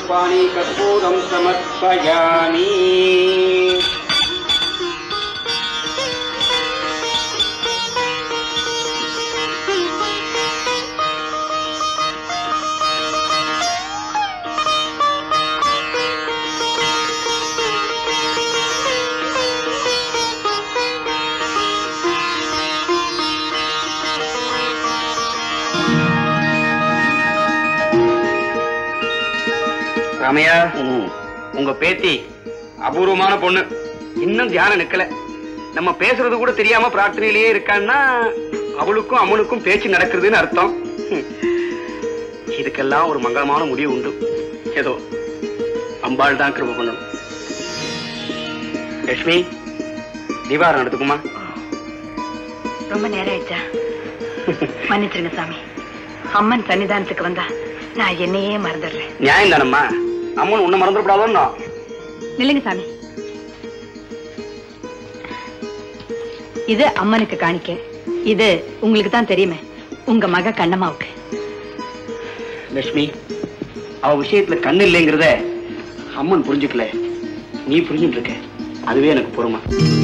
पुष्पाणि कर्पूरं समर्पयामि ராமையா உங்க பேத்தி அபூர்வமான பொண்ணு இன்னும் தியானம் நிக்கல நம்ம பேசுறது கூட தெரியாம பிரார்த்தனையிலேயே இருக்கான்னா அவளுக்கும் அம்மனுக்கும் பேச்சு நடக்குதுன்னு அர்த்தம் ஹம். இதுக்கெல்லாம் ஒரு மங்களமான முடிவு உண்டு ஏதோ அம்பாள் தான் கிருப பண்ணணும் லட்சுமி தீபாரம் நடத்துக்குமா ரொம்ப நேரம் ஆயிடுச்சா மன்னிச்சிருங்க சாமி அம்மன் சன்னிதானத்துக்கு வந்தா நான் என்னையே மறந்துடுறேன் நியாயம் தானம்மா அம்மன் உன்னை மறந்துடக்கூடாதுன்னா நில்லுங்க சாமி இது அம்மனுக்கு காணிக்க இது உங்களுக்கு தான் தெரியுமே உங்க மக கண்ணம்மாவுக்கு லட்சுமி அவ விஷயத்துல கண்ணு இல்லைங்கிறத அம்மன் புரிஞ்சுக்கல நீ புரிஞ்சுட்டு இருக்க அதுவே எனக்கு பொறுமை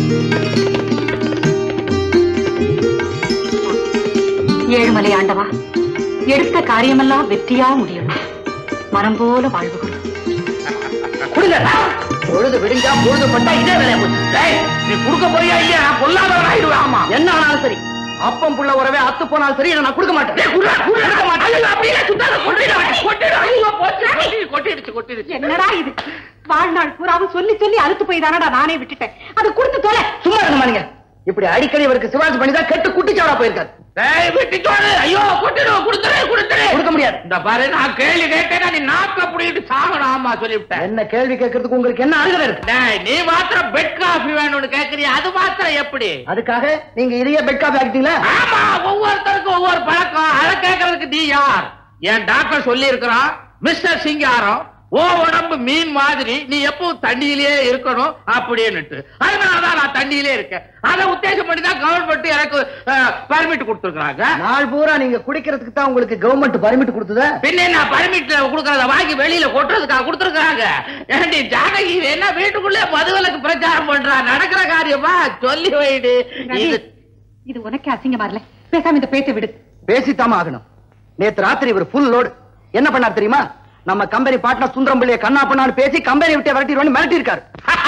ஏழுமலை ஆண்டவா எடுத்த காரியமெல்லாம் வெற்றியா முடியணும் மரம் போல வாழ்வு கொடு கொடுங்க பொழுது விடிஞ்சா பொழுது பட்டா இதே வேலையா போச்சு டேய், நீ கொடுக்க போறியா இல்லையா நான் பொல்லாதவன் ஆயிடுவேன் ஆமா என்ன ஆனாலும் சரி அப்பம் புள்ள உறவே அத்து போனாலும் சரி இதை நான் கொடுக்க மாட்டேன் டேய், குடுடா, குடுடா, கொடுக்க மாட்டேன் ஐயோ, அப்படியே சுத்தாத, கொட்டிடு, கொட்டிடு, ஐயோ, போச்சு, கொட்டிடு, கொட்டிடுச்சு, கொட்டிடுச்சு. என்னடா இது வாழ்நாள் பூராவும் சொல்லி சொல்லி அழுத்து போய் தானடா நானே விட்டுட்டேன் அது கொடுத்து தொலை சும்மா இருங்க மாட்டீங்க இப்படி அடிக்கடி இவருக்கு சிவாஜி பண்ணி தான் கெட்டு குட்டிச்சாவடா போயிருக்காரு டேய், வெட்டி தோடு, ஐயோ, கொட்டிடு, கொடுத்துடு, கொடுத்துடு. கொடுக்க முடியாது இந்த பாரு நான் கேள்வி கேட்டேன்னா நீ நாக்க புடிக்கிட்டு சாகணும் ஆமா சொல்லிவிட்டேன் என்ன கேள்வி கேட்கறதுக்கு உங்களுக்கு என்ன அழுகலை இருக்கு டேய், நீ மாத்திரம் பெட் காஃபி வேணும்னு கேக்குறிய அது மாத்திரம் எப்படி அதுக்காக நீங்க இதையே பெட் காப்பி ஆக்கிட்டீங்களா ஆமா ஒவ்வொருத்தருக்கும் ஒவ்வொரு பழக்கம் அதை கேட்கறதுக்கு நீ யார் என் டாக்டர் சொல்லி இருக்கிறான் மிஸ்டர் சிங்காரம் ஓ உடம்பு மீன் மாதிரி நீ எப்பவும் தண்ணியிலேயே இருக்கணும் அப்படின்னுட்டு அதனாலதான் நான் தண்ணியிலே இருக்கேன் அதை உத்தேசம் பண்ணி தான் கவர்மெண்ட் எனக்கு பர்மிட் கொடுத்துருக்காங்க நாள் பூரா நீங்க குடிக்கிறதுக்கு தான் உங்களுக்கு கவர்மெண்ட் பர்மிட் கொடுத்ததா பின்ன நான் பர்மிட் கொடுக்கறத வாங்கி வெளியில கொட்டுறதுக்காக கொடுத்துருக்காங்க ஏண்டி ஜானகி என்ன வீட்டுக்குள்ளே மதுவிலக்கு பிரச்சாரம் பண்றா நடக்கிற காரியமா சொல்லி வைடு இது இது உனக்கு அசிங்கமா இல்ல பேசாம இந்த பேச்ச விடு பேசித்தாம ஆகணும் நேத்து ராத்திரி இவர் ஃபுல் லோடு என்ன பண்ணார் தெரியுமா நம்ம கம்பெனி பார்ட்னர் சுந்தரம் பிள்ளைய கண்ணா பண்ணான்னு பேசி கம்பெனி விட்டு விரட்டிடுவோம் மிரட்டி இருக்காரு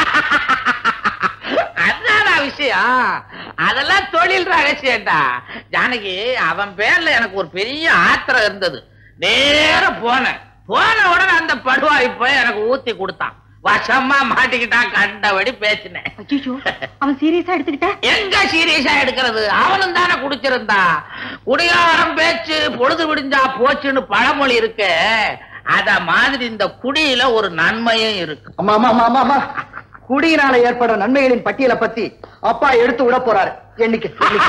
அதானா விஷயம் அதெல்லாம் தொழில் ரகசியம்டா ஜானகி அவன் பேர்ல எனக்கு ஒரு பெரிய ஆத்திரம் இருந்தது நேர போனேன் போன உடனே அந்த படுவாய் போய் எனக்கு ஊத்தி கொடுத்தான் வசமா மாட்டிக்கிட்டான் கண்டபடி பேசினேன் ஐயோ அவன் சீரியஸா எடுத்துக்கிட்ட எங்க சீரியஸா எடுக்கிறது அவனும் தானே குடிச்சிருந்தான் குடிகாரம் பேச்சு பொழுது விடிஞ்சா போச்சுன்னு பழமொழி இருக்கு அத மாதிரி இந்த குடியில ஒரு நன்மையும் இருக்கு அம்மா அம்மா அம்மா அம்மா அம்மா குடியினால ஏற்படுற நன்மைகளின் பட்டியலை பத்தி அப்பா எடுத்து விட போறாரு எண்ணிக்கை எண்ணிக்கை.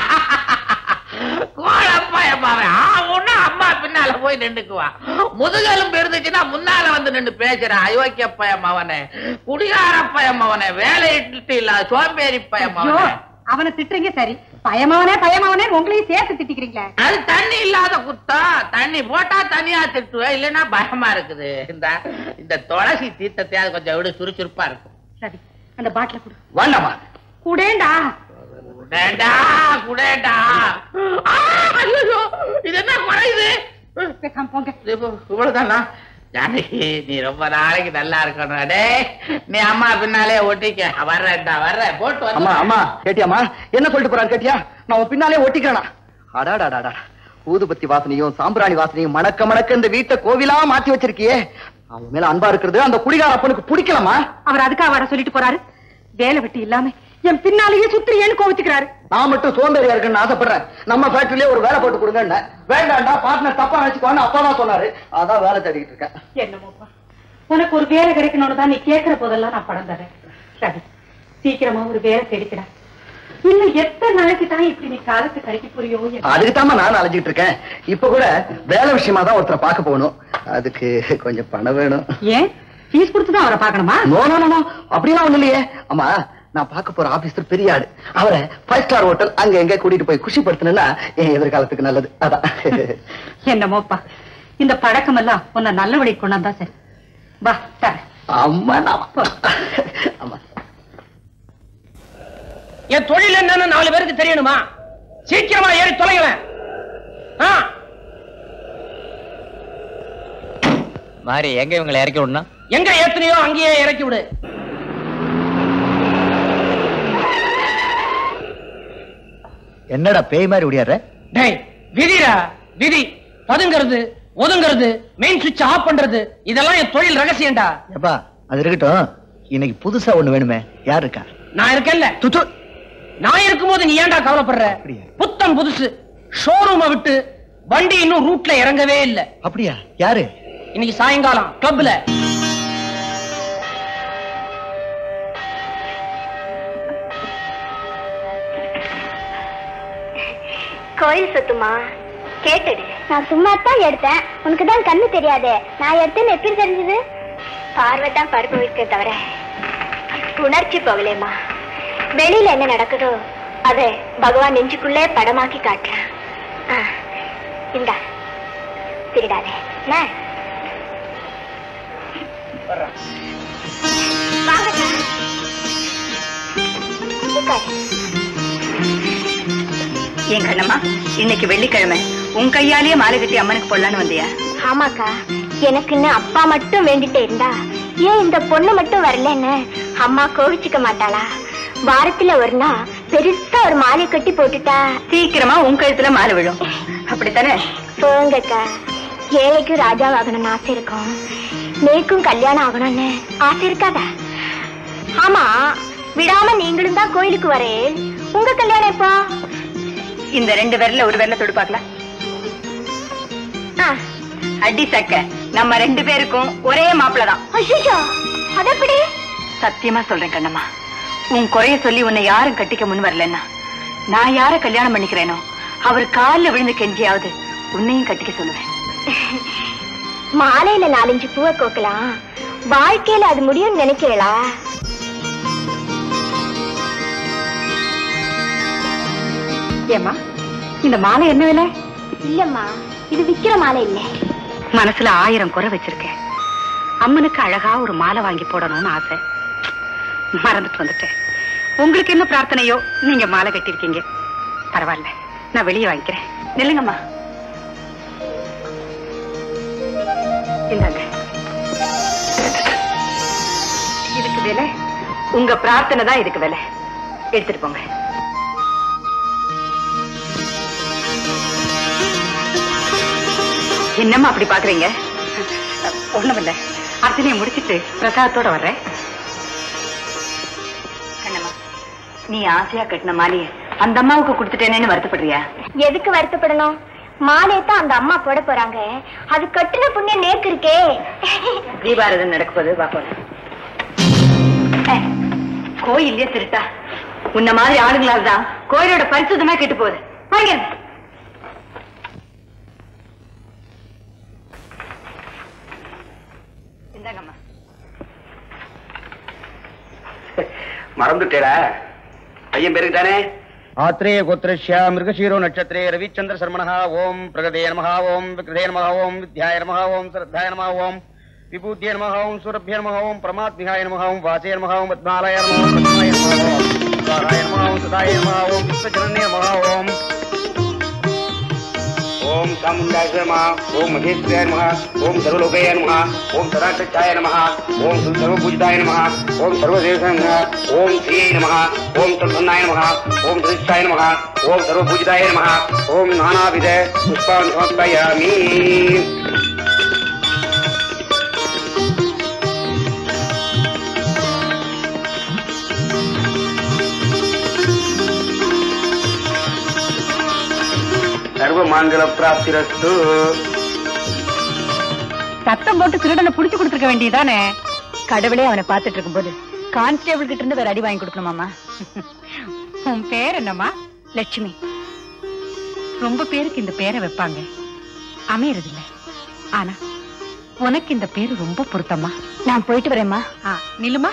கோழப்பா எம்மாவன் ஒண்ணு அம்மா பின்னால போய் நின்னுக்குவான் முதுகெலும்பு இருந்துச்சுன்னா முன்னால வந்து நின்னு பேசுறான் அயோக்கிய பயமவனே குடிகார பயமவனே வேலை இட்டு இல்ல சோம்பேறி ஐயோ பயமவனே அவனை திட்டுறீங்க சரி பயமாவனே பயமாவனே உங்களையும் சேர்த்து திட்டிக்கிறீங்களே அது தண்ணி இல்லாத குத்தம் தண்ணி போட்டா தனியா திட்டுவேன் இல்லைன்னா பயமா இருக்குது இந்த இந்த துளசி தீர்த்தத்தையாவது கொஞ்சம் விட சுறுசுறுப்பா இருக்கும் சரி அந்த பாட்டில கொடு வேண்டாமா குடேண்டா குடேண்டா குடேண்டா ஆ, ஐயையோ, இது என்ன குறையுது பேசாம போங்க இப்போ இவ்வளவுதானா ஜானகி நீ ரொம்ப நாளைக்கு நல்லா இருக்கணும் டேய் நீ அம்மா பின்னாலே ஒட்டிக்க வர்றேன்டா வர்றேன் போட்டு அம்மா வந்து அம்மா கேட்டியாமா என்ன சொல்லிட்டு போறாரு கேட்டியா நான் உன் பின்னாலே ஒட்டிக்கிறேனா அடாடாடாடா ஊதுபத்தி வாசனையும் சாம்பிராணி வாசனையும் மணக்க மணக்க இந்த வீட்டை கோவிலா மாத்தி வச்சிருக்கியே அவன் மேல அன்பா இருக்கிறது அந்த குடிகார அப்பனுக்கு பிடிக்கலாமா அவர் அதுக்காக வர சொல்லிட்டு போறாரு வேலை வெட்டி இல்லாம என் பின்னாலேயே சுத்திரியேன்னு கோவிச்சுக்கிறாரு நான் மட்டும் சோம்பேறியா இருக்குன்னு ஆசைப்படுறேன் நம்ம ஃபேக்டரியிலே ஒரு வேலை போட்டு கொடுங்க வேண்டாம்டா பார்ட்னர் தப்பா நினைச்சுக்கோன்னு அப்பா தான் சொன்னாரு அதான் வேலை தேடிட்டு இருக்கேன் என்னமோப்பா உனக்கு ஒரு வேலை கிடைக்கணும்னு தான் நீ கேட்கிற போதெல்லாம் நான் பணம் தரேன் சரி சீக்கிரமா ஒரு வேலை கிடைக்கிறேன் இன்னும் எத்தனை நாளைக்கு தான் இப்படி நீ காலத்து கழிக்க புரியோ அதுக்கு தாமா நான் அலைஞ்சிட்டு இருக்கேன் இப்ப கூட வேலை விஷயமா தான் ஒருத்தரை பார்க்க போகணும் அதுக்கு கொஞ்சம் பணம் வேணும் ஏன் ஃபீஸ் கொடுத்து தான் அவரை பார்க்கணுமா நோ நோ நோ, நோ அப்படிலாம் ஒண்ணு இல்லையே அம்மா நான் பார்க்க போற ஆபீசர் பெரிய ஆடு அவரை ஃபைவ் ஸ்டார் ஹோட்டல் அங்க எங்க கூட்டிட்டு போய் குஷிப்படுத்தினா என் எதிர்காலத்துக்கு நல்லது அதான் என்னமோப்பா இந்த பழக்கம் எல்லாம் உன்னை நல்ல வழி கொண்டாந்தா சரி வா தர அம்மா நான் அம்மா என் தொழில் என்னன்னு நாலு பேருக்கு தெரியணுமா சீக்கிரமா ஏறி தொலைங்களேன் ஆ மாறி எங்க இவங்களை இறக்கி விடணும் எங்க ஏத்தனையோ அங்கேயே இறக்கி விடு என்னடா பேய் மாதிரி ஓடியாடுற டேய் விதிடா விதி பதுங்கிறது ஒதுங்கிறது மெயின் சுவிட்ச் ஆஃப் பண்றது இதெல்லாம் என் தொழில் ரகசியம்டா எப்பா அது இருக்கட்டும் இன்னைக்கு புதுசா ஒண்ணு வேணுமே யார் இருக்கா நான் இருக்கேன்ல துத்து நான் இருக்கும்போது நீ ஏன்டா கவலைப்படுற அப்படியா? புத்தம் புதுசு ஷோரூமை விட்டு வண்டி இன்னும் ரூட்ல இறங்கவே இல்ல அப்படியா யாரு இன்னைக்கு சாயங்காலம் கிளப்ல கோயில் சொத்துமா கேட்டது நான் சும்மா தான் எடுத்தேன் உனக்கு தான் கண்ணு தெரியாதே நான் எடுத்தேன்னு எப்படி தெரிஞ்சது பார்வை தான் பருப்பு வைக்க தவிர உணர்ச்சி போகலேம்மா வெளியில என்ன நடக்குதோ அதை பகவான் நெஞ்சுக்குள்ளே படமாக்கி காட்டுறான் ஆ, இந்தா திருடாதே என்ன? வாங்கக்கா. உட்காரு. ஏன் கண்ணம்மா இன்னைக்கு வெள்ளிக்கிழமை உன் கையாலேயே மாலை கட்டி அம்மனுக்கு போடலான்னு வந்தியா ஆமாக்கா எனக்குன்னு அப்பா மட்டும் வேண்டிட்டே இருந்தா ஏன் இந்த பொண்ணு மட்டும் வரலன்னு அம்மா கோவிச்சுக்க மாட்டாளா வாரத்துல ஒரு நாள் பெருசா ஒரு மாலை கட்டி போட்டுட்டா சீக்கிரமா உன் கழுத்துல மாலை விழும் அப்படித்தானே போங்கக்கா ஏழைக்கும் ராஜாவாகணும்னு ஆசை இருக்கும் நேக்கும் கல்யாணம் ஆகணும்னு ஆசை இருக்காதா ஆமா விடாம நீங்களும் தான் கோயிலுக்கு வரே உங்க கல்யாணம் எப்போ இந்த ரெண்டு விரல்ல ஒரு விரல தொடு பார்க்கலாம் ஆ, அடி சக்க நம்ம ரெண்டு பேருக்கும் ஒரே மாப்பிள்ள தான் ஐயையோ, அது எப்படி சத்தியமா சொல்றேன் கண்ணம்மா உன் குறைய சொல்லி உன்னை யாரும் கட்டிக்க முன் வரலன்னா நான் யார கல்யாணம் பண்ணிக்கிறேனோ அவர் கால்ல விழுந்து கெஞ்சியாவது உன்னையும் கட்டிக்க சொல்லுவேன் மாலையில நாலஞ்சு பூவை கோக்கலாம் வாழ்க்கையில அது முடியும்னு நினைக்கிறீங்களா ஏமா இந்த மாலை என்ன விலை இல்லம்மா இது விக்கிற மாலை இல்ல மனசுல ஆயிரம் குறை வச்சிருக்கேன் அம்மனுக்கு அழகா ஒரு மாலை வாங்கி போடணும்னு ஆசை மறந்துட்டு வந்துட்டேன் உங்களுக்கு என்ன பிரார்த்தனையோ நீங்க மாலை கட்டிருக்கீங்க பரவாயில்ல நான் வெளியே வாங்கிக்கிறேன் நில்லுங்கம்மா இந்தாங்க இதுக்கு விலை உங்க பிரார்த்தனை தான் இதுக்கு விலை எடுத்துட்டு போங்க என்னம்மா அப்படி பாக்குறீங்க ஒண்ணுமில்ல அர்ச்சனையை முடிச்சிட்டு பிரசாதத்தோட வர்றேன் கண்ணம்மா நீ ஆசையா கட்டின மாலையை அந்த அம்மாவுக்கு கொடுத்துட்டேனேன்னு வருத்தப்படுறியா எதுக்கு வருத்தப்படணும் மாலையை தான் அந்த அம்மா போட போறாங்க அது கட்டுன புண்ணியம் நேக்கு இருக்கே தீபாரதம் நடக்க போது பாப்போம் கோயிலே திருட்டா உன்ன மாதிரி ஆளுங்களால தான் கோயிலோட பரிசுத்தமா கெட்டு போகுது வாங்க இந்தாங்கம்மா மறந்துட்டேடா பையன் பேருக்கு தானே ஆத்ரேய கோத்திரஸ்ய மிருகசீரோ நட்சத்திரே ரவிச்சந்திர சர்மணः ஓம் பிரகதே நமः ஓம் விக்ரதே நமः ஓம் வித்யாய நமः ஓம் ஸ்ரத்தாய நமः ஓம் விபூத்திய நமः ஓம் சூரபிய நமः ஓம் பிரமாத்மிகாய நமः ஓம் வாசய நமः ஓம் பத்மாலய நமः ஓம் பத்மாய நமः ஓம் சுதாராய நமः ஓம் சுதாய நமः ஓம் விஸ்வஜனன்ய நமः ஓம் ஓம் சாமுண்டாய நமः ஓம் மகேஸ்வராய நமः ஓம் சர்வலோகாய நமः ஓம் சராட்சாய நமः ஓம் சர்வபூஜிதாய நமः ஓம் சர்வதேவசாய நமः ஓம் ஸ்ரீயை நமः ஓம் தத்வன்னாய நமः ஓம் திருஷ்டாய நமः ஓம் சர்வபூஜிதாய நமः ஓம் நானாவித புஷ்பான் சமர்ப்பயாமி சர்வ மாங்கல பிராப்திரஸ்து சத்தம் போட்டு திருடனை புடிச்சு கொடுத்துருக்க வேண்டியதானே கடவுளே அவனை பார்த்துட்டு இருக்கும்போது கான்ஸ்டேபிள் கிட்ட இருந்து வேற அடி வாங்கி கொடுக்கணுமாமா உன் பேர் என்னம்மா லட்சுமி ரொம்ப பேருக்கு இந்த பேரை வைப்பாங்க அமையறது இல்ல ஆனா உனக்கு இந்த பேரு ரொம்ப பொருத்தமா நான் போயிட்டு வரேம்மா ஆ, நில்லுமா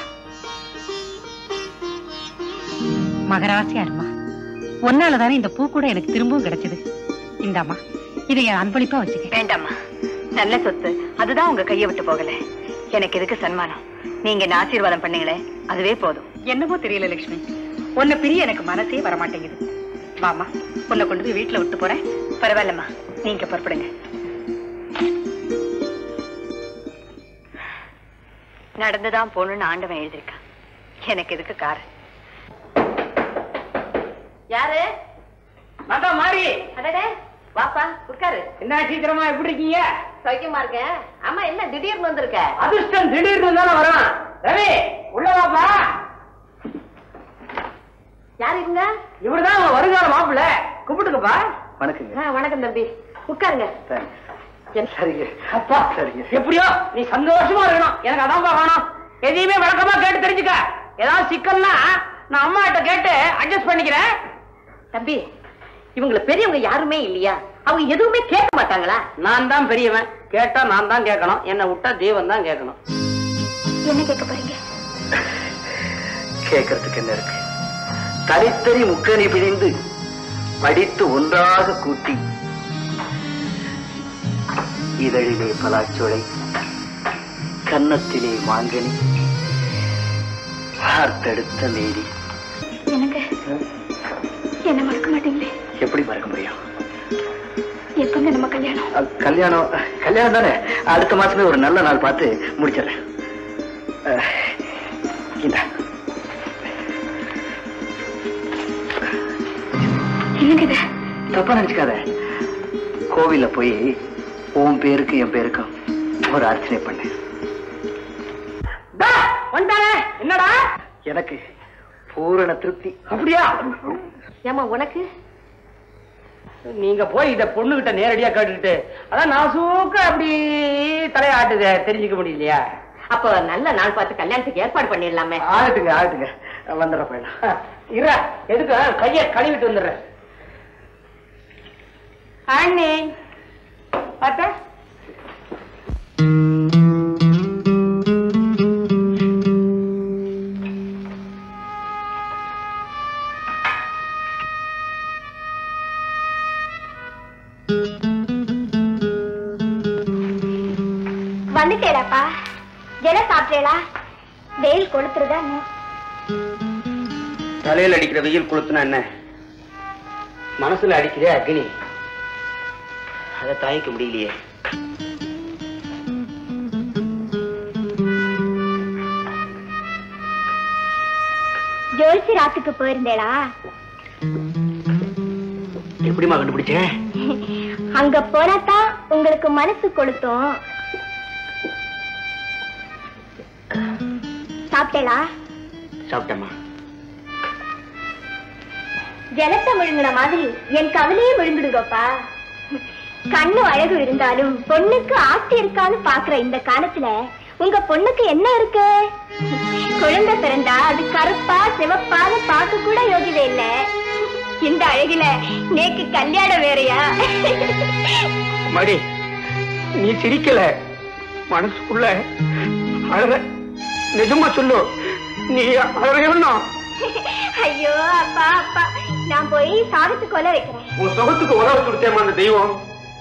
மகராசியா இருமா ஒன்னாலதானே இந்த பூ கூட எனக்கு திரும்பவும் கிடைச்சது இந்தாம்மா இதை என் அன்பளிப்பா வச்சுக்க வேண்டாம்மா நல்ல சொத்து அதுதான் உங்க கையை விட்டு போகல எனக்கு எதுக்கு சன்மானம் நீங்க என்ன ஆசீர்வாதம் பண்ணீங்களே அதுவே போதும் என்னமோ தெரியல லட்சுமி உன்னை பிரிய எனக்கு மனசே வரமாட்டேங்குது வாமா உன்னை கொண்டு போய் வீட்டுல விட்டு போறேன் பரவாயில்லம்மா நீங்க புறப்படுங்க நடந்துதான் போகணும்னு ஆண்டவன் எழுதியிருக்கான் எனக்கு எதுக்கு கார் யாரு அதான் மாறி அடடே வாப்பா உட்காரு என்ன சீக்கிரமா எப்படி இருக்கீங்க சௌக்கியமா இருக்கேன் ஆமா என்ன திடீர்னு வந்திருக்க அதிர்ஷ்டம் திடீர்னு தானே வரும் ரவி உள்ள வாப்பா யாரு இவங்க இவருதான் உங்க வருங்கால மாப்பிள்ள கும்பிட்டுக்கப்பா வணக்கங்க வணக்கம் தம்பி உட்காருங்க சரிங்க அப்பா சரிங்க எப்படியோ நீ சந்தோஷமா இருக்கணும் எனக்கு அதான்ப்பா வேணும் எதையுமே விளக்கமா கேட்டு தெரிஞ்சுக்க ஏதாவது சிக்கல்னா நான் அம்மா கிட்ட கேட்டு அட்ஜஸ்ட் பண்ணிக்கிறேன் தம்பி இவங்கள பெரியவங்க யாருமே இல்லையா அவங்க எதுவுமே கேட்க மாட்டாங்களா நான் தான் பெரியவன் கேட்டா நான் தான் கேட்கணும் என்னை விட்டா தெய்வம் தான் கேட்கணும் என்ன கேட்க போறீங்க கேட்கறதுக்கு என்ன இருக்கு தனித்தனி முக்கணி பிழிந்து படித்து ஒன்றாக கூட்டி இதழிலே பலாச்சோலை கன்னத்திலே மாங்கனி பார்த்தெடுத்த மேரி எனக்கு என்ன மறக்க மாட்டீங்களே எப்படி மறக்க முடியும் எப்பங்க நம்ம கல்யாணம் அஹ், கல்யாணம் கல்யாணம் தானே அடுத்த மாசமே ஒரு நல்ல நாள் பார்த்து முடிச்சிடுறேன் அஹ், இந்தா என்னங்க இது தப்பா நினைச்சுக்காத கோவில்ல போய் உன் பேருக்கு என் பேருக்கும் ஒரு அர்ச்சனை பண்ணேன் டா, வந்துட்டானே என்னடா எனக்கு பூரண திருப்தி அப்படியா ஏமா உனக்கு நீங்க போய் இத பொண்ணுகிட்ட நேரடியா கேட்டுக்கிட்டு அதான் நான் சூக்க அப்படி தலையாட்டுத தெரிஞ்சுக்க முடியலையா அப்போ நல்ல நாள் பார்த்து கல்யாணத்துக்கு ஏற்பாடு பண்ணிடலாமே ஆகட்டுங்க ஆகட்டுங்க வந்துடுற போயிடலாம் இர எதுக்கு கைய கழுவிட்டு வந்துடுறேன் அண்ணே பார்த்தா வந்துட்டேடாப்பா ஜன சாப்பிட்டேடா வெயில் கொளுத்துறதா என்ன? தலையில் அடிக்கிற வெயில் கொளுத்துனா என்ன மனசுல அடிக்கிறே அக்னி அதை தாங்கிக்க முடியலையே ஜோல்சி ராத்துக்கு போயிருந்தேடா எப்படிமா கண்டுபிடிச்சேன் அங்க போனாதான் உங்களுக்கு மனசு கொளுத்தும் சாப்பிட்டேடா சாப்பிட்டேம்மா ஜலத்தை விழுங்கின மாதிரி என் கவலையே விழுங்கிடுங்கப்பா கண்ணு அழகு இருந்தாலும் பொண்ணுக்கு ஆசை இருக்கான்னு பாக்குற இந்த காலத்துல உங்க பொண்ணுக்கு என்ன இருக்கு குழந்தை பிறந்தா அது கருப்பா சிவப்பான்னு பார்க்க கூட யோகிதை இல்ல இந்த அழகுல நேக்கு கல்யாணம் வேறயா மடி நீ சிரிக்கல மனசுக்குள்ள அழற நிஜமா சொல்லு நீ அழறணும் ஐயோ அப்பா அப்பா நான் போய் சாதத்து கொலை வைக்கிறேன் உன் சுகத்துக்கு உதவ கொடுத்தேமா அந்த தெய்வம்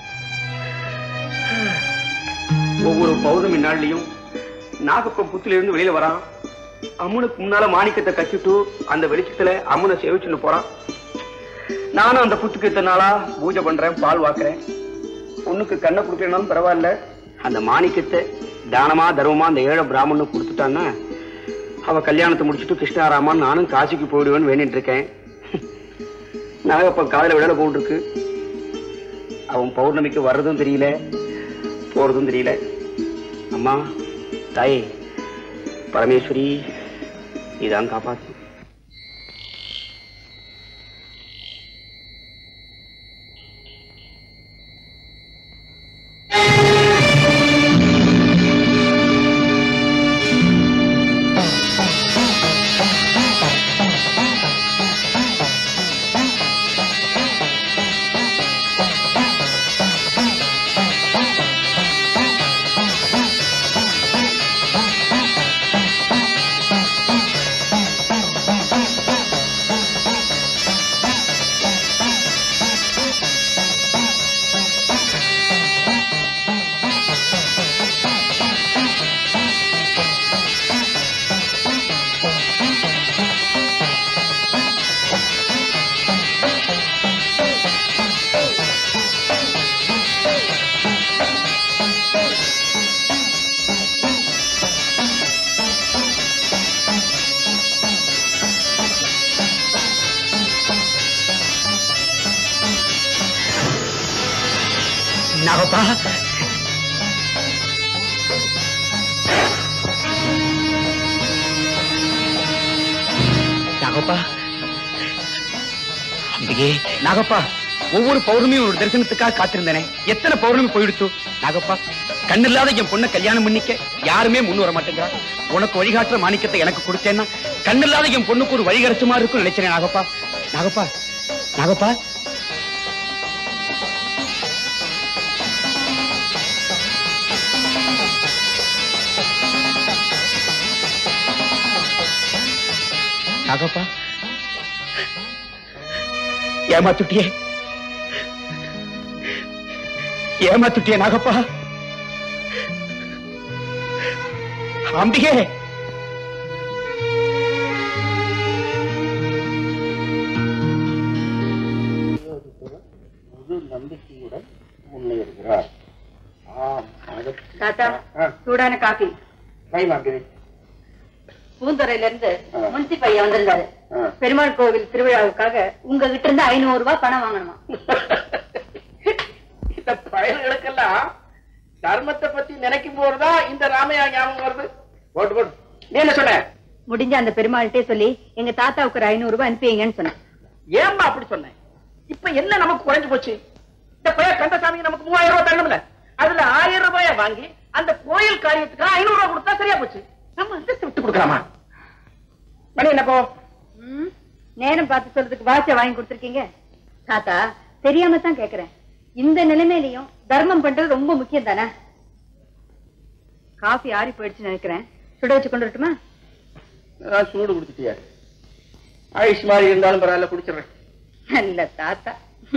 ஒவ்வொரு பௌர்ணமி நாள்லயும் நாகப்ப புத்துல இருந்து வெளியில வரான் அம்மனுக்கு முன்னால மாணிக்கத்தை கட்டிட்டு அந்த வெளிச்சத்துல அம்மனை சேவிச்சுன்னு போறான் நானும் அந்த புத்துக்கு இத்தனை நாளா பூஜை பண்றேன் பால் வாக்குறேன் பொண்ணுக்கு கண்ணை கொடுக்கலனாலும் பரவாயில்ல அந்த மாணிக்கத்தை தானமா தர்மமா அந்த ஏழை பிராமணனுக்கு கொடுத்துட்டான்னா அவ கல்யாணத்தை முடிச்சுட்டு கிருஷ்ணாராமான் நானும் காசிக்கு போயிடுவேன்னு வேண்டிட்டு இருக்கேன் நாகப்பன் காதல விடல போட்டுருக்கு அவன் பௌர்ணமிக்கு வர்றதும் தெரியல போறதும் தெரியல அம்மா தாயே பரமேஸ்வரி இதான் காப்பாத்து நாகப்பா நாகப்பா அம்பிகே நாகப்பா ஒவ்வொரு பௌர்ணமியும் ஒரு தரிசனத்துக்காக காத்திருந்தேனே எத்தனை பௌர்ணமி போயிடுச்சு நாகப்பா கண்ணில்லாத என் பொண்ணை கல்யாணம் பண்ணிக்க யாருமே முன் வர மாட்டேங்கிறா உனக்கு வழிகாட்டுற மாணிக்கத்தை எனக்கு கொடுத்தேன்னா கண்ணில்லாத என் பொண்ணுக்கு ஒரு வழிகரைச்ச மாதிரி இருக்கும் நினைச்சேன் நாகப்பா நாகப்பா நாகப்பா நாகப்பா ஏமாத்துட்டியே ஏமாத்துட்டியே நாகப்பா அம்பிகே தாத்தா சூடான காபி பூந்துறையில இருந்து ஆ. முன்சி பையன் வந்திருந்தாரு பெருமாள் கோவில் திருவிழாவுக்காக உங்ககிட்ட இருந்து ஐநூறு ரூபாய் பணம் வாங்கணுமா இந்த பயல்களுக்கெல்லாம் தர்மத்தை பத்தி நினைக்கும் போதுதான் இந்த ராமையா ஞாபகம் வருது போட்டு போட்டு நீ என்ன சொன்ன முடிஞ்ச அந்த பெருமாள்கிட்டே சொல்லி எங்க தாத்தாவுக்கு ஒரு ஐநூறு ரூபாய் அனுப்பிங்கன்னு சொன்னேன் ஏம்மா அப்படி சொன்னேன் இப்ப என்ன நமக்கு குறைஞ்சு போச்சு இந்த பையன் கந்தசாமி நமக்கு மூவாயிரம் ரூபாய் தரணும்ல அதுல ஆயிரம் ரூபாய வாங்கி அந்த கோயில் காரியத்துக்கு ஐநூறு ரூபாய் கொடுத்தா சரியா போச்சு நம்ம அந்தஸ்து விட்டு கொடுக்கலாமா மணி என்ன போ ம், நேரம் பார்த்து சொல்றதுக்கு வாட்ச வாங்கி கொடுத்துருக்கீங்க தாத்தா தெரியாம தான் கேக்குறேன் இந்த நிலைமையிலயும் தர்மம் பண்றது ரொம்ப முக்கியம் தானே காஃபி ஆறி போயிடுச்சுன்னு நினைக்கிறேன் சுட வச்சு கொண்டு வரட்டுமா நான் சூடு குடுத்துட்டியா ஆயுஷ் மாதிரி இருந்தாலும் பரவாயில்ல குடிச்சிடுறேன் நல்ல தாத்தா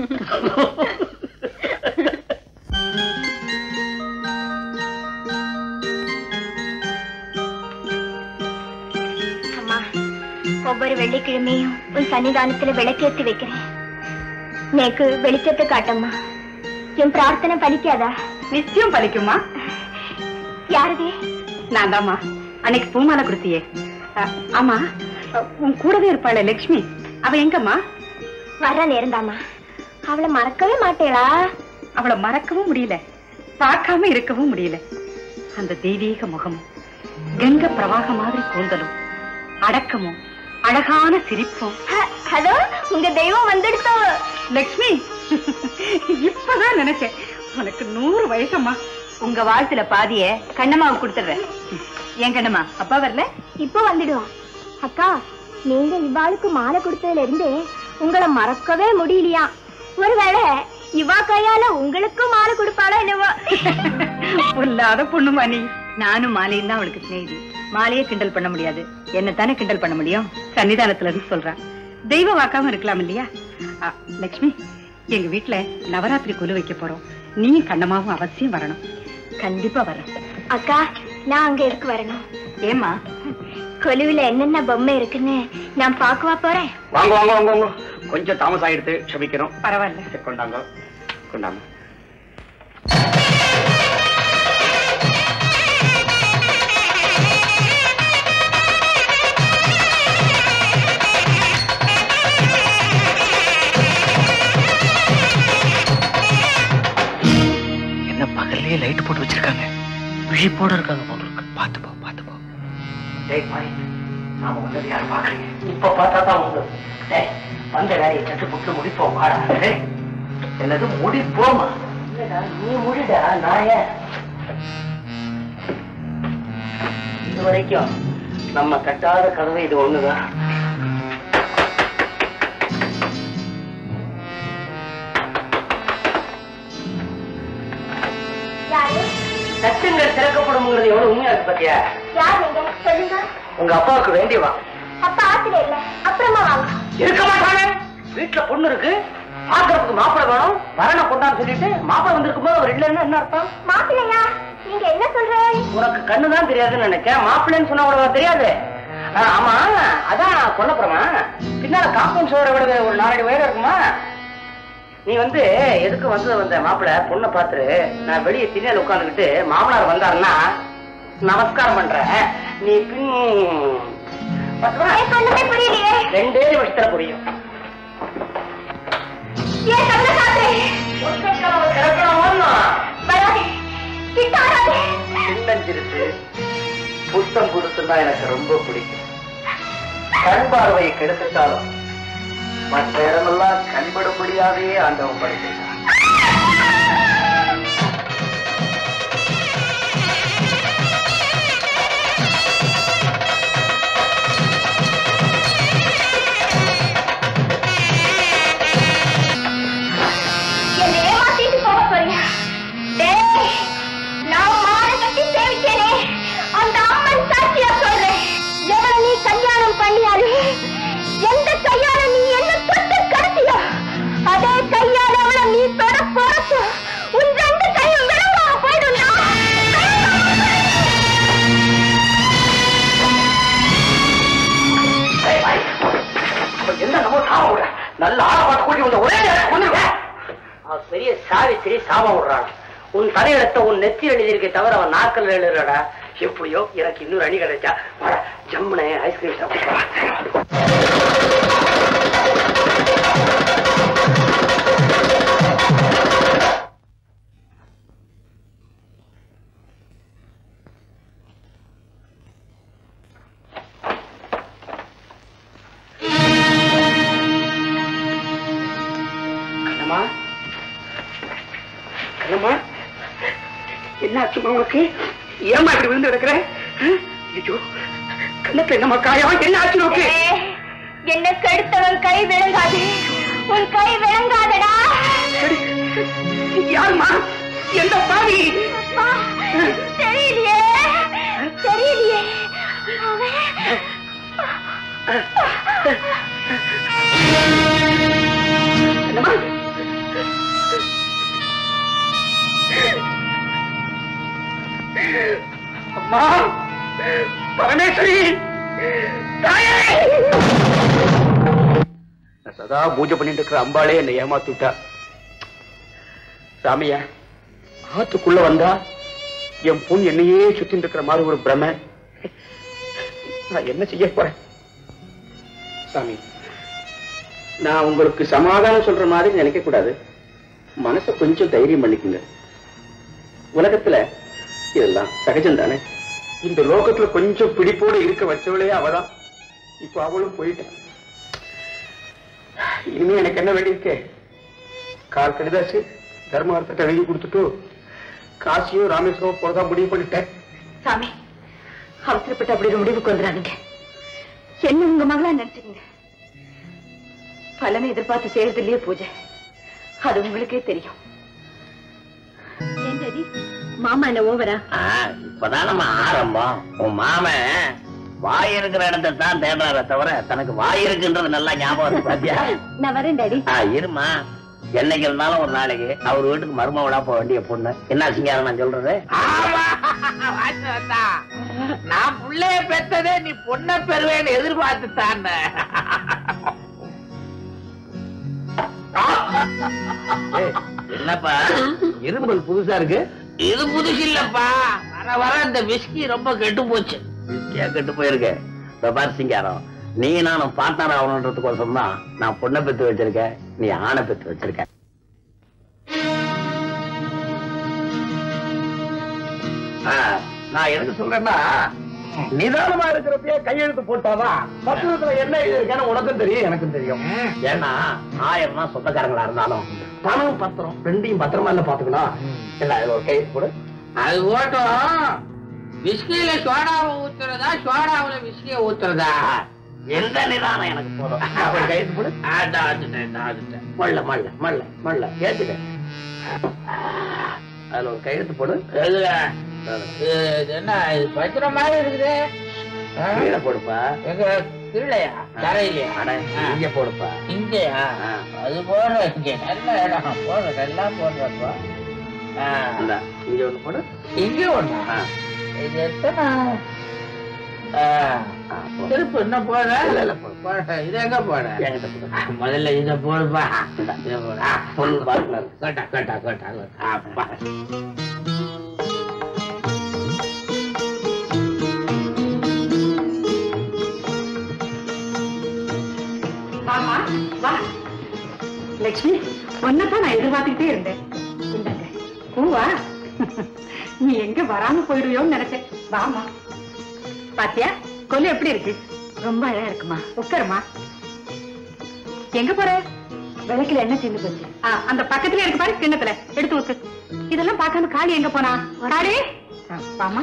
அம்மா ஒவ்வொரு வெள்ளிக்கிழமையும் உன் சன்னிதானத்துல விளக்கேத்தி வைக்கிறேன் நேக்கு வெளிச்சத்தை காட்டம்மா என் பிரார்த்தனை பலிக்காதா நிச்சயம் பலிக்குமா யாருதே நான் தாம்மா அன்னைக்கு பூமாலை கொடுத்தியே அ, ஆமா அ, உன் கூடவே இருப்பாளே லட்சுமி அவ எங்கம்மா வர்ற நேரம்தாம்மா அவளை மறக்கவே மாட்டேளா அவளை மறக்கவும் முடியல பார்க்காம இருக்கவும் முடியல அந்த தெய்வீக முகமும் கங்க பிரவாக மாதிரி கூந்தலும் அடக்கமும் அழகான சிரிப்பும் ஹ- ஹலோ உங்க தெய்வம் வந்துடுத்தோ லக்ஷ்மி இப்பதான் நினைச்சேன் உனக்கு நூறு வயசம்மா உங்க வாழ்த்துல பாதிய கண்ணம்மாவுக்கு கொடுத்துடுறேன் ஏன் கண்ணம்மா அப்பா வரல இப்போ வந்துடுவோம் அக்கா நீங்க இவாளுக்கு மாலை கொடுத்ததுல இருந்து உங்களை மறக்கவே முடியலையா ஒருவேளை இவா கையால உங்களுக்கும் மாலை கொடுப்பாளோ என்னவோ பொல்லாத பொண்ணுமா நீ நானும் மாலையும் தான் அவளுக்கு சிநேகிதி மாலையே கிண்டல் பண்ண முடியாது என்ன தானே கிண்டல் பண்ண முடியும் சன்னிதானத்துல இருந்து சொல்றேன் தெய்வ வாக்காம இருக்கலாம் இல்லையா ஆ, லக்ஷ்மி எங்க வீட்டுல நவராத்திரி குழு வைக்க போறோம் நீயும் கண்ணமாவும் அவசியம் வரணும் கண்டிப்பா வரேன் அக்கா நான் அங்க எதுக்கு வரணும் ஏமா கொலுவுல என்னென்ன பொம்மை இருக்குன்னு நான் பார்க்கவா போறேன் வாங்க வாங்க வாங்க வாங்க கொஞ்சம் தாமசம் ஆயிடுத்து க்ஷமிக்கிறோம் பரவாயில்ல சரி, கொண்டாங்க கொண்டாங்க என்ன பகல்லையே லைட் போட்டு வச்சிருக்காங்க விழிப்போட இருக்காங்க போல இருக்கு பாத்து போ பாத்து போ டேய் பாய் நாம வந்தது யாரும் பாக்குறீங்க இப்ப பார்த்தா தான் உண்டு டேய் வந்த வேலையை சட்டு புட்டு முடிப்போம் வாடா டேய் என்னது முடிப்போமா இல்லடா நீ முடிடா நான் ஏன் இது வரைக்கும் நம்ம கட்டாத கதவு இது ஒண்ணுதான் யாரு சட்டங்கள் திறக்கப்படும்ங்கிறது எவ்வளவு உண்மையா இருக்கு பாத்தியா யார் நீங்க சொல்லுங்க உங்க அப்பாவுக்கு வேண்டியவா அப்ப ஆத்துல இல்ல அப்புறமா வாங்க இருக்க மாட்டாங்க வீட்டுல பொண்ணு இருக்கு பாக்குறதுக்கு மாப்பிள்ளை வேணும் வரனை கொண்டான்னு சொல்லிட்டு மாப்பிள்ளை வந்திருக்கும் போது அவர் இல்லைன்னா என்ன அர்த்தம் மாப்பிள்ளையா நீங்க என்ன சொல்ற உனக்கு கண்ணு தான் தெரியாதுன்னு நினைச்சேன் மாப்பிள்ளைன்னு சொன்னா உனக்கு தெரியாது ஆ, ஆமா அதான் கொல்லப்புறமா பின்னால காம்பவுண்ட் சோற விட ஒரு நாலடி உயரம் இருக்குமா நீ வந்து எதுக்கு வந்தது வந்த மாப்பிள்ளை பொண்ணை பார்த்துரு நான் வெளியே திண்ணையில உட்காந்துக்கிட்டு மாமனார் வந்தாருன்னா நமஸ்காரம் பண்றேன் நீ பின் பத்துவா? எனக்கு ஒண்ணுமே புரியலையே ரெண்டே நிமிஷத்துல புரியும் ஏன் கண்ணை சாத்துறேன் ஒற்றை கதவை திறக்கணுமோன்னு தான் எனக்கு ரொம்ப பிடிக்கும் கண் பார்வையை கெடுத்துட்டாலும் மற்ற இடமெல்லாம் கண்படும்படியாவே ஆண்டவன் படைச்சிட்டான் என்னை ஏமாத்திட்டு போக போறியா டேய் நான் மாலை கட்டி சேவிச்சேனே அந்த அம்மன் சாட்சியா சொல்றேன் எவனை நீ கல்யாணம் பண்ணியாரு எந்த கையால நீ என்ன தொட்டு கடத்தியோ அதே கையால அவளை நீ தொட போறப்போ உன் ரெண்டு கையும் விளங்காம போயிடும் என்ன நம்ம சாவ விட நல்ல ஆளப்பாட்டு கூட்டி வந்த ஒரே நேரத்துல கொன்னுடுவேன். அவன் பெரிய சாவித்திரி சாபம் விடுறான் உன் தலையெழுத்த உன் நெத்தி எழுதியிருக்கே தவிர அவன் நாக்கல் எழுதுறடா எப்படியோ எனக்கு இன்னொரு அணி கிடைச்சா வாடா, ஜம்முனே ஐஸ்கிரீம் சாப்பிட்டு கண்ணம்மா கண்ணம்மா என்ன ஆச்சுமா உனக்கு ஏமா இப்படி விழுந்து கிடக்குற ஆ? ஐயோ கண்ணத்துல என்னம்மா காயம் என்ன ஆச்சு உனக்கு என்ன கெடுத்தவன் கை விளங்காது உன் கை விளங்காதடா சரி. யாரும்மா எந்த பாவி அப்பா, தெரியலையே தெரியலையே அவன் என்னம்மா அம்மா பரமேஸ்வரி தாயே நான் சதா பூஜை பண்ணிட்டு இருக்கிற அம்பாளே என்னை ஏமாத்திட்டா சாமியா ஆத்துக்குள்ள வந்தா என் பொண்ணு என்னையே சுத்திட்டு இருக்கிற மாதிரி ஒரு பிரமை நான் என்ன செய்ய போறேன் சாமி நான் உங்களுக்கு சமாதானம் சொல்ற மாதிரி நினைக்க கூடாது மனசை கொஞ்சம் தைரியம் பண்ணிக்கங்க உலகத்துல இதெல்லாம் சகஜம் தானே இந்த லோகத்துல கொஞ்சம் பிடிப்போடு இருக்க வச்சவளே அவதான் இப்ப அவளும் போயிட்டான் இனிமே எனக்கு என்ன வேண்டியிருக்கு கால் கடிதாசு தர்மவர்த்தத்தை எழுதி கொடுத்துட்டு காசியும் ராமேஸ்வரம் போறதா முடிவு பண்ணிட்டேன் சாமி அவசரப்பட்டு அப்படி ஒரு முடிவுக்கு வந்துடாதீங்க என்ன உங்க மகளா நினைச்சுக்கங்க பலனை எதிர்பார்த்து செய்யறதுலயே பூஜை அது உங்களுக்கே தெரியும் ஏண்டடி, மாமா என்ன ஓவரா இப்பதான் நம்ம ஆரம்பம் உன் மாமன் வாய் இருக்கிற இடத்தை தான் தேடுறாரே தவிர தனக்கு வாய் இருக்குன்றது நல்லா ஞாபகம் இருக்கு பாத்தியா நான் வரேன் டாடி ஆ, இருமா என்னைக்கு இருந்தாலும் ஒரு நாளைக்கு அவர் வீட்டுக்கு மருமவளா போக வேண்டிய பொண்ணு என்ன சிங்காரம் நான் சொல்றது நான் புள்ளைய பெத்ததே நீ பொண்ணை பெறுவேன்னு எதிர்பார்த்துட்டான் என்னப்பா இரும்பல் புதுசா இருக்கு இது புதுசு இல்லப்பா வர வர இந்த விஸ்கி ரொம்ப கெட்டு போச்சு கெட்டு போயிருக்கு இப்ப பாரு சிங்காரம் நீ நானும் பார்ட்னர் ஆகணுன்றதுக்கோசம் தான் நான் பொண்ணை பெத்து வச்சிருக்கேன் நீ ஆணை பெத்து வச்சிருக்க ஆ, நான் எதுக்கு சொல்றேன்னா நிதானமா இருக்கிறப்பயே கையெழுத்து போட்டாதான் பத்திரத்துல என்ன எழுதிருக்கேன்னு உனக்கும் தெரியும் எனக்கும் தெரியும் ஏன்னா ஆயிரம் தான் சொந்தக்காரங்களா இருந்தாலும் பணம் பத்திரம் ரெண்டையும் பத்திரமா இல்ல பாத்துக்கணும் என்ன இதுல ஒரு கையெழுத்து போடு அது ஓட்டும் விஸ்கியில சோடாவை ஊத்துறதா சோடாவுல விஸ்கிய ஊத்துறதா எந்த நிதானம் எனக்கு போதும் ஒரு கையெழுத்து போடு அதான் அதுட்டேன், அதான் அதுட்டேன். மல்ல மல்ல மல்ல மல்ல ஏத்துக்க அதுல ஒரு கையெழுத்து போடு எதுல? இது இது என்ன இது பத்திர மாதிரி இருக்குது ஆ? கீழே போடுப்பா எங்க திருளையா தரையிலையா அட, இங்க போடுப்பா இங்கயா ஆ. அது போடுற இங்க நல்ல இடம் போடுற எல்லாம் போடுறப்பா ஆ. இந்தா, இங்க ஒண்ணு போடு இங்க ஒண்ணா ஆ. இது எத்தனை ஆ. ஆ, போடு. திருப்பு என்ன போடுற இல்ல, இல்ல, போடு. போடுற இது எங்க போடுற என்கிட்ட போடு. முதல்ல இத போடுப்பா இந்தா. இத போடு ஆ, full partner. கேட்டா கேட்டா கேட்டா கேட்டா. அப்பா வாமா வா லட்சுமி ஒன்னதான் நான் எதிர்பார்த்துக்கிட்டே இருந்தேன் இந்தாங்க பூவா நீ எங்க வராம போயிடுவியோன்னு நினைச்சேன் வாமா பாத்தியா கொல்லு எப்படி இருக்கு ரொம்ப அழகா இருக்குமா உட்காருமா எங்க போற விளக்குல என்ன சின்ன போச்சு அந்த பக்கத்துல இருக்கு பாரு கிண்ணத்துல எடுத்து ஊத்து இதெல்லாம் பார்க்காம காளி எங்க போனா காளி ஆ, வாம்மா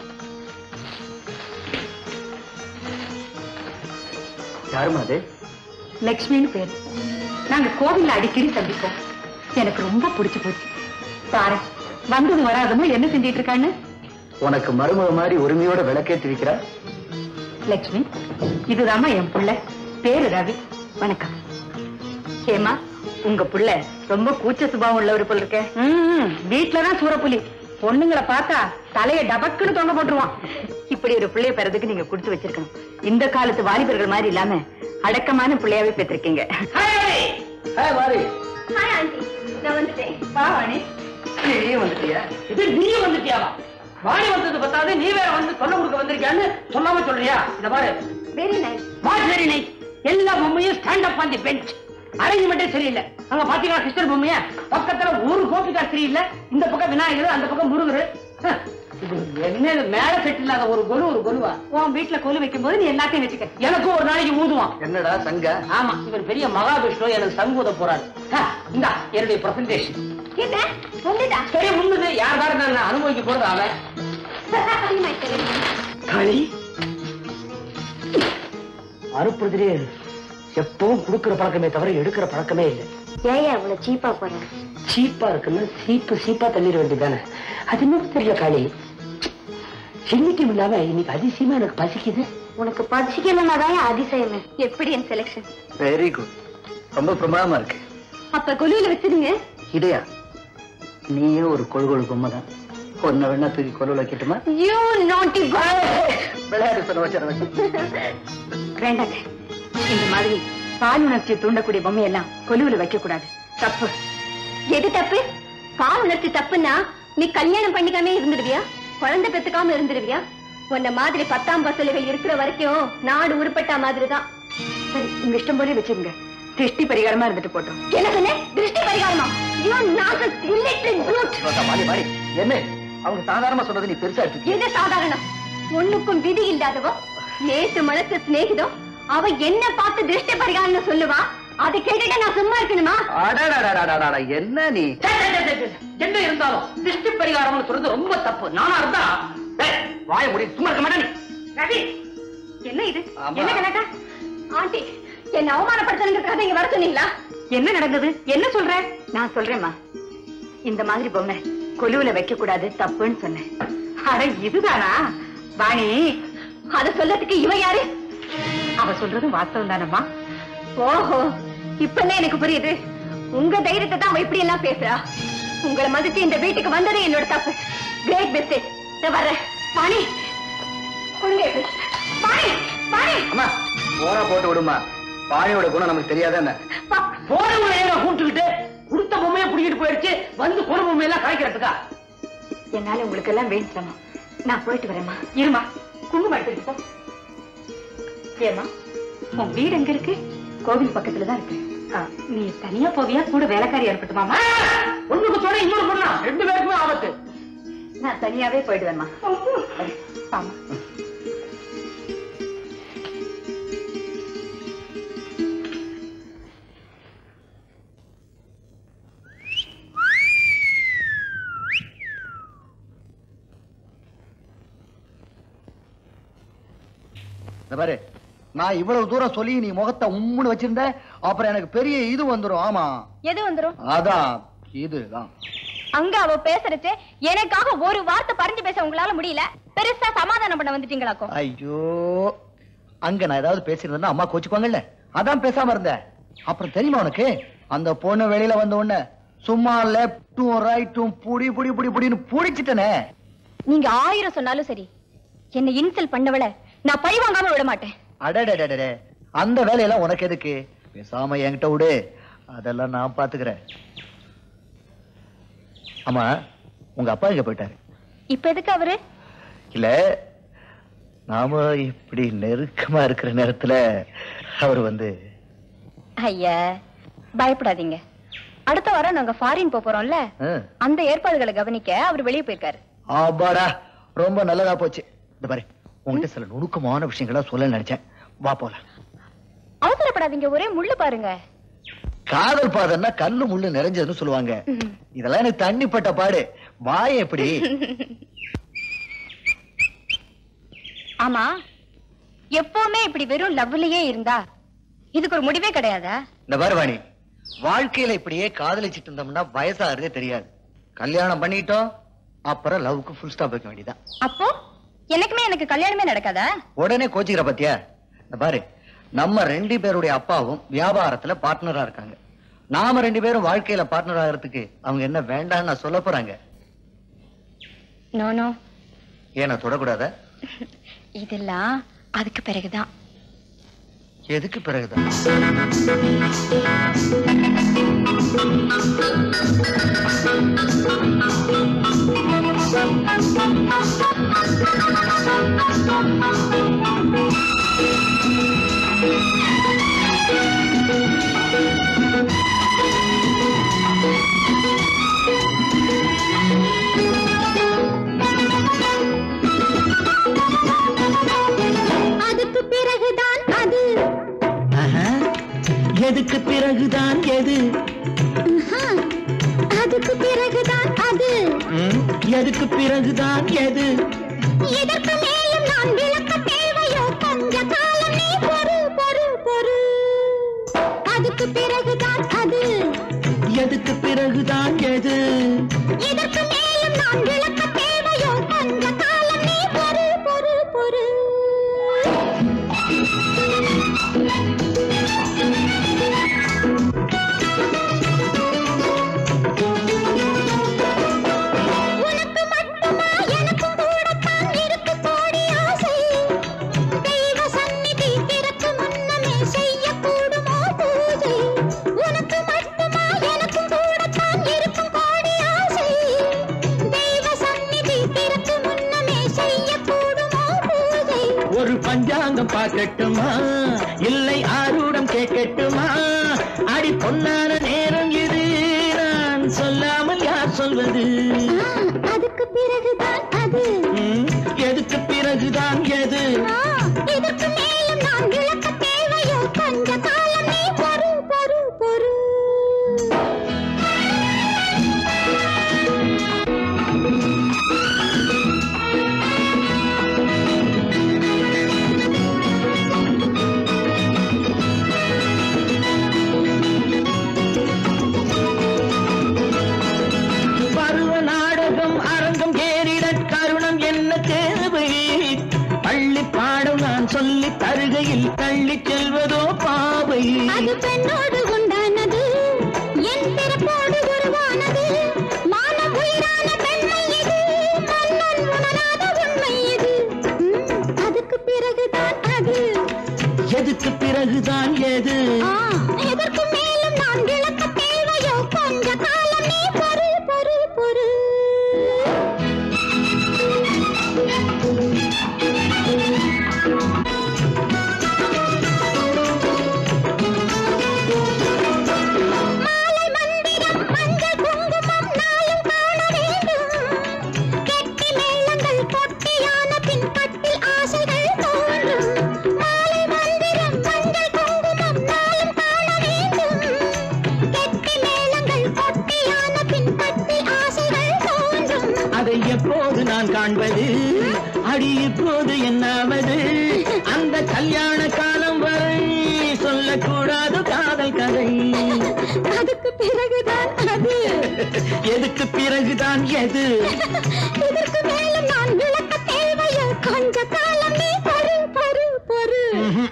யாருமா அது லக்ஷ்மின்னு பேரு நாங்க கோவில்ல அடிக்கடி சந்திப்போம் எனக்கு ரொம்ப பிடிச்சு போச்சு பாரு வந்தது வராதமோ என்ன செஞ்சிட்டு இருக்கான்னு உனக்கு மருமக மாதிரி உரிமையோட விளக்கேற்றி வைக்கிறா லக்ஷ்மி இதுதாம்மா என் புள்ள பேரு ரவி வணக்கம் ஏமா உங்க புள்ள ரொம்ப கூச்ச சுபாவம் உள்ளவர் போல இருக்க வீட்டுலதான் சூரப்புலி பொண்ணுங்களை பார்த்தா தலைய டபக்குன்னு தொங்க போட்டுருவான் இப்படி ஒரு பிள்ளைய பெறதுக்கு நீங்க கொடுத்து வச்சிருக்கணும் இந்த காலத்து வாலிபர்கள் மாதிரி இல்லாம அடக்கமான பிள்ளையாவே பெற்றிருக்கீங்க மாறி ஹாய் ஆண்டி நான் வந்துட்டேன் பாவாணி நீயே வந்துட்டியா இது நீ வந்துட்டியாவா வாணி வந்தது பத்தாது நீ வேற வந்து தொல்லை கொடுக்க வந்திருக்கியான்னு சொல்லாம சொல்றியா இந்த பாரு very nice what very nice எல்லா பொம்மையும் stand up on the bench அரேஞ்ச்மெண்டே சரியில்லை அங்க பாத்தீங்களா கிருஷ்ணர் பொம்மைய பக்கத்துல ஒரு கோபிகா இல்ல இந்த பக்கம் விநாயகர் அந்த பக்கம் முருகர் ஹ, இது என்ன இது மேல செட் இல்லாத ஒரு கொலு ஒரு கொலுவா உன் வீட்டுல கொலு வைக்கும் போது நீ எல்லாத்தையும் வச்சுக்க எனக்கும் ஒரு நாளைக்கு ஊதுவான் என்னடா சங்க ஆமா இவர் பெரிய மகாவிஷ்ணு எனக்கு சங்கூத போறாரு ஹ, இந்தா என்னுடைய பிரசன்டேஷன் என்ன வந்துட்டா சரி முன்னுது யார் வேற நான் அனுபவிக்க போறது அவன் களி அறுப்புறதுலே எப்பவும் கொடுக்கிற பழக்கமே தவிர எடுக்கிற பழக்கமே இல்லை ஏன் அவ்வளவு சீப்பா போறேன் சீப்பா இருக்குன்னா சீப்பு சீப்பா தள்ளிட வேண்டியதானே அது இன்னும் தெரியல காளி இன்னைக்கும் இல்லாம இன்னைக்கு அதிசயமா எனக்கு பசிக்குது உனக்கு பசிக்கலன்னா தான் அதிசயம் எப்படி என் செலக்ஷன் வெரி குட் ரொம்ப பிரமாதமா இருக்கு அப்ப கொலுவில வச்சிருங்க இதையா நீயே ஒரு கொழுகொழு பொம்மை தான் ஒன்ன வேணா தூக்கி கொழுவில் வைக்கட்டுமா யூ நாட்டி விளையாட்டு சொன்ன வச்சு வேண்டாங்க இந்த மாதிரி பால் உணர்ச்சியை தூண்டக்கூடிய பொம்மையெல்லாம் கொலுவுல வைக்க கூடாது தப்பு எது தப்பு பால் உணர்ச்சி தப்புன்னா நீ கல்யாணம் பண்ணிக்காம இருந்துடுவியா குழந்தை பெத்துக்காம இருந்துடுவியா உன்ன மாதிரி பத்தாம் பசலைகள் இருக்கிற வரைக்கும் நாடு உருப்பட்ட மாதிரி தான் சரி உங்க இஷ்டம் போலே வச்சிருங்க திருஷ்டி பரிகாரமா இருந்துட்டு போட்டோம் என்ன சொன்ன திருஷ்டி பரிகாரமா யூ நாட் இல்லிட்டரேட் ப்ரூட் மாறி மாறி என்ன அவங்க சாதாரணமா சொன்னது நீ பெருசா எடுத்து எது சாதாரணம் ஒண்ணுக்கும் விதி இல்லாதவோ நேத்து மனசு சிநேகிதம் அவ என்ன பார்த்து திருஷ்டி பரிகாரம்னு சொல்லுவா அதை கேட்டுட்டு நான் சும்மா இருக்கணுமா அடடடடடடடட, என்ன நீ சே, சே, சே, சே, சே. என்ன இருந்தாலும் திருஷ்டி பரிகாரம்னு சொல்றது ரொம்ப தப்பு நானா இருந்தா டேய், வாய முடி சும்மா இருக்க மாட்டேன் ரவி என்ன இது ஆமா. என்ன கலாட்டா ஆண்டி என்ன அவமானப்படுத்தணுங்கிறதுக்காக இங்க வர சொன்னீங்களா என்ன நடந்தது என்ன சொல்ற நான் சொல்றேம்மா இந்த மாதிரி பொம்மை கொலுவுல வைக்க கூடாது தப்புன்னு சொன்னேன் அட இதுதானா வாணி அத சொல்லறதுக்கு இவ யாரு அவ சொல்றதும் வாஸ்தவம் தானம்மா ஓஹோ இப்பதான் எனக்கு புரியுது உங்க தைரியத்தை தான் அவ இப்படி எல்லாம் பேசுறா உங்களை மதிச்சு இந்த வீட்டுக்கு வந்ததே என்னோட தப்பு கிரேட் மிஸ்டேக் நான் வர்றேன் பாணி கொடுங்க இப்படி. பாணி பாணி அம்மா போனா போட்டு விடுமா பாணியோட குணம் நமக்கு தெரியாதானே பா- போறவங்க ஏன் கூப்பிட்டுக்கிட்டு கொடுத்த பொம்மையை புடிக்கிட்டு போயிடுச்சு வந்து கொடு பொம்மையெல்லாம் காய்க்கிறதுக்கா என்னால உங்களுக்கு எல்லாம் வேண்டலாமா நான் போயிட்டு வரேம்மா இருமா குங்குமம் எடுத்துட்டு போ ஏமா உன் வீடு எங்க இருக்கு கோவில் பக்கத்துல தான் இருக்கு ஆ, நீ தனியா போவியா கூட வேலைக்காரி இருக்கட்டுமாமா ஒண்ணுக்கு சொன்ன இன்னொரு பொண்ணா ரெண்டு பேருக்குமே ஆபத்து நான் தனியாவே போயிடுவேம்மா ஆமா இந்த பாரு நான் இவ்வளவு தூரம் சொல்லி நீ முகத்தை உம்முன்னு வச்சிருந்த அப்புறம் எனக்கு பெரிய இது வந்துரும் ஆமா எது வந்துரும் அதான் இதுதான் அங்க அவ பேசுறச்சு எனக்காக ஒரு வார்த்தை பறிஞ்சு பேச உங்களால முடியல பெருசா சமாதானம் பண்ண வந்துட்டீங்களாக்கும் ஐயோ அங்க நான் ஏதாவது பேசியிருந்தேன்னா அம்மா கோச்சுக்குவாங்கல்ல அதான் பேசாம இருந்தேன் அப்புறம் தெரியுமா உனக்கு அந்த பொண்ணு வெளியில வந்த உடனே சும்மா லெப்டும் ரைட்டும் புடி புடி புடி புடின்னு புடிச்சிட்டனே நீங்க ஆயிரம் சொன்னாலும் சரி என்ன இன்சல் பண்ணவள நான் பழி வாங்காம விட மாட்டேன் அடடடடே அந்த வேலையெல்லாம் உனக்கு எதுக்கு பேசாம என்கிட்ட விடு அதெல்லாம் நான் பாத்துக்கிறேன் ஆமா உங்க அப்பா எங்க போயிட்டாரு இப்ப எதுக்கு அவரு இல்ல நாம இப்படி நெருக்கமா இருக்கிற நேரத்துல அவர் வந்து ஐயா பயப்படாதீங்க அடுத்த வாரம் நாங்க ஃபாரின் போறோம்ல ஆ, அந்த ஏற்பாடுகளை கவனிக்க அவர் வெளியே போயிருக்காரு ஆபாடா ரொம்ப நல்லதா போச்சு இந்த பாரு உங்ககிட்ட சில நுணுக்கமான விஷயங்களா சொல்ல நினைச்சேன் வா போலாம் அவசரப்படாதீங்க ஒரே முள்ளு பாருங்க காதல் பாதம்னா கல்லு முள்ளு நிறைஞ்சதுன்னு சொல்லுவாங்க இதெல்லாம் எனக்கு தண்ணி பட்ட பாடு வாய எப்படி ஆமா எப்பவுமே இப்படி வெறும் லவ்லயே இருந்தா இதுக்கு ஒரு முடிவே கிடையாதா இந்த பாருவாணி வாழ்க்கையில இப்படியே காதலிச்சிட்டு இருந்தோம்னா வயசாகிறதே தெரியாது கல்யாணம் பண்ணிட்டோம் அப்புறம் லவ்க்கு ஃபுல் ஸ்டாப் வைக்க வேண்டியதான் அப்போ எனக்குமே எனக்கு கல்யாணமே நடக்காதா உடனே கோச்சிக்கிற பத்தியா இந்த பாரு நம்ம ரெண்டு பேருடைய அப்பாவும் வியாபாரத்துல பார்ட்னரா இருக்காங்க நாம ரெண்டு பேரும் வாழ்க்கையில பார்ட்னர் ஆகிறதுக்கு அவங்க என்ன வேண்டாம்னு நான் சொல்ல போறாங்க நோ நோ ஏன் நான் தொடக்கூடாத இதெல்லாம் அதுக்கு பிறகுதான் எதுக்கு பிறகுதான் அதுக்கு பிறகுதான் அது எதுக்கு பிறகுதான் எது அதுக்கு பிறகுதான் அது ம், எதுக்கு பிறகுதான் எது இதற்கு மேலும் நான் விளக்க தேவையோ கொஞ்ச காலம் நீ பொறு பொறு பொறு அதுக்கு பிறகுதான் அது எதுக்கு பிறகுதான் எது இதற்கு மேலும் நான் விளக்க தேவையோ கொஞ்ச காலம் நீ பொறு பொறு பொறு உனக்கு மட்டுமா எனக்கும் கூடத்தான் இருக்கு கோடி ஆசை தெய்வ சந்நிதி திறக்கு முன்னமே செய்யக்கூடுமோ பூஜை உனக்கு மட்டுமா எனக்கும் கூடத்தான் இருக்கும் கோடி ஆசை தெய்வ சந்நிதி திறக்கு முன்னமே செய்யக்கூடுமோ பூஜை ஒரு பஞ்சாங்கம் பார்க்கட்டுமா இல்லை ஆரூடம் கேட்கட்டுமா அடி பொன்னான நேரம் இது நான் சொல்லாமல் யார் சொல்வது ஆ, அதுக்கு பிறகுதான் அது ம், எதுக்கு பிறகுதான் எது ஆ, இதற்கு மேலும் நான் விளக்க தேவையோ கொஞ்ச காலம் நீ பொறு பொறு பொறு பருவ நாடகம் அரங்கம் ஏறிட கருணம் என்ன தேவை பள்ளி பாடம் நான் சொல்லி தருகையில் தள்ளி செல்வதோ பாவை அது பெண்ணோடு உண்டானது என் பிறப்போடு உருவானது மானம் உயிரான பெண்மை இது மன்னன் உணராத உண்மை இது ம், அதுக்கு பிறகுதான் அது எதுக்கு பிறகுதான் எது ஆ, இதற்கு மேலும் நான் விளக்க தேவையோ கொஞ்ச காலம் நீ பொறு பொறு பொறு மாலை மந்திரம் மஞ்சள் குங்குமம் நாளும் காண வேண்டும் கெட்டி மேளங்கள் பொட்டியான பின் கட்டில் ஆசைகள் தோன்றும் மாலை மந்திரம் மஞ்சள் குங்குமம் நாளும் காண வேண்டும் கெட்டி மேளங்கள் பொட்டியான பின் கட்டில் ஆசைகள் தோன்றும் அதை எப்போது நான் காண்பது அடி இப்போது என்னாவது அந்த கல்யாண காலம் வரை சொல்லக்கூடாது காதல் கதை அதுக்கு பிறகுதான் அது எதுக்கு பிறகுதான் எது இதற்கு மேலும் நான் விளக்க தேவையோ கொஞ்ச காலம் நீ பொறு பொறு பொறு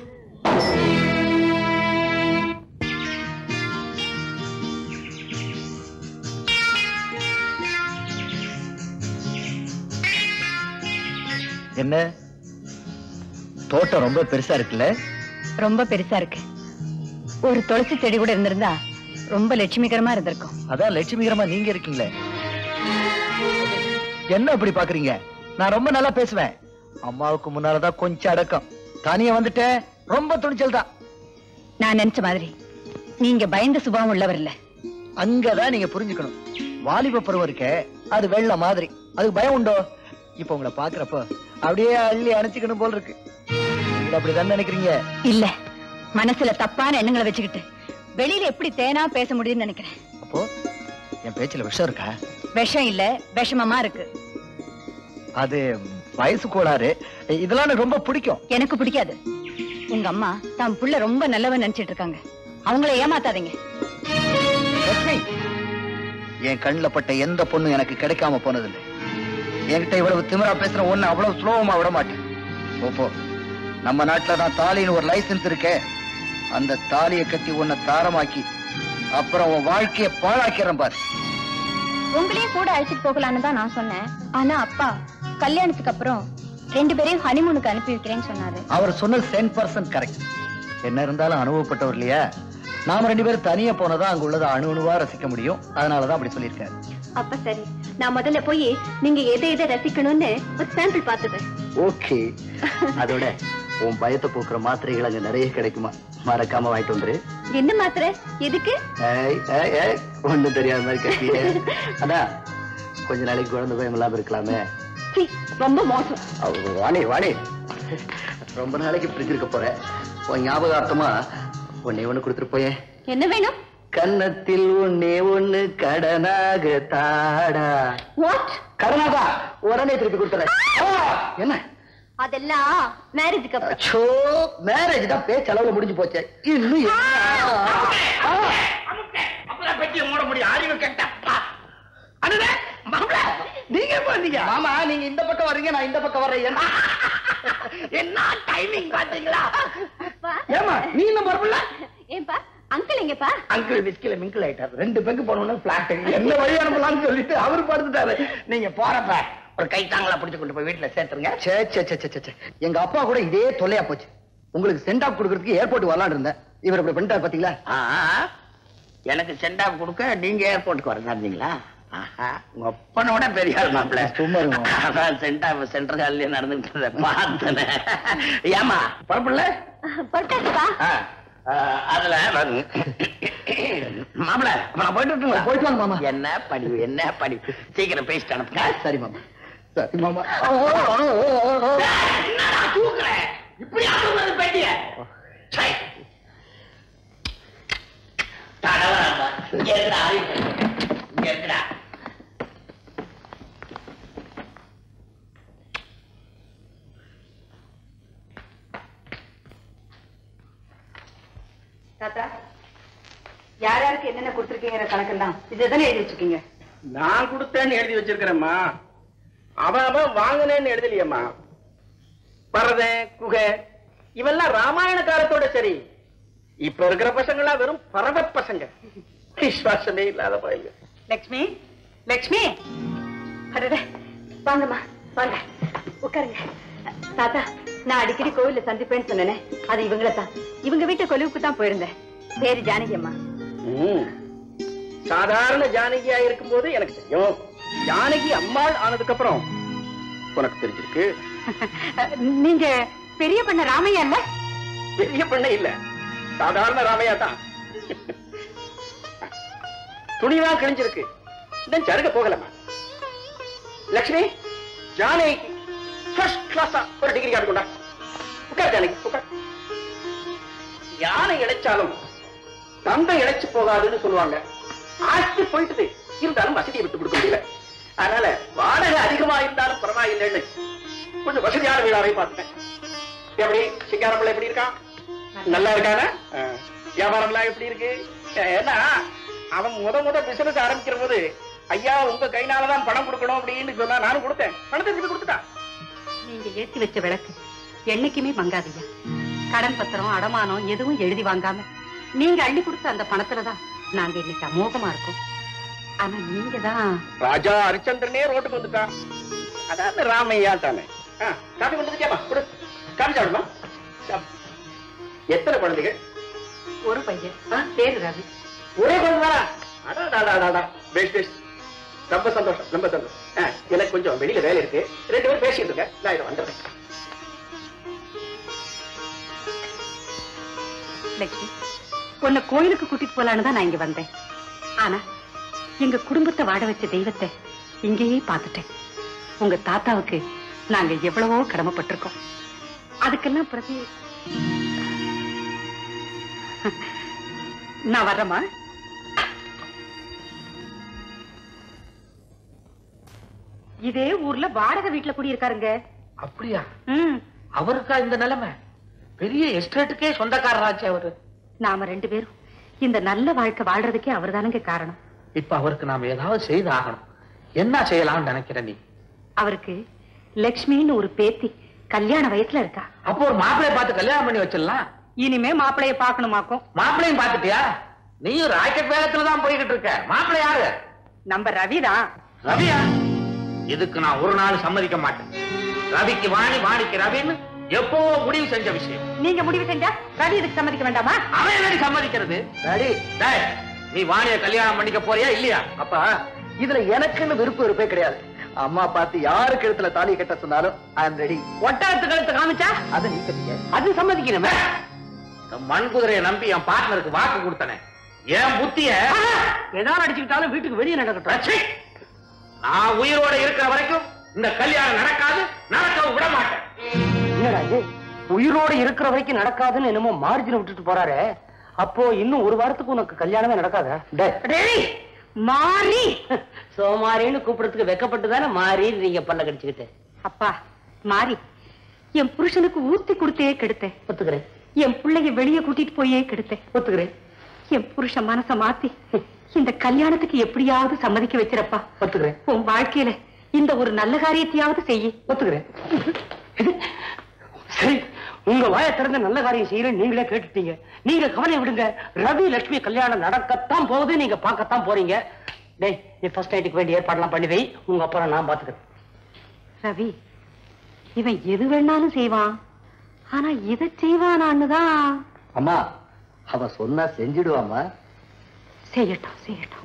என்ன தோட்டம் ரொம்ப பெருசா இருக்குல்ல ரொம்ப பெருசா இருக்கு ஒரு துளசி செடி கூட இருந்திருந்தா ரொம்ப லட்சுமிகரமா இருந்திருக்கும் அதான் லட்சுமிகரமா நீங்க இருக்கீங்களே என்ன அப்படி பாக்குறீங்க நான் ரொம்ப நல்லா பேசுவேன் அம்மாவுக்கு முன்னாலதான் கொஞ்சம் அடக்கம் தனியா வந்துட்டேன் ரொம்ப துணிச்சல் தான் நான் நினைச்ச மாதிரி நீங்க பயந்த சுபாவம் உள்ளவர் இல்ல அங்கதான் நீங்க புரிஞ்சுக்கணும் வாலிப பருவம் இருக்கே அது வெள்ள மாதிரி அதுக்கு பயம் உண்டோ இப்ப உங்களை பாக்குறப்ப அப்படியே அள்ளி அணைச்சுக்கணும் போல இருக்கு நீங்க அப்படிதான் நினைக்கிறீங்க இல்ல மனசுல தப்பான எண்ணங்களை வச்சுக்கிட்டு வெளியில எப்படி தேனா பேச முடியும்னு நினைக்கிறேன் அப்போ என் பேச்சுல விஷம் இருக்கா விஷம் இல்ல விஷமமா இருக்கு அது வயசு கோளாறு இதெல்லாம் எனக்கு ரொம்ப பிடிக்கும் எனக்கு பிடிக்காது உங்க அம்மா தான் புள்ள ரொம்ப நல்லவன் நினைச்சிட்டு இருக்காங்க அவங்கள ஏமாத்தாதீங்க லட்சுமி என் கண்ணுல பட்ட எந்த பொண்ணும் எனக்கு கிடைக்காம போனதில்லை என்கிட்ட இவ்வளவு திமிரா பேசுற ஒண்ணு அவ்வளவு சுலபமா விட மாட்டேன் போ, போ நம்ம நாட்டுல தான் தாலின்னு ஒரு லைசென்ஸ் இருக்கே அந்த தாலியை கட்டி உன்னை தாரமாக்கி அப்புறம் உன் வாழ்க்கைய பாழாக்கிறேன் பாரு உங்களையும் கூட அழைச்சிட்டு போகலான்னு தான் நான் சொன்னேன் ஆனா அப்பா கல்யாணத்துக்கு அப்புறம் ரெண்டு பேரையும் ஹனிமூனுக்கு அனுப்பி வைக்கிறேன்னு சொன்னாரு அவர் சொன்னது டென் பர்சன்ட் கரெக்ட் என்ன இருந்தாலும் அனுபவப்பட்டவர் இல்லையா நாம ரெண்டு பேரும் தனியா போனதா அங்க உள்ளதை அணு அணுவா ரசிக்க முடியும் அதனாலதான் அப்படி சொல்லியிருக்காரு அப்ப சரி நான் முதல்ல போய் நீங்க எதை எதை ரசிக்கணும்னு ஒரு சாம்பிள் பார்த்தது ஓகே அதோட உன் பயத்தை போக்குற மாத்திரைகள் அங்க நிறைய கிடைக்குமா மறக்காம வாங்கிட்டு வந்துரு என்ன மாத்திரை எதுக்கு ஏய், ஏய், ஏய், ஒண்ணும் தெரியாத மாதிரி கட்டியே அதான் கொஞ்ச நாளைக்கு குழந்தை பயம் இல்லாம இருக்கலாமே சீ, ரொம்ப மோசம் அவ- வாணி வாணி ரொம்ப நாளைக்கு பிரிஞ்சு இருக்க போற உன் ஞாபகார்த்தமா ஒன்னே ஒண்ணு கொடுத்துட்டு போயேன் என்ன வேணும் கன்னத்தில் ஒன்னே ஒண்ணு கடனாக தாடா வாட் கடனாகா உடனே திருப்பி கொடுத்துறேன் ஆ, என்ன அதெல்லாம் மேரேஜுக்கு அப்புறம் அச்சோ மேரேஜ் தான் பேச்சளவுல முடிஞ்சு போச்சு இன்னும் என்ன? ஆ, அப்புறம் பெட்டியை மூட முடியும் அறிவு கெட்டப்பா அண்ணே மாப்பிள நீங்க எப்ப வந்தீங்க மாமா நீங்க இந்த பக்கம் வர்றீங்க நான் இந்த பக்கம் வர்றேன் என்ன? என்ன டைமிங் பாத்தீங்களா அப்பா ஏமா நீ என்ன மறுபடியும் ஏன்பா அங்கிள் எங்கப்பா அங்கிள் விஸ்கில மிங்கிள் ஆயிட்டாரு ரெண்டு பெங்கு போனோம்னா பிளாட் என்ன வழி அனுப்பலாம்னு சொல்லிட்டு அவரு படுத்துட்டாரு நீங்க போறப்ப ஒரு கை தாங்களா பிடிச்சு கொண்டு போய் வீட்டுல சேர்த்துருங்க ச்சே, ச்சே, ச்சே, ச்சே, ச்சே. எங்க அப்பா கூட இதே தொல்லையா போச்சு உங்களுக்கு சென்ட் ஆஃப் கொடுக்கறதுக்கு ஏர்போர்ட் வரலாம்னு இருந்தேன் இவர் இப்படி பண்ணிட்டாரு பாத்தீங்களா ஆ, எனக்கு சென்ட் ஆஃப் கொடுக்க நீங்க ஏர்போர்ட்டுக்கு வரீங்களா ஆஹா உங்க அப்பனோட பெரிய ஆள் மாப்பிள்ள சும்மா இருங்க. அதான் சென்ட் ஆஃப் சென்ட்ரல் ஹாலிலே நடந்துட்டு பார்த்தேன் ஏமா பரப்பில்ல பொட்டாச்சுப்பா அதுல மாப்பிள அப்ப நான் போயிட்டு வரட்டுங்களா? போயிட்டு வாங்க மாமா. என்ன படிவு என்ன படிவு சீக்கிரம் பேசிட்டு அனுப்புங்க சரி மாமா சரி மாமா என்னடா தூக்குற இப்படி ஆகுறது பெட்டிய சை. தடவராப்பா. இங்க இருக்குடா, அறிவு. இங்க இருக்குடா. தாத்தா யார் யாருக்கு என்னென்ன கொடுத்துருக்கீங்கிற கணக்கெல்லாம் இதுதானே எழுதி வச்சிருக்கீங்க நான் கொடுத்தேன்னு எழுதி வச்சிருக்கிறேம்மா அவன் அவன் வாங்கினேன்னு எழுதலையம்மா பரதை குகை இவெல்லாம் ராமாயண காலத்தோட சரி இப்ப இருக்கிற பசங்களாம் வெறும் பரத பசங்க விசுவாசமே இல்லாத பையங்க லக்ஷ்மி லக்ஷ்மி அடடே வாங்கம்மா வாங்க உட்காருங்க தாத்தா நான் அடிக்கடி கோவில்ல சந்திப்பேன்னு சொன்னேனே அது இவங்கள தான் இவங்க வீட்டு கொலுவுக்கு தான் போயிருந்தேன் பேரு ஜானகி அம்மா ம். சாதாரண ஜானகியா இருக்கும்போது எனக்கு தெரியும் ஜானகி அம்மாள் ஆனதுக்கு அப்புறம் உனக்கு தெரிஞ்சிருக்கு நீங்க பெரிய பண்ண ராமையா இல்ல பெரிய பண்ண இல்ல சாதாரண ராமையா தான் துணிதான் கிழிஞ்சிருக்கு இன்னும் சருக போகலமா லக்ஷ்மி ஜானகிக்கு ஃபர்ஸ்ட் கிளாஸா ஒரு டிகிரி காட்டு கொண்டா உட்கார் ஜானகி உட்கார் யானை இழைச்சாலும் தந்தை இழைச்சு போகாதுன்னு சொல்லுவாங்க ஆஸ்தி போயிட்டுது இருந்தாலும் வசதியை விட்டு கொடுக்க முடியல அதனால வாடகை அதிகமா இருந்தாலும் பரவாயில்லைன்னு கொஞ்சம் வசதியான வீடாவே பார்த்தேன் எப்படி சிங்காரம்பிள்ளை எப்படி இருக்கான் நல்லா இருக்கானா வியாபாரம்லாம் எப்படி இருக்கு அஹ், ஏன்னா அவன் முத முத பிசினஸ் ஆரம்பிக்கிற போது ஐயா உங்க கைனாலதான் பணம் கொடுக்கணும் அப்படின்னு சொன்னா நானும் கொடுத்தேன் பணத்தை திருப்பி கொடுத்துட்டான் நீங்க ஏத்தி வச்ச விளக்கு என்னைக்குமே மங்காதீங்க கடன் பத்திரம் அடமானம் எதுவும் எழுதி வாங்காம நீங்க அள்ளி கொடுத்த அந்த பணத்துலதான் நாங்க இன்னைக்கு அமோகமா இருக்கோம் ஆனா நீங்க தான் ராஜா ஹரிச்சந்திரனே ரோட்டுக்கு வந்துட்டான் அதாவது ராமையா தானே ஆ, காபி கொண்டு வந்துட்டியாமா கொடு காபி சாப்பிடுமா சாப்~ எத்தனை குழந்தைகள் ஒரு பையன் பேரு ரவி ஒரே குழந்தை தானா அடாடாடாடாடா பெஸ்ட் பெஸ்ட் ரொம்ப சந்தோஷம் ரொம்ப சந்தோஷம் ஆ, எனக்கு கொஞ்சம் வெளியில வேலை இருக்கு ரெண்டு பேரும் பேசிட்டு இருக்க நான் இதை வந்துடுறேன் லட்சுமி உன்னை கோயிலுக்கு கூட்டிட்டு போலான்னு தான் நான் இங்க வந்தேன் ஆனா எங்க குடும்பத்தை வாட வச்ச தெய்வத்தை இங்கேயே பார்த்துட்டேன் உங்க தாத்தாவுக்கு நாங்க எவ்வளவோ கடமைப்பட்டிருக்கோம் அதுக்கெல்லாம் பிரதி நான் வர்றேம்மா இதே ஊர்ல வாடகை வீட்டுல குடியிருக்காருங்க அப்படியா ம் அவருக்கா இந்த நிலைமை பெரிய எஸ்டேட்டுக்கே சொந்தக்காரராச்சு அவரு நாம ரெண்டு பேரும் இந்த நல்ல வாழ்க்கை வாழ்றதுக்கே அவர்தானுங்க காரணம் இப்ப அவருக்கு நாம ஏதாவது செய்து ஆகணும் என்ன செய்யலாம்னு நினைக்கிற நீ அவருக்கு லக்ஷ்மின்னு ஒரு பேத்தி கல்யாண வயசுல இருக்கா அப்போ ஒரு மாப்பிளைய பார்த்து கல்யாணம் பண்ணி வச்சிடலாம் இனிமே மாப்பிளைய பாக்கணுமாக்கும் மாப்பிளையும் பார்த்துட்டியா நீயும் ராக்கெட் வேகத்துல தான் போய்கிட்டு இருக்க மாப்பிள்ளை யாரு நம்ம ரவிதான் ரவியா இதுக்கு நான் ஒரு நாள் சம்மதிக்க மாட்டேன் ரவிக்கு வாணி வாணிக்கு ரவின்னு எப்பவோ முடிவு செஞ்ச விஷயம் நீங்க முடிவு செஞ்சா ரவி இதுக்கு சம்மதிக்க வேண்டாமா அவன் என்னடி சம்மதிக்கிறது டாடி டேய், நீ வாணிய கல்யாணம் பண்ணிக்க போறியா இல்லையா அப்பா இதுல எனக்குன்னு விருப்பம் இருப்பே கிடையாது அம்மா பார்த்து யாருக்கு இடத்துல தாலி கட்ட சொன்னாலும் ஐ அம் ரெடி ஒட்டகத்து கழுத்து காமிச்சா அதை நீ கட்டிக்க அது சம்மதிக்கணுமே இந்த மண் குதிரையை நம்பி என் பார்ட்னருக்கு வாக்கு கொடுத்தனே என் புத்திய ஏதாவது அடிச்சுக்கிட்டாலும் வீட்டுக்கு வெளியே நடக்கட்டும் ரட்சி. நான் உயிரோட இருக்கிற வரைக்கும் இந்த கல்யாணம் நடக்காது நடக்கவும் விட மாட்டேன் என்னடா இது உயிரோட இருக்கிற வரைக்கும் நடக்காதுன்னு என்னமோ மார்ஜினை விட்டுட்டு போறாரு அப்போ இன்னும் ஒரு வாரத்துக்கு உனக்கு கல்யாணமே நடக்காதா டேய், மாறி சோமாரின்னு கூப்பிடறதுக்கு வெக்கப்பட்டு தானே மாறி நீங்க பல்ல கடிச்சுக்கிட்டு அப்பா மாறி என் புருஷனுக்கு ஊத்தி கொடுத்தே கெடுத்தேன் ஒத்துக்கிறேன் என் பிள்ளைய வெளியே கூட்டிட்டு போயே கெடுத்தேன் ஒத்துக்கிறேன் என் புருஷன் மனச மாத்தி இந்த கல்யாணத்துக்கு எப்படியாவது சம்மதிக்க வச்சிரப்பா ஒத்துக்கிறேன் உன் வாழ்க்கையில இந்த ஒரு நல்ல காரியத்தையாவது செய்யி ஒத்துக்கிறேன் சரி உங்க வாயை திறந்து நல்ல காரியம் செய்யறேன் நீங்களே கேட்டுட்டீங்க நீங்க கவலை விடுங்க ரவி லட்சுமி கல்யாணம் நடக்கத்தான் போகுது நீங்க பார்க்கத்தான் போறீங்க டேய் நீ ஃபர்ஸ்ட் நைட்டுக்கு வேண்டிய ஏற்பாடுலாம் பண்ணி வை உங்க அப்புறம் நான் பாத்துக்கிறேன் ரவி இவன் எது வேணாலும் செய்வான் ஆனா இதை செய்வானான்னு தான் அம்மா அவ சொன்னா செஞ்சிடுவாமா செய்யட்டும் செய்யட்டும்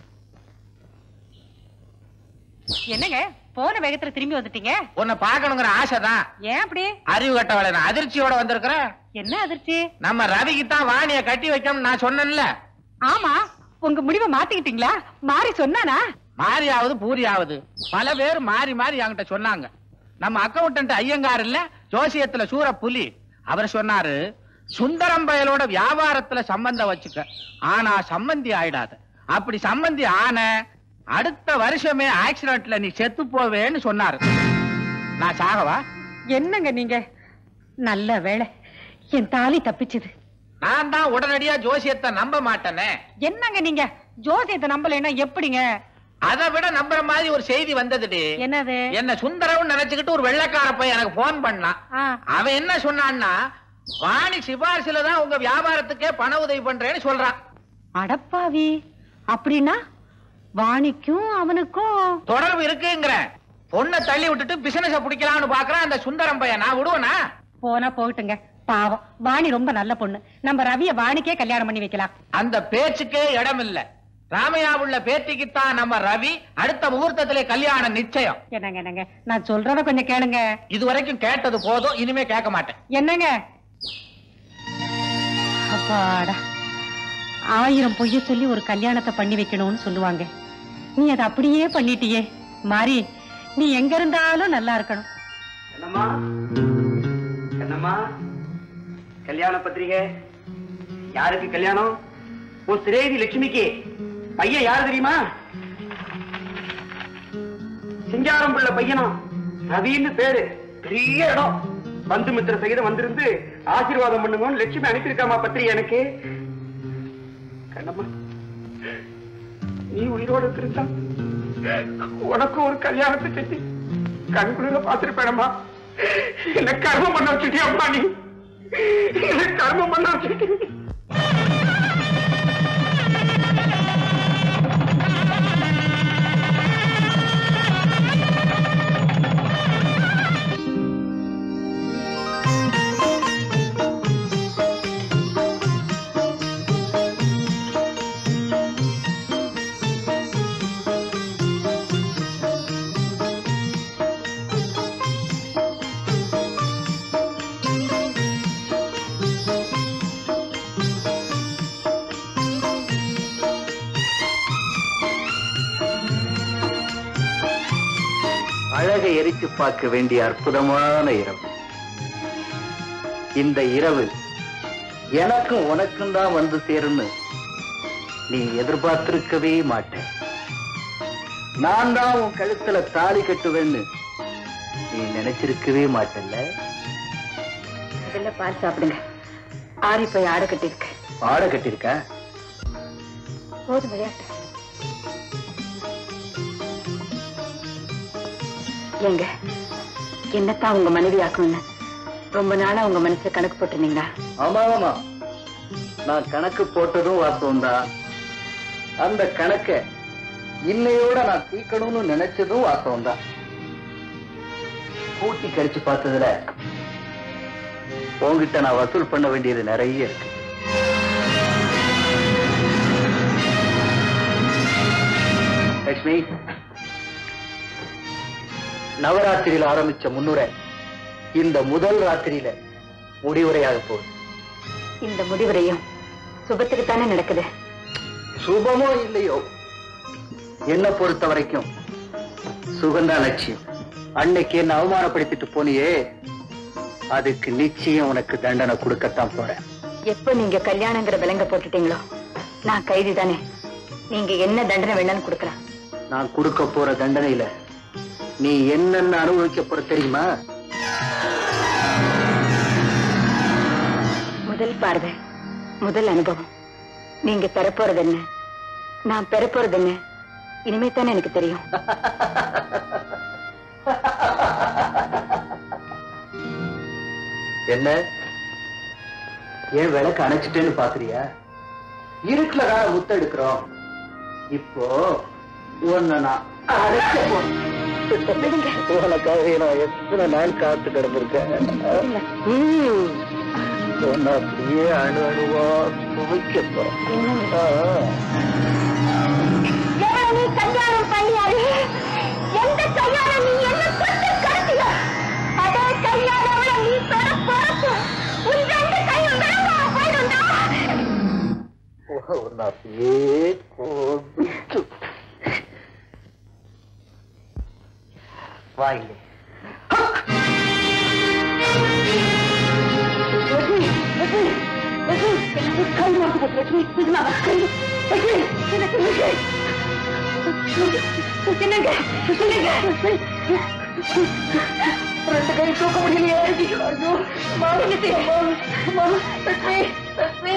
என்னங்க போன வேகத்துல திரும்பி வந்துட்டீங்க உன்னை பார்க்கணுங்கிற ஆசைதான் ஏன் அப்படி அறிவு கட்டவளை நான் அதிர்ச்சியோட வந்திருக்கிறேன் என்ன அதிர்ச்சி நம்ம ரவிக்கு தான் வாணிய கட்டி வைக்கணும்னு நான் சொன்னேன்ல ஆமா உங்க முடிவை மாத்திக்கிட்டீங்களா மாறி சொன்னானா மாறியாவது பூரியாவது பல பேர் மாறி மாறி என்கிட்ட சொன்னாங்க நம்ம அக்கவுண்டன்ட் ஐயங்கார் இல்ல ஜோசியத்துல சூர புலி அவர் சொன்னாரு சுந்தரம் பயலோட வியாபாரத்துல சம்பந்தம் வச்சுக்க ஆனா சம்பந்தி ஆயிடாத அப்படி சம்பந்தி ஆன அடுத்த வருஷமே ஆக்சிடென்ட்ல நீ செத்து போவேன்னு சொன்னாரு நான் சாகவா என்னங்க நீங்க நல்ல வேளை என் தாலி தப்பிச்சுது நான் தான் உடனடியா ஜோசியத்தை நம்ப மாட்டேனே என்னங்க நீங்க ஜோசியத்தை நம்பலைன்னா எப்படிங்க அதை விட நம்புற மாதிரி ஒரு செய்தி வந்ததுடி என்னது என்ன சுந்தரம் நினைச்சுக்கிட்டு ஒரு வெள்ளைக்கார போய் எனக்கு போன் பண்ணான் ஆ, அவன் என்ன சொன்னான்னா வாணி சிபாரிசுல தான் உங்க வியாபாரத்துக்கே பண உதவி பண்றேன்னு சொல்றான் அடப்பாவி அப்படின்னா வாணிக்கும் அவனுக்கும் தொடர்பு இருக்குங்கிற பொண்ணை தள்ளி விட்டுட்டு பிசினஸ பிடிக்கலாம்னு பாக்குறான் அந்த சுந்தரம் பையன் நான் விடுவேனா போனா போகட்டுங்க பாவம் வாணி ரொம்ப நல்ல பொண்ணு நம்ம ரவிய வாணிக்கே கல்யாணம் பண்ணி வைக்கலாம் அந்த பேச்சுக்கே இடம் இல்ல ராமையா உள்ள பேத்திக்குத்தான் நம்ம ரவி அடுத்த முகூர்த்தத்திலே கல்யாணம் நிச்சயம் என்னங்க என்னங்க நான் சொல்றத கொஞ்சம் கேளுங்க இது வரைக்கும் கேட்டது போதும் இனிமே கேட்க மாட்டேன் என்னங்க அப்பாடா ஆயிரம் பொய்ய சொல்லி ஒரு கல்யாணத்தை பண்ணி வைக்கணும்னு சொல்லுவாங்க நீ அதை அப்படியே பண்ணிட்டியே மாறி நீ எங்க இருந்தாலும் நல்லா இருக்கணும் என்னம்மா என்னம்மா கல்யாண பத்திரிகை யாருக்கு கல்யாணம் உன் சிரேதி லட்சுமிக்கு பையன் யாரு தெரியுமா சிங்காரம் பிள்ளை பையனா ரவின்னு பேரு பெரிய இடம் பந்து மித்திர சகிதம் வந்திருந்து ஆசீர்வாதம் பண்ணுங்கன்னு லட்சுமி அனுப்பியிருக்காமா பத்திரிகை எனக்கு கண்ணம்மா நீ உயிரோடு இருந்தா உனக்கு ஒரு கல்யாணத்தை கட்டி கண்குளிர பார்த்திருப்பேனம்மா என்ன கர்மம் பண்ண வச்சுட்டியம்மா நீ என்ன கர்மம் பண்ண வச்சுட்டி அழகை எரிச்சு பார்க்க வேண்டிய அற்புதமான இரவு இந்த இரவு எனக்கும் உனக்கும் தான் வந்து சேரும்னு நீ எதிர்பார்த்திருக்கவே மாட்டேன் நான் தான் உன் கழுத்துல தாலி கட்டுவேன்னு நீ நினைச்சிருக்கவே மாட்டல்ல முதல்ல பால் சாப்பிடுங்க ஆறி போய் ஆடை கட்டிருக்கு பாட கட்டிருக்க போதும் விளையாட்டு ஏங்க என்னத்தான் உங்க மனைவி ஆக்கும்னு ரொம்ப நாளா உங்க மனசுல கணக்கு போட்டிருந்தீங்களா ஆமா ஆமா நான் கணக்கு போட்டதும் வாஸ்தவம் தான் அந்த கணக்க இன்னையோட நான் தீக்கணும்னு நினைச்சதும் வாஸ்தவம் தான் கூட்டி கழிச்சு பார்த்ததுல உன்கிட்ட நான் வசூல் பண்ண வேண்டியது நிறைய இருக்கு லட்சுமி நவராத்திரியில ஆரம்பிச்ச முன்னுரை இந்த முதல் ராத்திரியில முடிவுரையாக போகுது இந்த முடிவுரையும் சுபத்துக்கு தானே நடக்குது சுபமோ இல்லையோ என்ன பொறுத்த வரைக்கும் சுகந்தா லட்சியம் அன்னைக்கு என்ன அவமானப்படுத்திட்டு போனியே அதுக்கு நிச்சயம் உனக்கு தண்டனை கொடுக்கத்தான் போறேன் எப்ப நீங்க கல்யாணங்கிற விலங்க போட்டுட்டீங்களோ நான் கைதி தானே நீங்க என்ன தண்டனை வேணாலும் கொடுக்கலாம் நான் கொடுக்க போற தண்டனையில நீ என்னென்ன அனுபவிக்க போற தெரியுமா முதல் பார்வை முதல் அனுபவம் நீங்க பெறப்போறது என்ன நான் பெறப்போறது என்ன இனிமே தானே எனக்கு தெரியும் என்ன ஏன் விளக்கு அணைச்சிட்டேன்னு பாக்குறியா இருட்டுல தான் முத்த எடுக்கிறோம் இப்போ உன்னை நான் அடைக்க போறேன். உனக்காக நான் எத்தனை நாள் காத்து கிடந்திருக்கேன் ம். உன்னை அப்படியே அணு அணுவா துவைக்க போறேன் ஆ. நீ கல்யாணம் பண்ணியாரு எந்த கையால நீ என்ன கொண்டு கடத்தியோ அதே கையால அவளை நீ தொட பொறுப்பு உன் ரெண்டு கையும் விளங்காம போயிடும்டா உன்னை அப்படியே கொதிச்சு. வாங்க ரெண்டு கை தூக்க முடியலையே ஐயோ, அம்மா, அம்மா, அம்மா, லட்சுமி, லட்சுமி,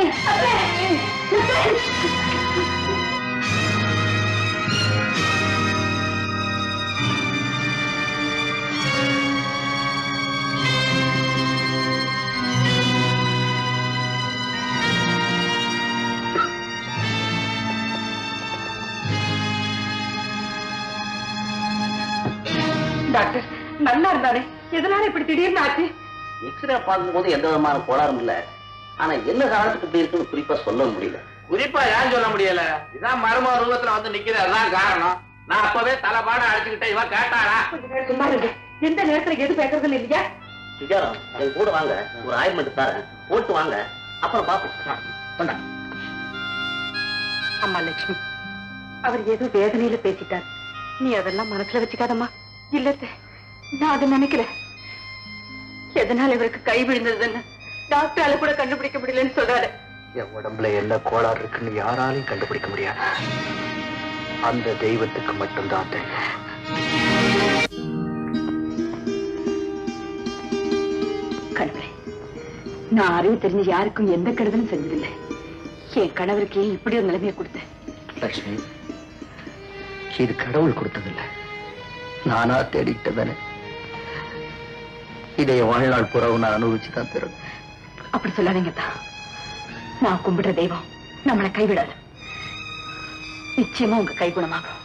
டாக்டர் நல்லா இருந்தானே எதனால இப்படி திடீர்னு ஆச்சு எக்ஸ்ரே பார்க்கும்போது எந்த விதமான கோளாறும் இல்ல ஆனா என்ன காரணத்துக்கு இப்படி இருக்குன்னு குறிப்பா சொல்ல முடியல குறிப்பா ஏன் சொல்ல முடியல இதான் மர்ம ரூபத்துல வந்து நிக்கிறது அதான் காரணம் நான் அப்பவே தலைப்பாட அடிச்சுக்கிட்டேன் இவன் கேட்டாளா சும்மா இருக்கு எந்த நேரத்துல எது பேசுறதுன்னு இல்லையா சுஜாரம் என் கூட வாங்க ஒரு ஆயில்மெண்ட் தரேன் போட்டு வாங்க அப்புறம் பாப்போம் கொண்டா. அம்மா லட்சுமி அவர் ஏதோ வேதனையில பேசிட்டார் நீ அதெல்லாம் மனசுல வச்சுக்காதம்மா இல்ல அத்தை, நான் அதை நினைக்கல எதனால இவருக்கு கை விழுந்ததுன்னு டாக்டரால கூட கண்டுபிடிக்க முடியலன்னு சொல்றாரு என் உடம்புல என்ன கோளாறு இருக்குன்னு யாராலையும் கண்டுபிடிக்க முடியாது அந்த தெய்வத்துக்கு மட்டும்தான் தெரியும் கடவுளே நான் அறிவு தெரிஞ்சு யாருக்கும் எந்த கெடுதலும் செஞ்சதில்லை என் கணவருக்கு ஏன் இப்படி ஒரு நிலைமையை கொடுத்தேன் லட்சுமி இது கடவுள் கொடுத்ததில்ல நானா தேடிக்கிட்டதானே இதை என் வாழ்நாள் புறவு நான் அனுபவிச்சு தான் தரணும் அப்படி சொல்லாதீங்க தான் நான் கும்பிடுற தெய்வம் நம்மளை கைவிடாது நிச்சயமா உங்க கை குணமாகும்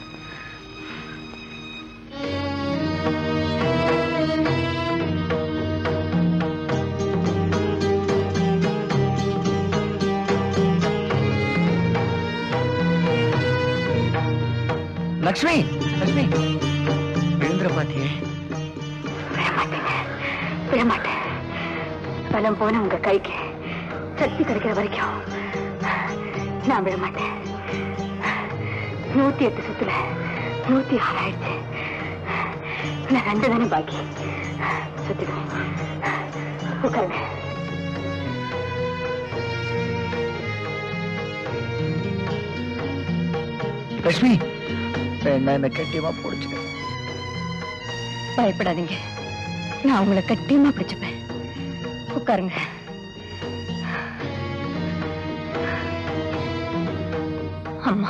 லக்ஷ்மி லக்ஷ்மி எழுந்துற பாத்தியே விடமாட்டேங்க விடமாட்டேன் பலம் போன உங்க கைக்கு சக்தி கிடைக்கிற வரைக்கும் நான் விடமாட்டேன் நூத்தி எட்டு சுத்துல நூத்தி ஆறு ஆயிடுச்சு நான் ரெண்டு தானே பாக்கி சுத்திடுவேன் உட்காருங்க லட்சுமி என்ன என்ன கட்டியமா பிடிச்சிக்க பயப்படாதீங்க நான் உங்களை கட்டியமா பிடிச்சுப்பேன் உட்காருங்க அம்மா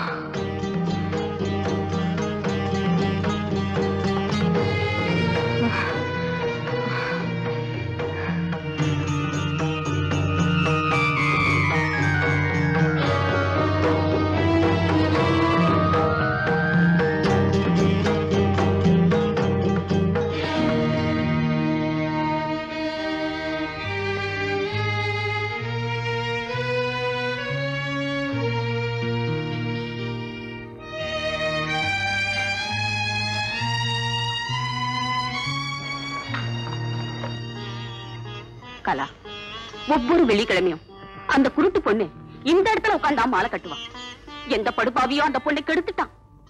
கலா ஒவ்வொரு வெள்ளிக்கிழமையும் அந்த குருட்டு பொண்ணு இந்த இடத்துல உட்காந்தா மாலை கட்டுவான் எந்த படுபாவியோ அந்த பொண்ணை கெடுத்துட்டான்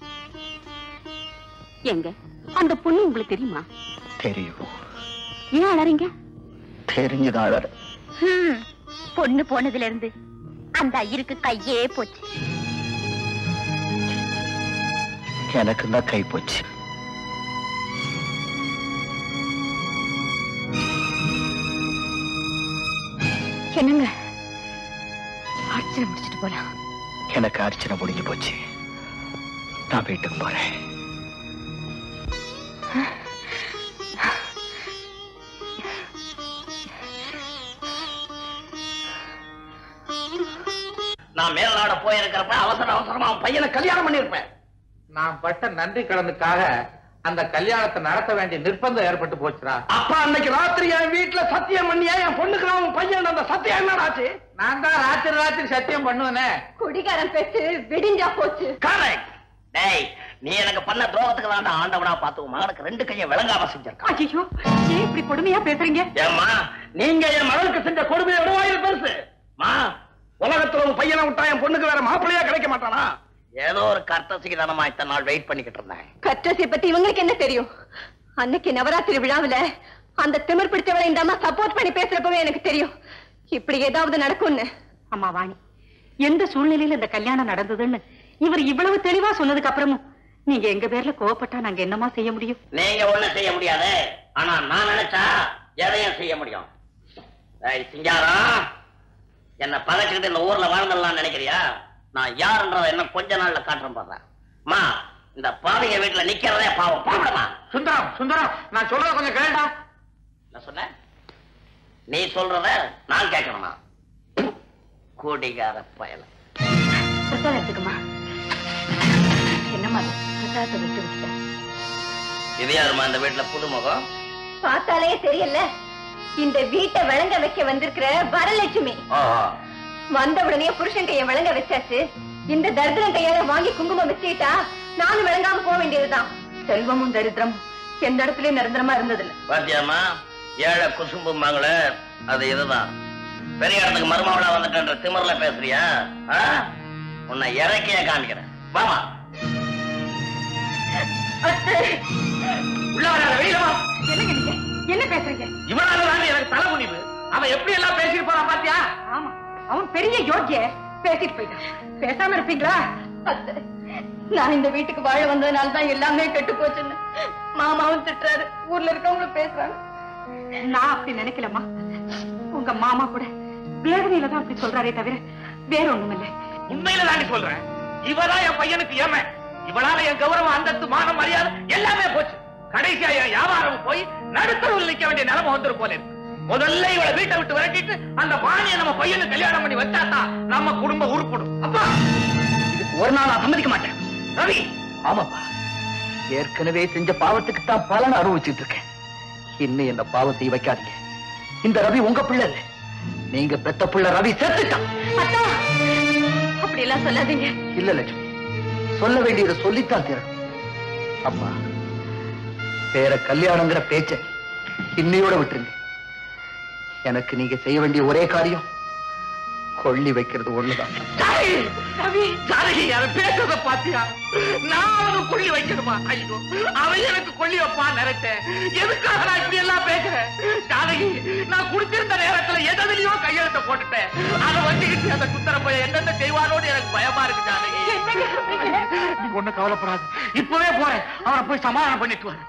எங்க அந்த பொண்ணு உங்களுக்கு தெரியுமா தெரியும் ஏன் அலறீங்க தெரிஞ்சுதான் அழற ஹம், பொண்ணு போனதுல இருந்து அந்த ஐயருக்கு கையே போச்சு எனக்கு தான் கை போச்சு என்னங்க அர்ச்சனை முடிச்சிட்டு போலாம் எனக்கு அர்ச்சனை முடிஞ்சு போச்சு நான் வீட்டுக்கு போறேன் நான் மேல்நாட போயிருக்கிறப்ப அவசர அவசரமா அவன் பையனை கல்யாணம் பண்ணிருப்பேன் நான் பட்ட நன்றி கடனுக்காக அந்த கல்யாணத்தை நடத்த வேண்டிய நிர்பந்தம் ஏற்பட்டு போச்சுடா அப்ப அன்னைக்கு ராத்திரி என் வீட்டுல சத்தியம் பண்ணியா என் பொண்ணுக்கு அவன் பையன் அந்த சத்தியம் என்னடாச்சு நான் தான் ராத்திரி ராத்திரி சத்தியம் பண்ணுவேனே குடிகாரன் பேச்சு விடிஞ்சா போச்சு கரெக்ட் டேய் நீ எனக்கு பண்ண துரோகத்துக்கு தான் ஆண்டவனா பார்த்து உன் மகனுக்கு ரெண்டு கையை விளங்காம செஞ்சிருக்கான் ஐயோ ஏன் இப்படி கொடுமையா பேசுறீங்க ஏம்மா நீங்க என் மகனுக்கு செஞ்ச கொடுமையை விடவாயில் பெருசு மா உலகத்துல உன் பையனை விட்டா என் பொண்ணுக்கு வேற மாப்பிள்ளையா கிடைக்க மாட்டானா ஏதோ ஒரு கர்த்தசிக்கு தானமா இத்தனை நாள் வெயிட் பண்ணிக்கிட்டு இருந்தேன் கற்றசை பத்தி இவங்களுக்கு என்ன தெரியும் அன்னைக்கு நவராத்திரி விழாவுல அந்த திமிர் பிடிச்சவளை இந்த அம்மா சப்போர்ட் பண்ணி பேசுறப்பவே எனக்கு தெரியும் இப்படி ஏதாவது நடக்கும்னு அம்மா வாணி எந்த சூழ்நிலையில இந்த கல்யாணம் நடந்ததுன்னு இவர் இவ்வளவு தெளிவா சொன்னதுக்கு அப்புறமும் நீங்க எங்க பேர்ல கோவப்பட்டா நாங்க என்னமா செய்ய முடியும் நீங்க ஒண்ணும் செய்ய முடியாது ஆனா நான் நினைச்சா எதையும் செய்ய முடியும் ஏய், சிங்காரம் என்ன பகைச்சுக்கிட்டு இந்த ஊர்ல வாழ்ந்துடலாம் நினைக்கிறியா நான் யாருன்றத என்ன கொஞ்ச நாள்ல காட்டுறேன் பாடுறேன் மா இந்த பாவிங்க வீட்டுல நிக்கிறதே பாவம் பாவடமா சுந்தரம் சுந்தரம் நான் சொல்றத கொஞ்சம் கேளுடா என்ன சொன்ன நீ சொல்றத நான் கேட்கணுமா கூடிகார பயல பிரசாதம் எடுத்துக்குமா என்னம்மா இது? பிரசாதத்தை விட்டு விட்டுட்டேன் இது யாருமா இந்த வீட்டுல புதுமுகம் பார்த்தாலே தெரியல இந்த வீட்டை விளங்க வைக்க வந்திருக்கிற வரலட்சுமி ஓஹோ வந்த உடனே புருஷன் கைய விளங்க வச்சாச்சு இந்த தரித்திரம் கையால வாங்கி குங்குமம் வச்சுக்கிட்டா நானும் விளங்காம போக வேண்டியதுதான் செல்வமும் தரித்திரம் எந்த இடத்துலயும் நிரந்தரமா இருந்ததில்ல பாத்தியாமா ஏழை குசும்புமாங்கள அது இதுதான் பெரிய இடத்துக்கு மருமகளா வந்துட்டேன்ற திமிர்ல பேசுறியா ஆ? உன்னை இறக்கிய காமிக்கிறேன் வாமா உள்ள வராத வெளியில வா என்னங்க நீங்க என்ன பேசுறீங்க இவனால தானே எனக்கு தலை முடிவு அவன் எப்படி எல்லாம் பேசிட்டு போறான் பாத்தியா ஆமா அவன் பெரிய யோக்கிய பேசிட்டு போயிட்டான் பேசாம இருப்பீங்களா அத்தை, நான் இந்த வீட்டுக்கு வாழ வந்ததுனால தான் எல்லாமே கெட்டு போச்சுன்னு மாமாவும் திட்டுறாரு ஊர்ல இருக்கவங்களும் பேசுறாங்க நான் அப்படி நினைக்கலம்மா உங்க மாமா கூட வேதனையில தான் அப்படி சொல்றாரே தவிர வேற ஒண்ணும் இல்ல உண்மையில தாண்டி சொல்றேன் இவதான் என் பையனுக்கு ஏம இவளால என் கௌரவம் அந்தஸ்து மானம் மரியாதை எல்லாமே போச்சு கடைசியா என் வியாபாரம் போய் நடுத்தரவில் நிக்க வேண்டிய நிலைமை வந்துரும் போல இருக்கு முதல்ல இவளை வீட்டை விட்டு விரட்டிட்டு அந்த வாணியை நம்ம பையனுக்கு கல்யாணம் பண்ணி வச்சாதான் நம்ம குடும்பம் உருப்படும் அப்பா இதுக்கு ஒரு நாள் நான் சம்மதிக்க மாட்டேன் ரவி ஆமாப்பா ஏற்கனவே செஞ்ச பாவத்துக்கு தான் பலன் அனுபவிச்சுட்டு இருக்கேன் இன்னும் என்ன பாவம் செய்ய வைக்காதீங்க இந்த ரவி உங்க பிள்ளை இல்ல நீங்க பெத்த பிள்ளை ரவி செத்துட்டான் அத்தா அப்படி எல்லாம் சொல்லாதீங்க இல்ல லட்சுமி சொல்ல வேண்டியதை சொல்லித்தான் தீரணும் அப்பா வேற கல்யாணங்கிற பேச்ச இன்னையோட விட்டுருங்க எனக்கு நீங்க செய்ய வேண்டிய ஒரே காரியம் கொள்ளி வைக்கிறது ஒண்ணுதான் ஜானகி யார பேசுறத பாத்தியா நான் அவனை கொள்ளி வைக்கணுமா ஐயோ அவன் எனக்கு கொள்ளி வைப்பான் நினைச்சேன் எதுக்காக நான் இப்படி எல்லாம் பேசுறேன் ஜானகி நான் குடிச்சிருந்த நேரத்துல எதிலையோ கையெழுத்த போட்டுட்டேன் அதை வச்சுக்கிட்டு அந்த குத்தர போய் என்னென்ன செய்வானோன்னு எனக்கு பயமா இருக்கு ஜானகி நீ ஒண்ணு கவலைப்படாது இப்பவே போறேன் அவனை போய் சமாதானம் பண்ணிட்டு வரேன்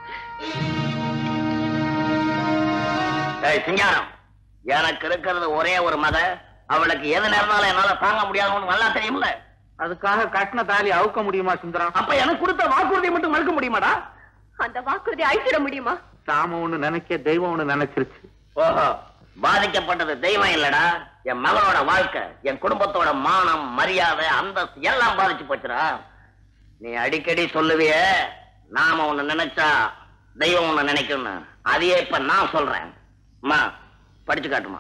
ஏய் சிங்காரம் எனக்கு இருக்கிறது ஒரே ஒரு மத அவளுக்கு எது நேர்ந்தாலும் என்னால தாங்க முடியாதுன்னு நல்லா தெரியும்ல அதுக்காக கட்டின தாலி அவுக்க முடியுமா சுந்தரம் அப்ப எனக்கு கொடுத்த வாக்குறுதியை மட்டும் மறுக்க முடியுமாடா அந்த வாக்குறுதி அழிச்சிட முடியுமா சாம ஒண்ணு நினைக்க தெய்வம் ஒண்ணு நினைச்சிருச்சு ஓஹோ பாதிக்கப்பட்டது தெய்வம் இல்லடா என் மகனோட வாழ்க்கை என் குடும்பத்தோட மானம் மரியாதை அந்தஸ்து எல்லாம் பாதிச்சு போச்சுடா நீ அடிக்கடி சொல்லுவியே நாம ஒண்ணு நினைச்சா தெய்வம் ஒண்ணு நினைக்கும்னு அதையே இப்ப நான் சொல்றேன் அம்மா படிச்சு காட்டுமா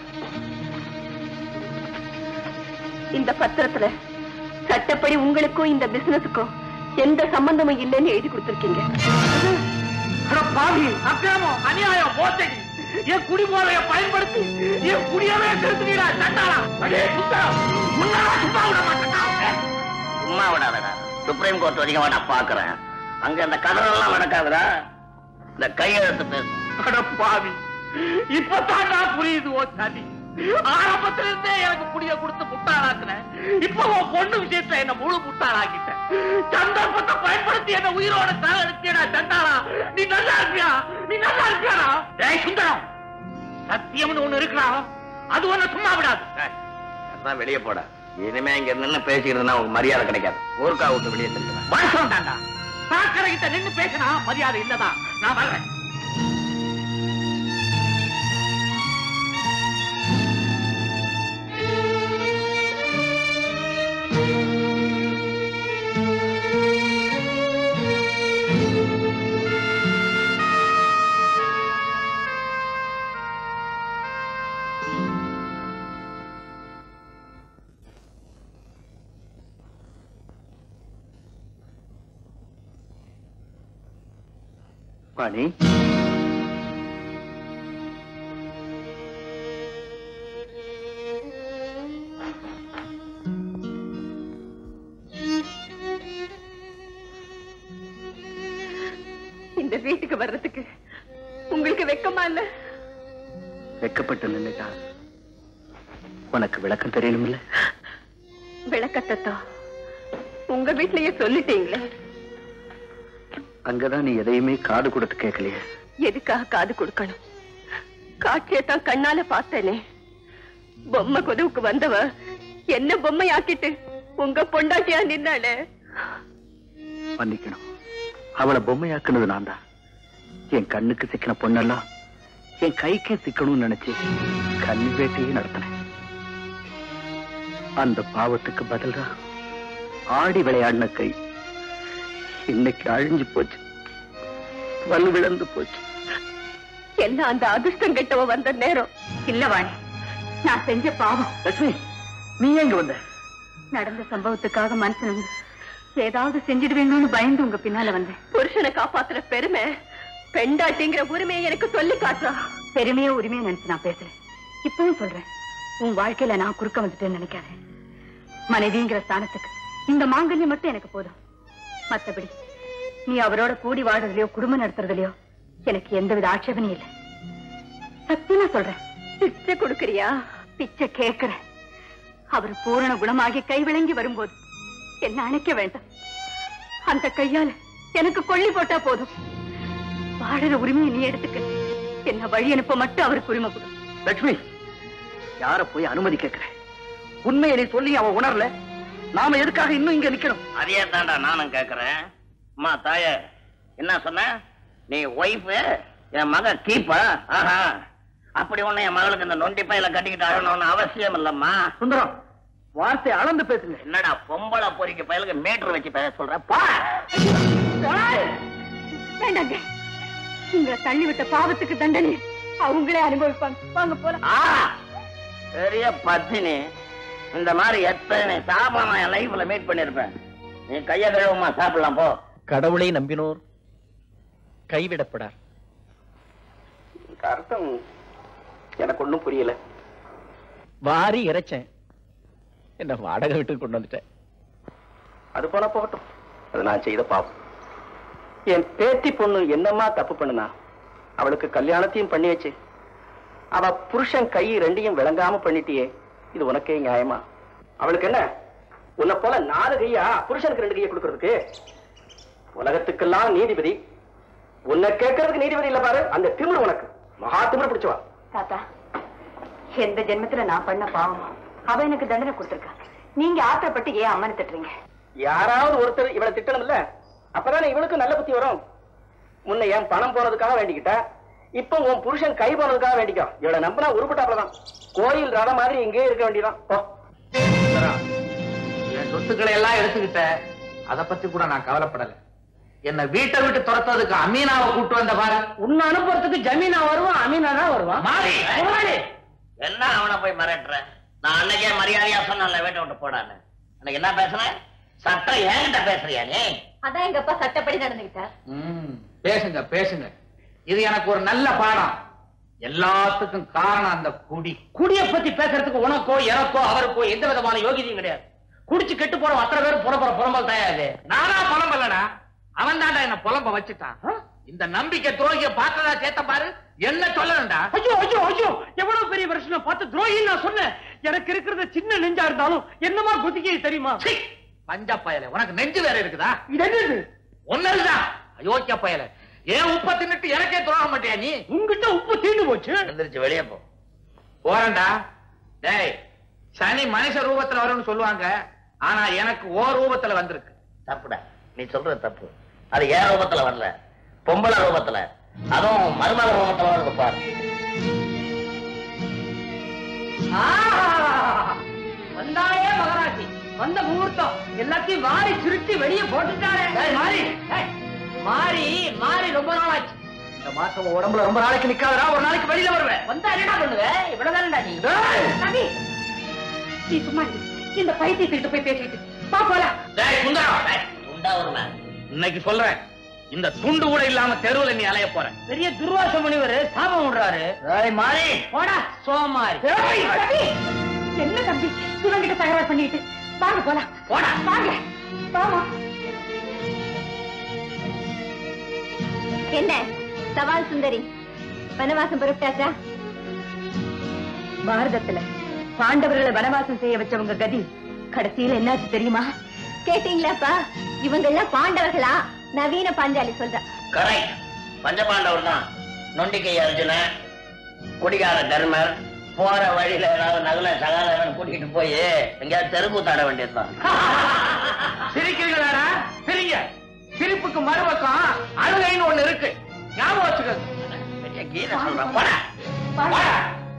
இந்த பத்திரத்துல சட்டப்படி உங்களுக்கும் இந்த பிசினஸுக்கும் எந்த சம்பந்தமும் இல்லைன்னு எழுதி கொடுத்திருக்கீங்க அட பாவி அக்கிரமம் அநியாயம் மோசடி என் குடி போதைய பயன்படுத்தி என் குடியவே திருத்தினீடா சண்டாளா அடே புத்தகம் முன்னால சும்மா விட மாட்டேன்டா சும்மா விடாதடா சுப்ரீம் கோர்ட் வரைக்கும் வாடா பாக்குறேன் அங்க அந்த கதறெல்லாம் நடக்காதுடா இந்த கையெழுத்து பேசு அட பாவி இப்பதான் நான் புரியுது ஓ சதி ஆரம்பத்துல இருந்தே எனக்கு புடிய கொடுத்து முட்டாளாக்குனேன் இப்ப உன் பொண்ணு விஷயத்துல என்ன முழு முட்டாளாக்கிட்டேன் சந்தர்ப்பத்தை பயன்படுத்தி என்ன உயிரோட தலை எடுத்தியடா சண்டாளா நீ நல்லா இருக்கியா நீ நல்லா இருக்கியாடா டேய் சுந்தரம் சத்தியம்னு ஒண்ணு இருக்கா அது ஒண்ணு சும்மா விடாது அதான் வெளியே போட இனிமே இங்க நின்னு பேசிக்கிறதுனா உனக்கு மரியாதை கிடைக்காது ஊருக்கா விட்டு வெளியே செல்லுவேன் வருஷம் தாண்டா சாக்கடை கிட்ட நின்னு பேசினா மரியாதை இல்லதான் நான் வர்றேன் வாணி இந்த வீட்டுக்கு வர்றதுக்கு உங்களுக்கு வெக்கமா இல்ல வெக்கப்பட்டு நின்னுட்டா உனக்கு விளக்கம் தெரியணும்ல விளக்கத்தான் உங்க வீட்லயே சொல்லிட்டீங்களே அங்கதான் நீ எதையுமே காது கொடுத்து கேட்கலையே எதுக்காக காது கொடுக்கணும் காட்சியை தான் கண்ணால பார்த்தேனே பொம்மை கொதுவுக்கு வந்தவ என்ன பொம்மை ஆக்கிட்டு உங்க பொண்டாட்டியா நின்னாளே மன்னிக்கணும் அவளை பொம்மையாக்குனது நான் தான் என் கண்ணுக்கு சிக்கின பொண்ணெல்லாம் என் கைக்கே சிக்கணும்னு நினைச்சு கண்ணி வேட்டையே நடத்தினேன் அந்த பாவத்துக்கு பதிலா ஆடி விளையாடின கை இன்னைக்கு அழிஞ்சு போச்சு வலு விழுந்து போச்சு எல்லாம் அந்த அதிர்ஷ்டம் கெட்டவ வந்த நேரம் இல்ல வாணி நான் செஞ்ச பாவம் லட்சுமி நீ எங்க வந்த நடந்த சம்பவத்துக்காக மனசு நொந்து ஏதாவது செஞ்சிடுவீங்கன்னு பயந்து உங்க பின்னால வந்தேன் புருஷனை காப்பாத்துற பெருமை பெண்டாட்டிங்கிற உரிமையை எனக்கு சொல்லி காட்டுறா பெருமையா உரிமையா நினைச்சு நான் பேசுறேன் இப்பவும் சொல்றேன் உன் வாழ்க்கையில நான் குறுக்க வந்துட்டேன்னு நினைக்காத மனைவிங்கிற ஸ்தானத்துக்கு இந்த மாங்கல்யம் மட்டும் எனக்கு போதும் மத்தபடி நீ அவரோட கூடி வாழ்றதுலயோ குடும்பம் நடத்துறதுலயோ எனக்கு எந்தவித ஆட்சேபனையும் இல்லை சத்தியமா சொல்றேன் பிச்சை கொடுக்கறியா பிச்சை கேட்கிறேன் அவர் பூரண குணமாகி கை விளங்கி வரும்போது என்ன அணைக்க வேண்டாம் அந்த கையால எனக்கு கொள்ளி போட்டா போதும் வாழற உரிமையை நீ எடுத்துக்க என்ன வழி அனுப்ப மட்டும் அவருக்கு உரிமை கொடு லட்சுமி யார போய் அனுமதி கேட்கிறேன் உண்மையை நீ சொல்லி அவன் உணரல நாம எதுக்காக இன்னும் இங்க நிக்கணும் அதையே தாண்டா நானும் கேக்குறேன் அம்மா தாயே என்ன சொன்ன நீ ஒய்ஃப் என் மக கீப்பா ஆஹா அப்படி ஒண்ணு என் மகளுக்கு இந்த நொண்டி பையில கட்டிக்கிட்டு அழணும்னு அவசியம் இல்லம்மா சுந்தரம் வார்த்தை அளந்து பேசுங்க என்னடா பொம்பளை பொறிக்க பயலுக்கு மீட்டர் வச்சு பேச சொல்ற பா வேண்டாங்க உங்களை தள்ளி விட்ட பாவத்துக்கு தண்டனை அவங்களே அனுபவிப்பாங்க வாங்க போலாம் ஆ, பெரிய பத்தினி இந்த மாதிரி எத்தனை சாபம் நான் என் லைஃப்ல மீட் பண்ணிருப்பேன் நீ கைய கழுவுமா சாப்பிடலாம் போ கடவுளை நம்பினோர் கைவிடப்படார் அர்த்தம் எனக்கு ஒண்ணும் புரியல வாரி இறைச்சேன் என்ன வாடகை வீட்டுக்கு கொண்டு வந்துட்டேன் அது போனா போகட்டும் அது நான் செய்த பாவம் என் பேத்தி பொண்ணு என்னம்மா தப்பு பண்ணுனா அவளுக்கு கல்யாணத்தையும் பண்ணி வச்சு அவ புருஷன் கை ரெண்டையும் விளங்காம பண்ணிட்டியே இது உனக்கே நியாயமா அவளுக்கு என்ன உன்னை போல நாலு கையா புருஷனுக்கு ரெண்டு கையை கொடுக்கறதுக்கு உலகத்துக்கெல்லாம் நீதிபதி உன்னை கேட்கறதுக்கு நீதிபதி இல்ல பாரு அந்த திமிரு உனக்கு மகா திமிரு பிடிச்சவா தாத்தா எந்த ஜென்மத்துல நான் பண்ண பாவம் அவ எனக்கு தண்டனை கொடுத்திருக்கா நீங்க ஆத்திரப்பட்டு ஏன் அம்மனை திட்டுறீங்க யாராவது ஒருத்தர் இவளை திட்டணும் இல்ல அப்பதானே இவளுக்கு நல்ல புத்தி வரும் முன்ன என் பணம் போனதுக்காக வேண்டிக்கிட்ட இப்ப உன் புருஷன் கை போனதுக்காக வேண்டிக்கோ இவளை நம்பினா உருப்பட்டாப்லதான் கோயில் ரதம் மாதிரி இங்கே இருக்க வேண்டியதான் போ என் சொத்துக்களை எல்லாம் எடுத்துக்கிட்ட அத பத்தி கூட நான் கவலைப்படல என்ன வீட்டை விட்டு துரத்ததுக்கு அமீனாவை கூட்டு வந்த பாரு உன்னை அனுப்புறதுக்கு ஜமீனா வருவான் அமீனா தான் வருவான் மாறி. முதலாளி, என்ன அவனை போய் மிரட்டுற நான் அன்னைக்கே மரியாதையா சொன்னேன்ல வீட்டை விட்டு போடான்னு அன்னைக்கு என்ன பேசுனேன் சட்டம் என்கிட்ட பேசுறியா நீ அதான் எங்க அப்பா சட்டப்படி நடந்துகிட்டார் ம், பேசுங்க பேசுங்க இது எனக்கு ஒரு நல்ல பாடம் எல்லாத்துக்கும் காரணம் அந்த குடி குடிய பத்தி பேசுறதுக்கு உனக்கோ எனக்கோ அவருக்கோ எந்த விதமான யோகியதையும் கிடையாது குடிச்சு கெட்டு போற அத்தனை பேரும் புறப்புற புறம்பல் தயாது நானா புலம்பலடா அவன் தான்டா என்ன புலம்ப வச்சுட்டான் இந்த நம்பிக்கை துரோகிய பார்த்ததா சேத்த பாரு என்ன சொல்லணும்டா ஐயோ ஐயோ ஐயோ எவ்வளவு பெரிய பிரச்சனை பார்த்து துரோகின்னு நான் சொன்னேன் எனக்கு இருக்கிறது சின்ன நெஞ்சா இருந்தாலும் என்னமா குதிக்க தெரியுமா சீ, பஞ்ச பயல உனக்கு நெஞ்சு வேற இருக்குதா இது என்னது ஒன்னதுதான் அயோக்கிய பயல ஏன் உப்ப தின்னுட்டு எனக்கே துரோகம் மாட்டியா நீ உங்ககிட்ட உப்பு தீண்டு போச்சு எந்திரிச்சு வெளியே போ போறேன்டா டேய் சனி மனுஷ ரூபத்துல வரும்னு சொல்லுவாங்க ஆனா எனக்கு ஓ ரூபத்துல வந்திருக்கு தப்புடா நீ சொல்றது தப்பு அது ஏன் ரூபத்துல வரல பொம்பளை ரூபத்துல அதுவும் மருமக ரூபத்துல வருது பாரு வந்தாயே மகராசி வந்த முகூர்த்தம் எல்லாத்தையும் வாரி சுருட்டி வெளியே போட்டுட்டாரே மாறி ஏய், மாறி மாறி ரொம்ப நாள் ஆச்சு இந்த மாசம் உன் உடம்புல ரொம்ப நாளைக்கு நிக்காதடா ஒரு நாளைக்கு வெளியில வருவேன் வந்தா என்னடா பண்ணுவ இவ்வளவுதானடா நீ ரவி நீ சும்மா இரு. இந்த பைத்தியத்துக்கிட்ட போய் பேசிட்டு பா போலாம் டேய் சுந்தரம் டேய், துண்டா வருமே இன்னைக்கு சொல்றேன் இந்த துண்டு கூட இல்லாம தெருவுல நீ அலைய போற பெரிய துர்வாச முனிவர் சாபம் விடுறாரு மாறி போடா சோமாரி ரவி என்ன தம்பி இவங்கிட்ட தகராறு பண்ணிட்டு வாங்க போலாம் போடா வாங்க வாமா என்ன சவால் சுந்தரி வனவாசம் புறப்பட்டாச்சா பாரதத்துல பாண்டவர்களை வனவாசம் செய்ய வச்சவங்க கதி கடைசியில என்னாச்சு தெரியுமா கேட்டீங்களாப்பா இவங்க எல்லாம் பாண்டவர்களா நவீன பாஞ்சாலி சொல்றா கரெக்ட் பஞ்சபாண்டவர் தான் நொண்டிக்கை அர்ஜுனன் குடிகார தர்மர் போற வழியில ஏதாவது நகல சகாதவன் கூட்டிட்டு போய் எங்கேயாவது தெருக்கூத்தாட வேண்டியதுதான் சிரிக்கிறீங்களாடா சிரிங்க சிரிப்புக்கு மறுபக்கம் அழுகைன்னு ஒண்ணு இருக்கு ஞாபகம் வச்சுக்கோங்க பெரிய கீதை சொல்றேன் போடா போடா.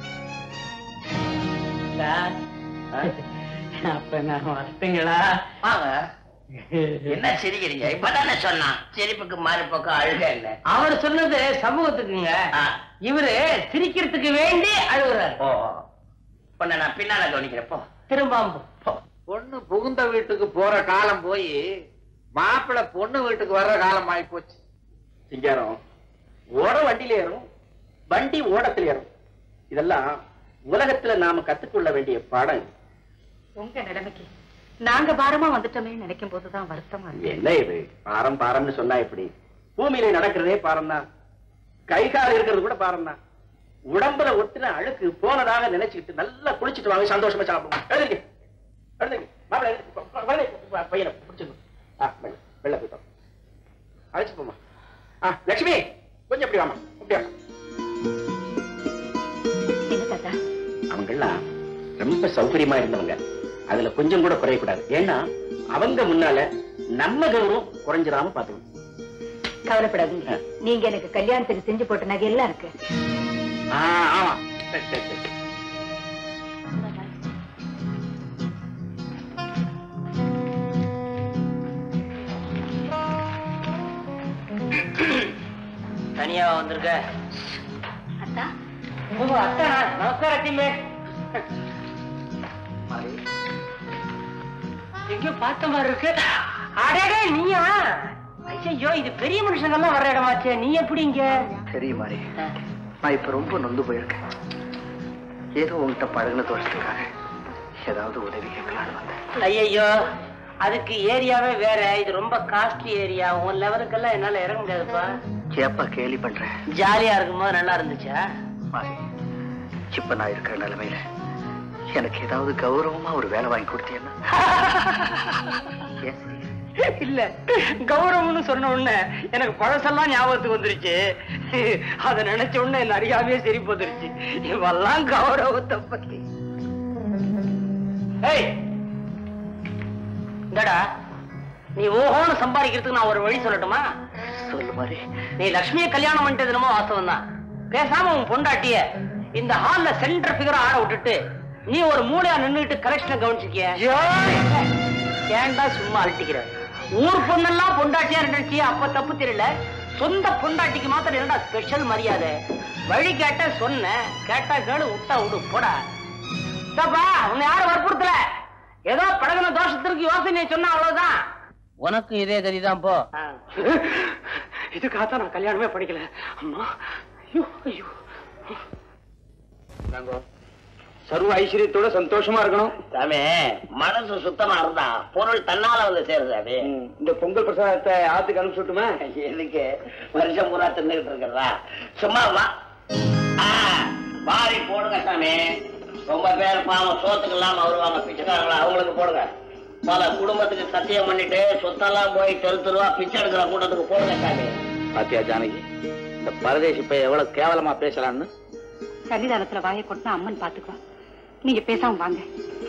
அப்ப நான் வரட்டுங்களா வாங்க என்ன சிரிக்கிறீங்க இப்பதானே சொன்னான் சிரிப்புக்கு மறுபக்கம் அழுகை இல்ல அவர் சொன்னது சமூகத்துக்குங்க ஆ. இவரு சிரிக்கிறதுக்கு வேண்டி அழுகுறாரு ஓ பொண்ணு நான் பின்னால கவனிக்கிறேன் போ திரும்பாம்பு பொண்ணு புகுந்த வீட்டுக்கு போற காலம் போய் மாப்பிள்ளை பொண்ணு வீட்டுக்கு வர்ற காலம் ஆகி போச்சு சிங்காரம் ஓட வண்டியில ஏறும் வண்டி ஓடத்துல ஏறும் இதெல்லாம் உலகத்துல நாம கத்துக்கொள்ள வேண்டிய பாடம் இது. உங்க நிலைமைக்கு நாங்க பாரமா வந்துட்டோமே நினைக்கும் போதுதான் வருத்தமா இருக்கு என்ன இது பாரம் பாரம்னு சொன்னா எப்படி பூமியில நடக்கிறதே பாரம் தான் கை கால் இருக்கிறது கூட பாரம் தான் உடம்புல ஒட்டின அழுக்கு போனதாக நினைச்சுக்கிட்டு நல்லா குளிச்சுட்டு வாங்க சந்தோஷமா சாப்பிடுவோம் எழுதுங்க எழுதுங்க மாப்பிள்ளை எழுதுங்க. ப- ப- குழந்தை, ப- பையனை பிடிச்சுக்கணும் ஆ வெள்ள வெள்ள போயிட்டோம் அழைச்சு போமா ஆ லட்சுமி கொஞ்சம் எப்படி வாமா அப்படியா என்ன தாத்தா அவங்கெல்லாம் ரொம்ப சௌகரியமா இருந்தவங்க அதுல கொஞ்சம் கூட குறையக்கூடாது ஏன்னா அவங்க முன்னால நம்ம கௌரவம் குறைஞ்சிடாம பாத்துக்கணும் கவலைப்படாதீங்க நீங்க எனக்கு கல்யாணத்துக்கு செஞ்சு போட்ட நகை எல்லாம் இருக்கு ஆ, ஆமா சரி சரி சரி தனியா வந்திருக்க அத்தா ஓ அத்தா நமஸ்காரம் டீமே எங்கேயோ பார்த்த மாதிரி இருக்கு அடடே நீயா ஐயோ இது பெரிய மனுஷங்கெல்லாம் வர்ற இடமாச்சே நீ எப்படி இங்க தெரியும் மாதிரி நான் இப்ப ரொம்ப நொந்து போயிருக்கேன் ஏதோ உன்கிட்ட பழகுன தோஷத்துக்காக ஏதாவது உதவி கேட்கலான்னு வந்தேன் ஐயோ அதுக்கு ஏரியாவே வேற இது ரொம்ப காஸ்ட்லி ஏரியா உன் லெவலுக்கெல்லாம் என்னால இறங்க முடியாதுப்பா ஏப்பா கேலி பண்றேன் ஜாலியா இருக்கும்போது நல்லா இருந்துச்சா மாறி இப்ப நான் இருக்கிற நிலைமையில எனக்கு ஏதாவது கௌரவமா ஒரு வேலை வாங்கி கொடுத்தீங்கன்னா ஏன் சிரிக்கிற? இல்ல கௌரவம்னு சொன்ன உடனே எனக்கு பழசெல்லாம் ஞாபகத்துக்கு வந்துருச்சு அத நினைச்ச உடனே என்ன அறியாமையே சிரிப்பு வந்துருச்சு இவெல்லாம் கௌரவத்தை பத்தி ஏய் இந்தடா நீ ஓஹோன்னு சம்பாதிக்கிறதுக்கு நான் ஒரு வழி சொல்லட்டுமா சொல்லு மாதிரி நீ லக்ஷ்மியை கல்யாணம் பண்ணிட்டது என்னமோ வாஸ்தவம் தான் பேசாம உன் பொண்டாட்டிய இந்த ஹால்ல சென்டர் பிகரா ஆட விட்டுட்டு நீ ஒரு மூளையா நின்னுட்டு கலெக்ஷனை கவனிச்சுக்கிய ஏன்டா சும்மா அழட்டிக்கிற ஊர் பொண்ணெல்லாம் பொண்டாட்டியா இருந்துச்சு அப்ப தப்பு தெரியல சொந்த பொண்டாட்டிக்கு மாத்திரம் என்னடா ஸ்பெஷல் மரியாதை வழி கேட்ட சொன்ன கேட்டா கேளு விட்டா விடு போடா இந்தாப்பா உன்னை யாரும் வற்புறுத்தல ஏதோ பழகின தோஷத்திற்கு யோசனை சொன்னா அவ்வளவுதான் உனக்கு இதே கதிதான் போ இதுக்காகத்தான் நான் கல்யாணமே படிக்கல அம்மா ஐயோ ஐயோ சர்வ ஐஸ்வர்யத்தோட சந்தோஷமா இருக்கணும் சாமி மனசு சுத்தமா இருந்தா பொருள் தன்னால வந்து சேருது சாமி இந்த பொங்கல் பிரசாதத்தை ஆத்துக்கு அனுப்பிச்சுட்டுமா எதுக்கு வருஷம் பூரா தின்னுகிட்டு இருக்கிறதா சும்மா வா ஆ, வாரி போடுங்க சாமி ரொம்ப பேர் பாவம் சோத்துக்கு இல்லாம வருவாங்க பிச்சைக்காரங்களா அவங்களுக்கு போடுங்க பல குடும்பத்துக்கு சத்தியம் பண்ணிட்டு சொத்தெல்லாம் போய் தெரு தெருவா பிச்சை எடுக்கிற கூட்டத்துக்கு போடுங்க சாமி பாத்தியா ஜானகி இந்த பரதேசி பையன் எவ்வளவு கேவலமா பேசலான்னு சன்னிதானத்துல வாயை கொட்டினா அம்மன் பாத்துக்குவா நீங்க பேசாம வாங்க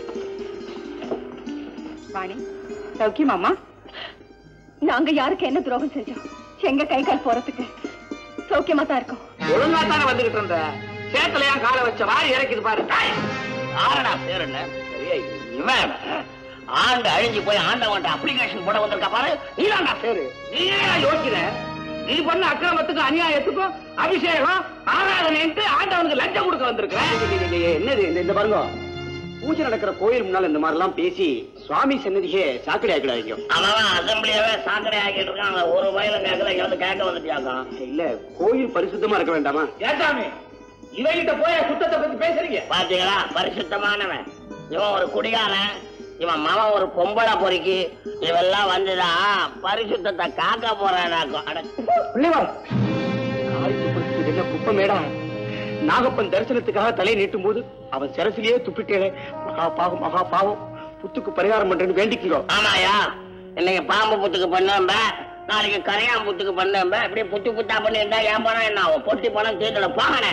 வாணி சௌக்கியமாமா நாங்க யாருக்கு என்ன துரோகம் செஞ்சோம் எங்க கை கால் போறதுக்கு சௌக்கியமா தான் இருக்கோம் ஒழுங்கா தானே வந்துகிட்டு இருந்த சேத்துல ஏன் காலை வச்ச வாரி இறக்கிது பாரு ஆறடா பேர் என்ன சரியா, இவன் ஆண்டு அழிஞ்சு போய் ஆண்டவன்ட்ட அப்ளிகேஷன் போட வந்திருக்கா பாரு நீதான்டா பேரு நீ ஏன் யோசிக்கிற நீ பண்ண அக்கிரமத்துக்கும் அநியாயத்துக்கும் அபிஷேகம் ஆராதனைன்ட்டு ஆண்டவனுக்கு லஞ்சம் கொடுக்க வந்திருக்கிறேன் என்னது இந்த- இந்த பாருங்க பூஜை நடக்கிற கோயில் முன்னால இந்த மாதிரி எல்லாம் பேசி சுவாமி சன்னதியே சாக்கடை ஆக்கிடாதீங்க அவன் அசம்பிளியாவே சாக்கடை ஆக்கிட்டு இருக்கான் அவன் ஒரு வயல கேட்கல இங்க கேட்க வந்துட்டியாக்கான் இல்ல கோயில் பரிசுத்தமா இருக்க வேண்டாமா ஏசாமி இவங்கிட்ட போய் சுத்தத்தை பத்தி பேசுறீங்க பாத்தீங்களா பரிசுத்தமானவன் இவன் ஒரு குடிகாரன் இவன் மவன் ஒரு பொம்பளை பொறுக்கி இவெல்லாம் வந்துதான் பரிசுத்தத்தை காக்க போறானாக்கும் அட பிள்ளைவாள் காய் துப்புறதுக்கு என்ன குப்பமேடா நாகப்பன் தரிசனத்துக்காக தலை நீட்டும் போது அவன் சிரசிலேயே துப்பிட்டேனே மகா பாவம் மகா பாவம் புத்துக்கு பரிகாரம் பண்றேன்னு வேண்டிக்கோ ஆமாயா இன்னைக்கு பாம்பு புத்துக்கு பண்ணம்ப நாளைக்கு கரையான் புத்துக்கு பண்ணம்ப இப்படி புத்து புத்தா பண்ணி இருந்தா ஏன் பணம் என்ன ஆகும் பொட்டி பணம் தீர்த்துல போகணே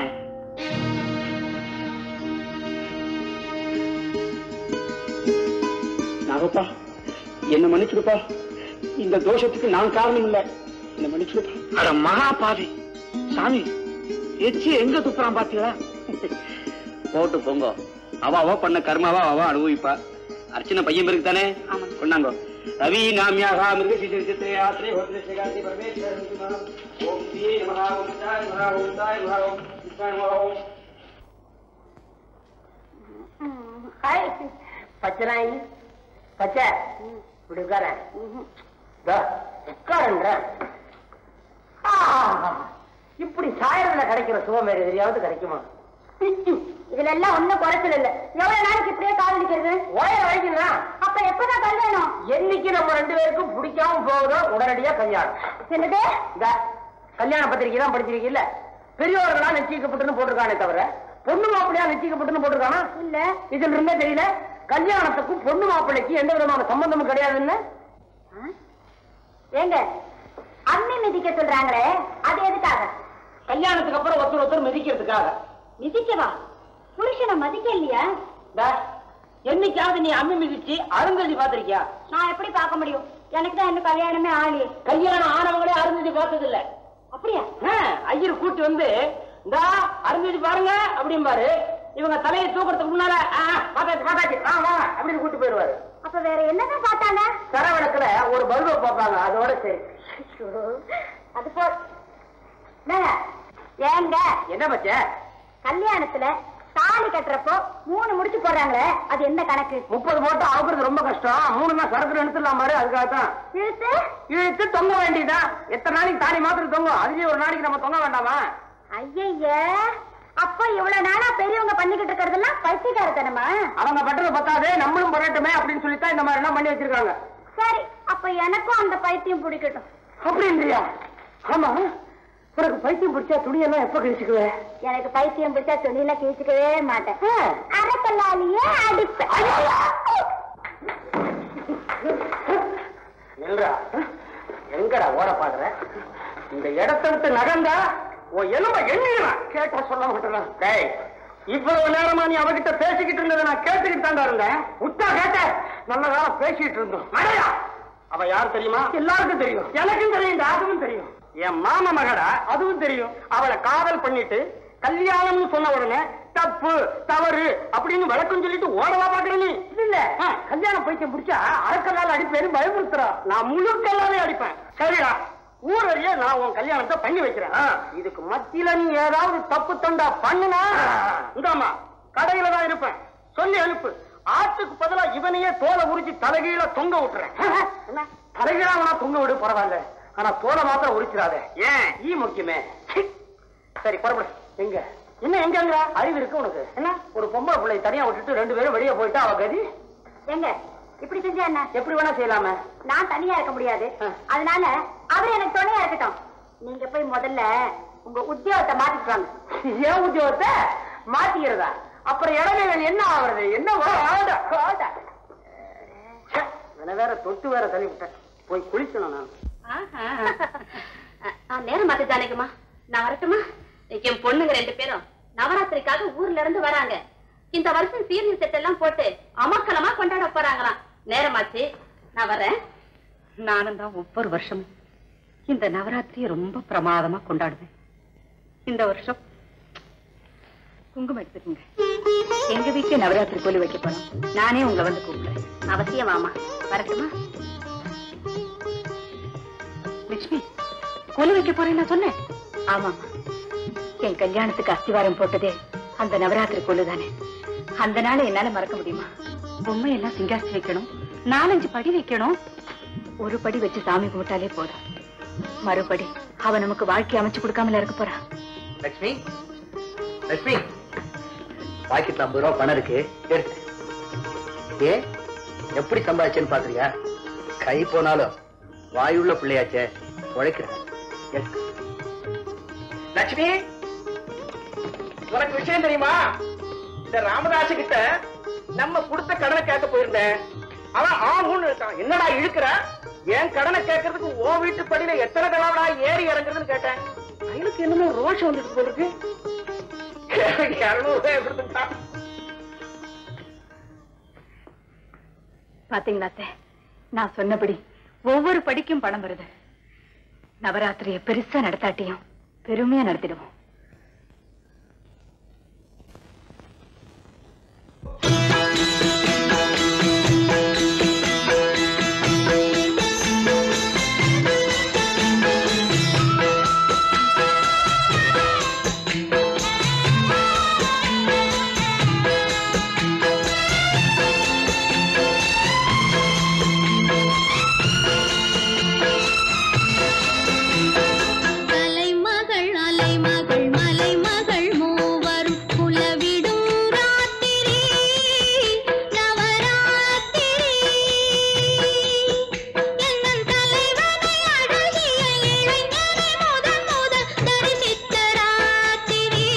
நாகப்பா என்ன மன்னிச்சுடுப்பா இந்த தோஷத்துக்கு நான் காரணம் இல்ல என்ன மன்னிச்சுடுப்பா அட மகா பாவி சாமி எச்சி எங்க துப்புறான் பாத்தீங்களா போட்டு போங்க அவ அவ பண்ண கர்மாவா அவ அனுபவிப்பா அர்ச்சனை பையன் பேருக்கு தானே கொண்டாங்கோ ரவி நாமியாக மிருக சிசிரே ஆத்ரே ஹோத்ரே சேகாதி பரமேஸ்வர ஓம் ஸ்ரீ நமஹ ஓம் தாய் நமஹ ஓம் தாய் நமஹ ஓம் கிருஷ்ணாய நமஹ ஓம் பச்சனாயி பச்சை இப்படி உட்கார உட்காருன்ற இப்படி சாயத்துல கிடைக்கிற சுகம் வேற எதிரியாவது கிடைக்குமா இதுல எல்லாம் ஒண்ணும் குறைச்சல் இல்ல எவ்வளவு நாளைக்கு இப்படியே காதலிக்கிறது ஓய வரைக்கும்னா அப்ப எப்பதான் கல்யாணம் என்னைக்கு நம்ம ரெண்டு பேருக்கும் பிடிக்காம போகுதோ உடனடியா கல்யாணம் என்னது இந்த கல்யாண பத்திரிக்கை தான் படிச்சிருக்கீல்ல பெரியவர்களா நிச்சயிக்கப்பட்டுன்னு போட்டிருக்கானே தவிர பொண்ணு மாப்பிள்ளையா நிச்சயிக்கப்பட்டுன்னு போட்டிருக்கானா இல்ல இதுல இருந்தே தெரியல கல்யாணத்துக்கும் பொண்ணு மாப்பிள்ளைக்கு எந்த விதமான சம்பந்தமும் கிடையாதுன்னு ஏங்க அம்மி மிதிக்க சொல்றாங்களே அது எதுக்காக கல்யாணத்துக்கு அப்புறம் ஒருத்தர் ஒருத்தர் மிதிக்கிறதுக்காக மிதிக்கவா புருஷனை மதிக்க இல்லையா டா, என்னைக்காவது நீ அம்மி மிதிச்சு அருந்ததி பாத்திருக்கியா நான் எப்படி பார்க்க முடியும் எனக்கு தான் இன்னும் கல்யாணமே ஆகலையே கல்யாணம் ஆனவங்களே அருந்ததி பார்த்தது இல்ல அப்படியா ஐயர் கூட்டி வந்து இந்தா அருந்ததி பாருங்க அப்படிம்பாரு இவங்க தலையை தூக்குறதுக்கு முன்னால "ஆ, ஆ, பார்த்தாச்சு பார்த்தாச்சு ஆ வா அப்படின்னு கூட்டி போயிடுவாரு அப்ப வேற என்னதான் பார்த்தாங்க கரவடத்துல ஒரு பல்பை பார்ப்பாங்க அதோட சரி ஐயோ, அது போ என்னங்க, ஏங்க என்ன பச்ச கல்யாணத்துல தாலி கட்டுறப்போ மூணு முடிச்சு போடுறாங்களே அது என்ன கணக்கு முப்பது போட்டு அவுக்குறது ரொம்ப கஷ்டம் மூணு தான் சரக்கு எடுத்துடலாம் பாரு அதுக்காக தான் இழுத்து இழுத்து தொங்க வேண்டியதுதான் எத்தனை நாளைக்கு தாலி மாத்திரம் தொங்கும் அதுலயும் ஒரு நாளைக்கு நம்ம தொங்க வேண்டாமா ஐயய்ய அப்ப இவ்வளவு நாளா பெரியவங்க பண்ணிக்கிட்டு இருக்கிறதெல்லாம் பைத்தியக்காரத்தனமா அவங்க பண்றது பத்தாது நம்மளும் பண்ணட்டுமே அப்படின்னு சொல்லித்தான் இந்த மாதிரி எல்லாம் பண்ணி வச்சிருக்காங்க சரி அப்ப எனக்கும் அந்த பைத்தியம் பிடிக்கட்டும் அப்படின்றியா ஆமா உனக்கு பைத்தியம் பிடிச்சா துணியெல்லாம் எப்ப கழிச்சுக்குவே எனக்கு பைத்தியம் பிடிச்சா துணியில கிழிச்சுக்கவே மாட்டேன் அரைக்கல்லாலேயே அடிப்பேன் இல்லடா எங்கடா ஓட பாக்குற இந்த இடத்தை விட்டு நகர்ந்தா உன் எலும்ப எண்ணிடுறான் கேட்டா சொல்ல மாட்டேன் டேய் இவ்வளவு நேரமா நீ அவகிட்ட பேசிக்கிட்டு இருந்ததை நான் கேட்டுக்கிட்டு தாண்டா இருந்தேன் உத்தா கேட்ட நல்ல காலம் பேசிக்கிட்டு இருந்தோம் அடையா அவ யார் தெரியுமா எல்லாருக்கும் தெரியும் எனக்கும் தெரியும் அதுவும் தெரியும் என் மாமா மகடா அதுவும் தெரியும் அவளை காதல் பண்ணிட்டு கல்யாணம்னு சொன்ன உடனே தப்பு தவறு அப்படின்னு விளக்கம் சொல்லிட்டு ஓடவா பாக்குற நீ இல்ல கல்யாணம் பைத்தியம் பிடிச்சா அரைக்கல்லால அடிப்பேன்னு பயமுறுத்துறா நான் முழு கல்லாலே அடிப்பேன் சரிடா ஊரறிய நான் உன் கல்யாணத்தை பண்ணி வைக்கிறேன் இதுக்கு மத்தியில நீ ஏதாவது தப்பு தண்டா பண்ணுனா இந்தாமா கடையில தான் இருப்பேன் சொல்லி அனுப்பு ஆட்டுக்கு பதிலா இவனையே தோலை உரிச்சு தலைகீழ தொங்க விட்டுறேன் என்ன தலைகீழா வேணா தொங்க விடு பரவாயில்ல ஆனா தோலை மாத்திரம் உரிச்சிடாத ஏன் ஈ முக்கியமே சி. சரி புறப்படு எங்க என்ன எங்கங்க அறிவு இருக்கு உனக்கு என்ன ஒரு பொம்பளை பிள்ளை தனியா விட்டுட்டு ரெண்டு பேரும் வெளியே போயிட்டா அவ கதி எங்க இப்படி செஞ்சா என்ன எப்படி வேணா செய்யலாமே நான் தனியா இருக்க முடியாது அதனால அவர் எனக்கு துணையா இருக்கட்டும் நீங்க போய் முதல்ல உங்க உத்தியோகத்தை மாத்திட்டு வாங்க ஏன் உத்தியோகத்தை மாத்திக்கிறதா அப்புறம் இடைவேளை என்ன ஆகுறது என்ன ஆடா ஆடா ச்சே, இவனை வேற தொட்டு வேற தள்ளி விட்டேன் போய் குளிக்கணும் நான் நேரம் மாத்து ஜானகிமா நான் வரட்டுமா என் பொண்ணுங்க ரெண்டு பேரும் நவராத்திரிக்காக ஊர்ல இருந்து வராங்க இந்த வருஷம் சீரியல் செட் எல்லாம் போட்டு அமக்கலமா கொண்டாட போறாங்களாம் நேரமாச்சு நான் வரேன் நானும் தான் ஒவ்வொரு வருஷமும் இந்த நவராத்திரியை ரொம்ப பிரமாதமா கொண்டாடுவேன் இந்த வருஷம் குங்குமம் எடுத்துக்கோங்க எங்க வீட்டுல நவராத்திரி கோலி வைக்க போறோம் நானே உங்களை வந்து கூப்பிடுறேன் அவசியம் வாமா வரட்டுமா லட்சுமி கோலி வைக்க போறேன்னு நான் சொன்னேன் ஆமாமா என் கல்யாணத்துக்கு அஸ்திவாரம் போட்டதே அந்த நவராத்திரி கோலு தானே அந்த நாளை என்னால மறக்க முடியுமா பொம்மை எல்லாம் சிங்காஸ்தி வைக்கணும் நாலஞ்சு படி வைக்கணும் ஒரு படி வச்சு சாமி கும்பிட்டாலே போதும் மறுபடி அவ நமக்கு வாழ்க்கை அமைச்சு கொடுக்காமல இருக்க போறா லட்சுமி லட்சுமி பாக்கெட்ல ஐம்பது ரூபா பணம் இருக்கு எடுத்து ஏ எப்படி சம்பாதிச்சேன்னு பாக்குறியா கை போனாலும் வாயுள்ள பிள்ளையாச்சே உழைக்கிறேன் எடுத்து. லட்சுமி உனக்கு விஷயம் தெரியுமா இந்த ராமதாஸ் கிட்ட நம்ம கொடுத்த கடனை கேட்க போயிருந்தேன் அவன் ஆகும்னு இருக்கான் என்னடா இழுக்கிற என் கடனை கேட்கறதுக்கு உன் வீட்டு படியில எத்தனை தடவைடா ஏறி இறங்குறதுன்னு கேட்டேன் அவனுக்கு என்னமோ ரோஷம் வந்துட்டு போயிருக்கு இருநூறு ரூபாய் கொடுத்துட்டான் பாத்தீங்களா அத்தை நான் சொன்னபடி ஒவ்வொரு படிக்கும் பணம் வருது நவராத்திரியை பெருசா நடத்தாட்டியும் பெருமையா நடத்திடுவோம் அலைமகள் அலைமகள் மலைமகள் மூவரும் குலவிடும் ராத்திரி நவராத்திரி எங்கள் தலைவனை அழகிய இளைஞனை முதன் முதல் தரிசித்த ராத்திரி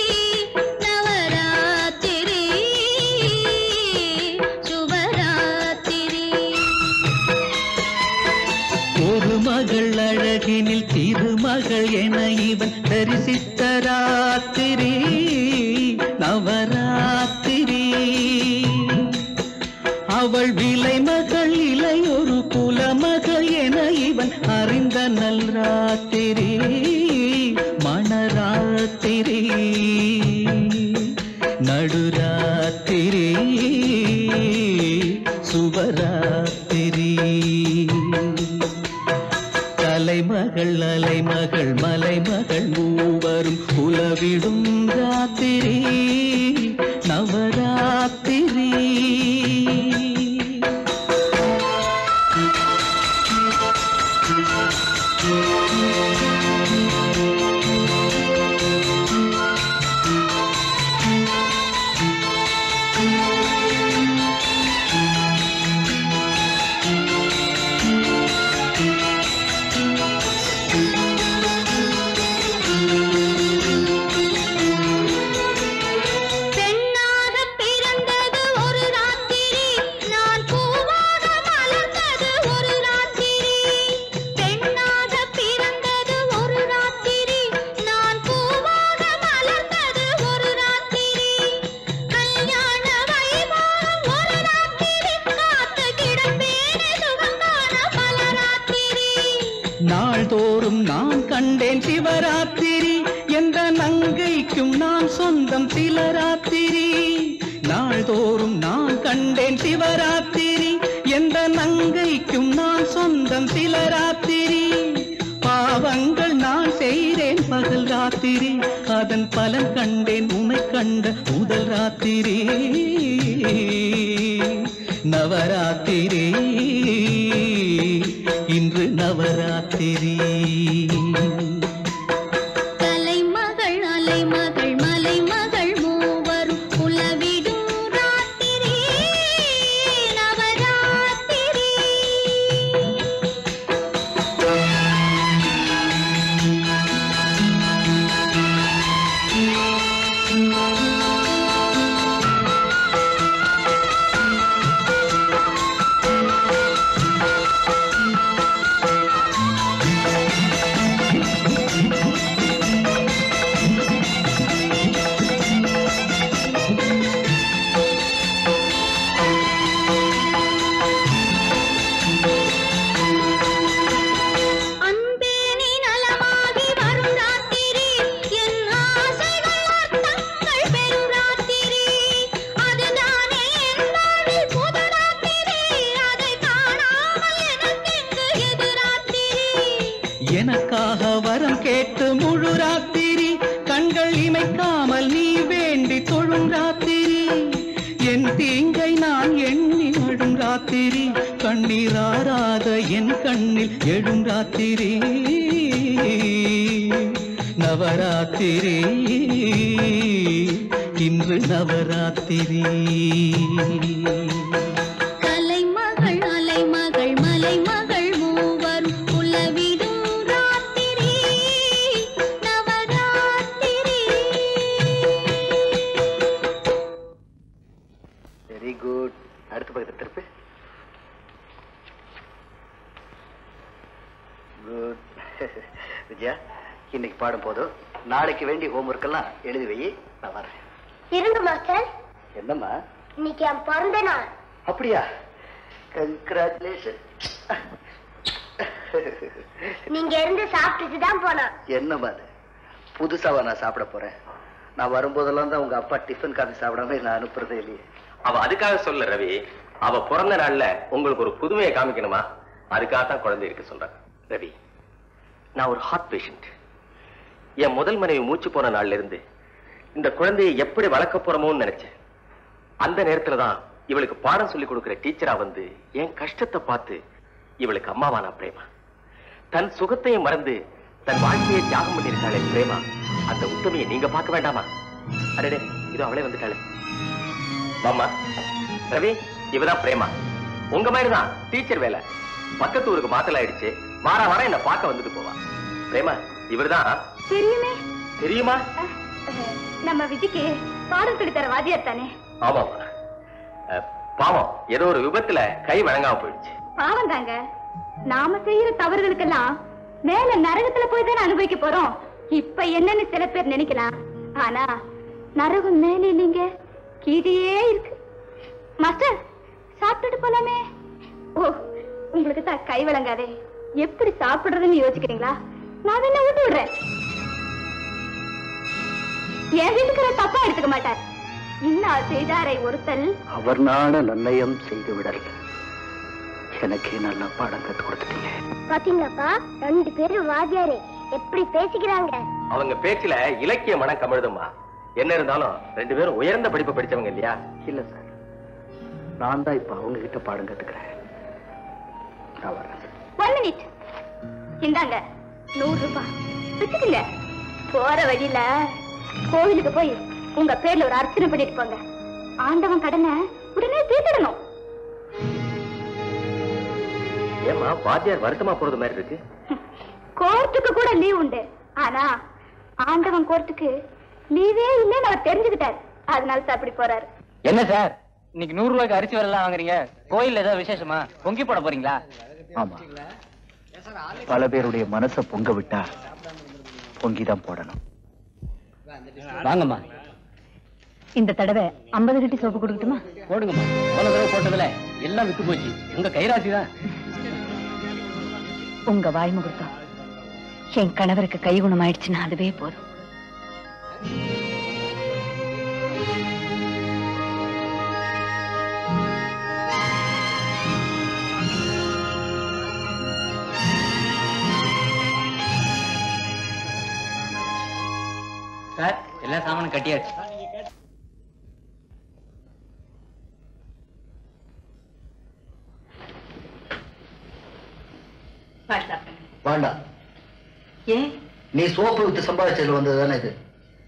நவராத்திரி சுபராத்திரி ஒரு மகள் அழகினில் திருமகள் என இவன் தரிசித்த ராத்திரி நவராத்திரி அவள் விலை மகள் இளையொரு குலமகள் என இவன் அறிந்த நல் ராத்திரி மணராத்திரி நடுராத்திரி சுபராத்திரி தலைமகள் அலைமகள் மலைமகள் மூவரும் உலவிடும் ராத்திரி நவராத்திரி சொந்தம் சிலராத்திரி நாள்தோறும் நான் கண்டேன் சிவராத்திரி எந்த நங்கைக்கும் நான் சொந்தம் சிலராத்திரி பாவங்கள் நான் செய்தேன் பகல் ராத்திரி அதன் பலன் கண்டேன் உன்னை கண்ட முதல் ராத்திரி நவராத்திரி இன்று நவராத்திரி தலைமகள் அலைமகள் மலைமகள் மூவரும் உலவிடும் ராத்திரி நவராத்திரி அன்பே நீ நலமாகி வரும் ராத்திரி என் ஆசைகள் அர்த்தங்கள் பெறும் ராத்திரி அதுதானே என் வாழ்வில் புது ராத்திரி அதை காணாமல் எனக்கெங்கு எது ராத்திரி எனக்காக வரம் கேட்டு முழு ராத்திரி கண்கள் இமைக்காமல் நீ வேண்டி தொழும் ராத்திரி என் தீங்கை நான் எண்ணி அழும் ராத்திரி கண்ணீராராத என் கண்ணில் எழும் ராத்திரி நவராத்திரி இன்று நவராத்திரி கலைமகள் அலைமகள் மலைமகள் மூவரும் உலவிடும் ராத்திரி நவராத்திரி வெரி குட் அடுத்த பக்கத்தை திருப்பு குட் விஜயா இன்னைக்கு பாடும் போதும் நாளைக்கு வேண்டிய ஹோம்ஒர்க் எல்லாம் எழுதி வை நான் வரேன் இருங்க மாஸ்டர் என்னம்மா இன்னைக்கு என் பிறந்த நாள் அப்படியா கங்க்ராச்சுலேஷன் நீங்க இருந்து சாப்பிட்டுட்டு தான் போனோம் என்னம்மா அது புதுசாவா நான் சாப்பிட போறேன் நான் வரும்போதெல்லாம் தான் உங்க அப்பா டிஃபன் காஃபி சாப்பிடாம நான் அனுப்புறதே இல்லையே அவ அதுக்காக சொல்ல ரவி அவ பிறந்த நாள்ல உங்களுக்கு ஒரு புதுமையை காமிக்கணுமா அதுக்காக தான் குழந்தை இருக்க சொல்றேன் ரவி நான் ஒரு ஹார்ட் பேஷண்ட் என் முதல் மனைவி மூச்சு போன நாள்ல இருந்து இந்த குழந்தையை எப்படி வளர்க்க போறோமோன்னு நினைச்சேன் அந்த நேரத்துல தான் இவளுக்கு பாடம் சொல்லி கொடுக்கிற டீச்சரா வந்து என் கஷ்டத்தை பார்த்து இவளுக்கு அம்மாவானா பிரேமா தன் சுகத்தையும் மறந்து தன் வாழ்க்கையை தியாகம் பண்ணியிருக்காளே பிரேமா அந்த உத்தமையை நீங்க பார்க்க வேண்டாமா அடடே இதோ அவளே வந்துட்டாளே மாமா ரவி இவதான் பிரேமா உங்க மாதிரி தான் டீச்சர் வேலை பக்கத்து ஊருக்கு மாத்தல ஆயிடுச்சு வார வாரம் என்ன பார்க்க வந்துட்டு போவா பிரேமா இவர்தான் தெரியுமே தெரியுமா நம்ம விஜய்க்கு பாடம் சொல்லி தர வாத்தியார் தானே ஆமாமா அஹ், பாவம் ஏதோ ஒரு விபத்துல கை வழங்காம போயிடுச்சு பாவம் தாங்க நாம செய்யற தவறுகளுக்கெல்லாம் மேல நரகத்துல போய் தானே அனுபவிக்க போறோம் இப்ப என்னன்னு சில பேர் நினைக்கலாம் ஆனா நரகம் மேல இல்லைங்க கீழே இருக்கு மாஸ்டர் சாப்பிட்டுட்டு போலாமே ஓ உங்களுக்கு தான் கை வழங்காதே எப்படி சாப்பிடுறதுன்னு யோசிக்கிறீங்களா நான் என்ன விட்டு விடுறேன் என் வீட்டுக்கார தப்பா எடுத்துக்க மாட்டார் இன்னா செய்தாரை ஒருத்தல் அவர் நாட நன்னயம் செய்து விடல் எனக்கே நல்ல பாடம் கத்து கொடுத்துட்டீங்க பாத்தீங்களாப்பா ரெண்டு பேரும் வாத்தியாரே எப்படி பேசிக்கிறாங்க அவங்க பேச்சுல இலக்கிய மனம் கமிழுதுமா என்ன இருந்தாலும் ரெண்டு பேரும் உயர்ந்த படிப்பு படிச்சவங்க இல்லையா இல்ல சார் நான் தான் இப்ப அவங்க கிட்ட பாடம் கத்துக்கிறேன் நான் வரேன் ஒன் மினிட் இந்தாங்க நூறு ரூபாய் வச்சுக்கோங்க போற வழியில கோவிலுக்கு போய் உங்க பேர்ல ஒரு அர்ச்சனை பண்ணிட்டு போங்க ஆண்டவன் கடனை உடனே தீர்த்திடணும் ஏமா வாத்தியார் வருத்தமா போறது மாதிரி இருக்கு கோர்ட்டுக்கு கூட லீவ் உண்டு ஆனா ஆண்டவன் கோர்ட்டுக்கு லீவே இல்லைன்னு அவர் தெரிஞ்சுக்கிட்டாரு அதனால தான் அப்படி போறாரு என்ன சார் இன்னைக்கு நூறு ரூபாய்க்கு அரிசி வரலாம் வாங்குறீங்க கோயில்ல ஏதாவது விசேஷமா பொங்கி போட போறீங்களா ஆமா பல பேருடைய மனசை பொங்க விட்டா பொங்கிதான் போடணும் வாங்கம்மா இந்த தடவை ஐம்பது கட்டி சோப்பு கொடுக்கட்டுமா போடுங்கம்மா போன தடவை போட்டதுல எல்லாம் வித்து போச்சு உங்க கைராசி தான் உங்க வாய் முகூர்த்தம் என் கணவருக்கு கை குணமாயிடுச்சுன்னா அதுவே போதும் சார் எல்லா சாமானும் கட்டியாச்சு வேண்டாம் ஏன் நீ சோப்பு வித்து சம்பாதிச்சதுல வந்தது தானே இது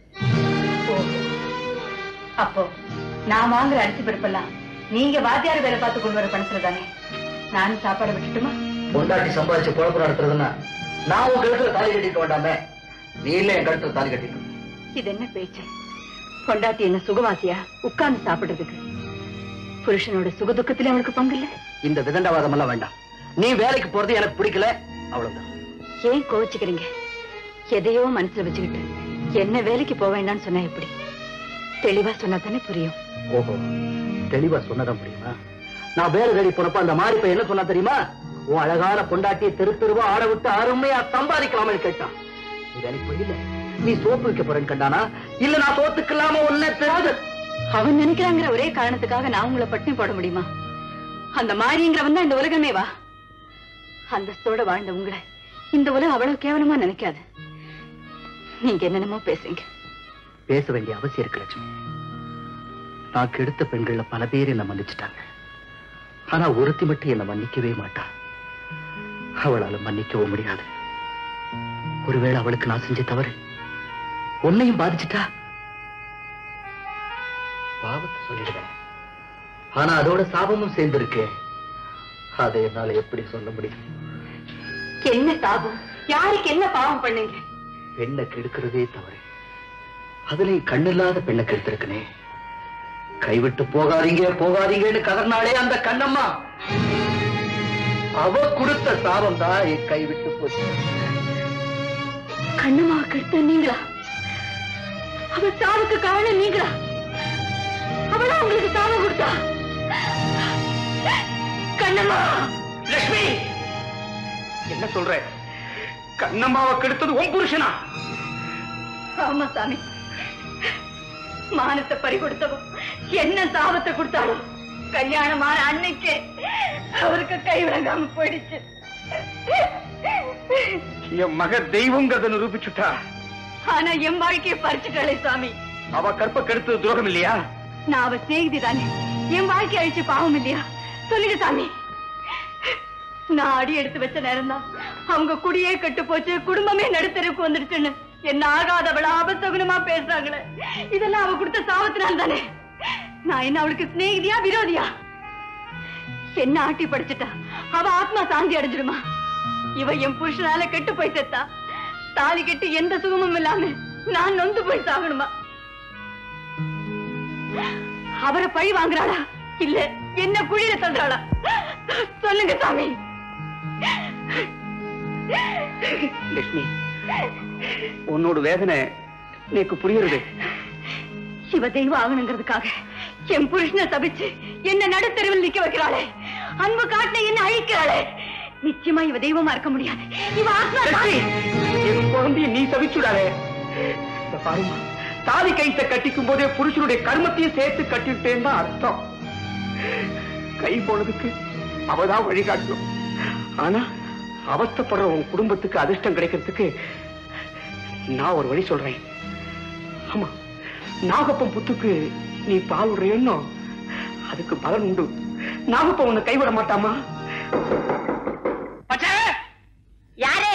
அப்போ நான் வாங்குற அரிசி பருப்பெல்லாம் நீங்க வாத்தியார் வேலை பார்த்து கொண்டு வர பணத்துல தானே நானும் சாப்பாடு விட்டுட்டுமா பொண்டாட்டி சம்பாதிச்சு குழப்பம் நடத்துறதுன்னா நான் உன் கழுத்துல தாலி கட்டிக்க வேண்டாமே நீ இல்ல என் கழுத்துல தாலி கட்டிக்க இது என்ன பேச்சு பொண்டாட்டி என்ன சுகவாசியா உட்கார்ந்து சாப்பிடுறதுக்கு புருஷனோட சுகதுக்கத்திலே அவனுக்கு பங்கு இல்ல இந்த விதண்டவாதம் எல்லாம் வேண்டாம் நீ வேலைக்கு போறது எனக்கு பிடிக்கல அவ்வளவுதான் ஏன் கோவிச்சுக்கிறீங்க எதையோ மனசுல வச்சுக்கிட்டு என்ன வேலைக்கு போக வேண்டாம்னு சொன்னா எப்படி தெளிவா சொன்னா தானே புரியும் ஓஹோ தெளிவா சொன்னதான் முடியுமா நான் வேலை தேடி போனப்ப அந்த மாதிரி இப்ப என்ன சொன்னா தெரியுமா உன் அழகான பொண்டாட்டியை தெரு தெருவா ஆட விட்டு அருமையா சம்பாதிக்கலாம்னு கேட்டான் நீ வேலைக்கு போயில நீ சோப்பு வைக்க போறேன்னு கண்டானா இல்ல நான் சோத்துக்கு இல்லாம உன்னை தெரியாது அவன் நினைக்கிறாங்கிற ஒரே காரணத்துக்காக நான் உங்களை பட்டினி போட முடியுமா அந்த மாரிங்கிறவன் தான் இந்த உலகமே வா அந்தஸ்தோட வாழ்ந்த உங்களை இந்த உலகம் அவ்வளவு கேவலமா நினைக்காது நீங்க என்னென்னமோ பேசுறீங்க பேச வேண்டிய அவசியம் இருக்கு லட்சுமி நான் கெடுத்த பெண்கள்ல பல பேர் என்ன மன்னிச்சுட்டாங்க ஆனா ஒருத்தி மட்டும் என்ன மன்னிக்கவே மாட்டா அவளால மன்னிக்கவும் முடியாது ஒருவேளை அவளுக்கு நான் செஞ்ச தவறு உன்னையும் பாதிச்சுட்டா பாவத்தை சொல்லிடுவேன் ஆனா அதோட சாபமும் சேர்ந்திருக்கு அதை என்னால எப்படி சொல்ல முடியும் என்ன சாபம் யாருக்கு என்ன பாவம் பண்ணீங்க பெண்ணை கெடுக்கிறதே தவறு அதுலயும் கண்ணில்லாத பெண்ணை கெடுத்திருக்கனே கைவிட்டு போகாதீங்க போகாதீங்கன்னு கதர்னாலே அந்த கண்ணம்மா அவ கொடுத்த சாபம் தான் என் கைவிட்டு போச்சு கண்ணம்மா கெடுத்த நீங்களா அவ சாவுக்கு காரணம் நீங்களா அவளா உங்களுக்கு சாபம் கொடுத்தா கண்ணம்மா லட்சுமி என்ன சொல்ற கண்ணம்மாவை கெடுத்தது உன் புருஷனா ஆமா சாமி மானத்தை பறி கொடுத்தவன் என்ன சாபத்தை கொடுத்தாலும் கல்யாணமான அன்னைக்கு அவருக்கு கை விளங்காம போயிடுச்சு என் மக தெய்வங்கிறத நிரூபிச்சுட்டா ஆனா என் வாழ்க்கையை பறிச்சுட்டாளே சாமி அவ கற்ப கெடுத்தது துரோகம் இல்லையா நான் அவ சிநேகிதி தானே என் வாழ்க்கை அழிச்சு பாவம் இல்லையா சொல்லுங்க சாமி நான் அடி எடுத்து வச்ச நேரம் தான் அவங்க குடியே கெட்டு போச்சு குடும்பமே நடுத்தருக்கு வந்துடுச்சுன்னு என்ன ஆகாதவள ஆபத்தகுணமா பேசுறாங்களே இதெல்லாம் அவ கொடுத்த சாபத்தினால் தானே நான் என்ன அவளுக்கு சிநேகிதியா விரோதியா என்ன ஆட்டி படிச்சுட்டா அவ ஆத்மா சாந்தி அடைஞ்சிடுமா இவ என் புருஷனால கெட்டு போய் செத்தா தாலி கட்டி எந்த சுகமும் இல்லாம நான் நொந்து போய் சாகணுமா அவரை பழி வாங்குறாளா இல்ல என்ன குழியில தள்ளுறாளா சொல்லுங்க சாமி லட்சுமி உன்னோட வேதனை எனக்கு புரியுறது சிவ தெய்வம் ஆகணுங்கிறதுக்காக என் புருஷனை தபிச்சு என்ன நடுத்தெருவில் நிக்க வைக்கிறாளே அன்பு காட்டின என்ன அழிக்கிறாளே நிச்சயமா இவ தெய்வமா இருக்க முடியாது இவ ஆத்மா லட்சுமி, என் குழந்தைய நீ சவிச்சுடாதே இந்த பாருமா தாலி கைத்த கட்டிக்கும் போதே புருஷனுடைய கர்மத்தையும் சேர்த்து கட்டிட்டேன்னு தான் அர்த்தம் கை போனதுக்கு அவதான் வழிகாட்டணும் ஆனா அவஸ்தைப்படுற உன் குடும்பத்துக்கு அதிர்ஷ்டம் கிடைக்கிறதுக்கு நான் ஒரு வழி சொல்றேன் ஆமா நாகப்பம் புத்துக்கு நீ பால் விடுறேன்னோ அதுக்கு பலன் உண்டு நாகப்பம் உன்னை கைவிட மாட்டாமா யாரு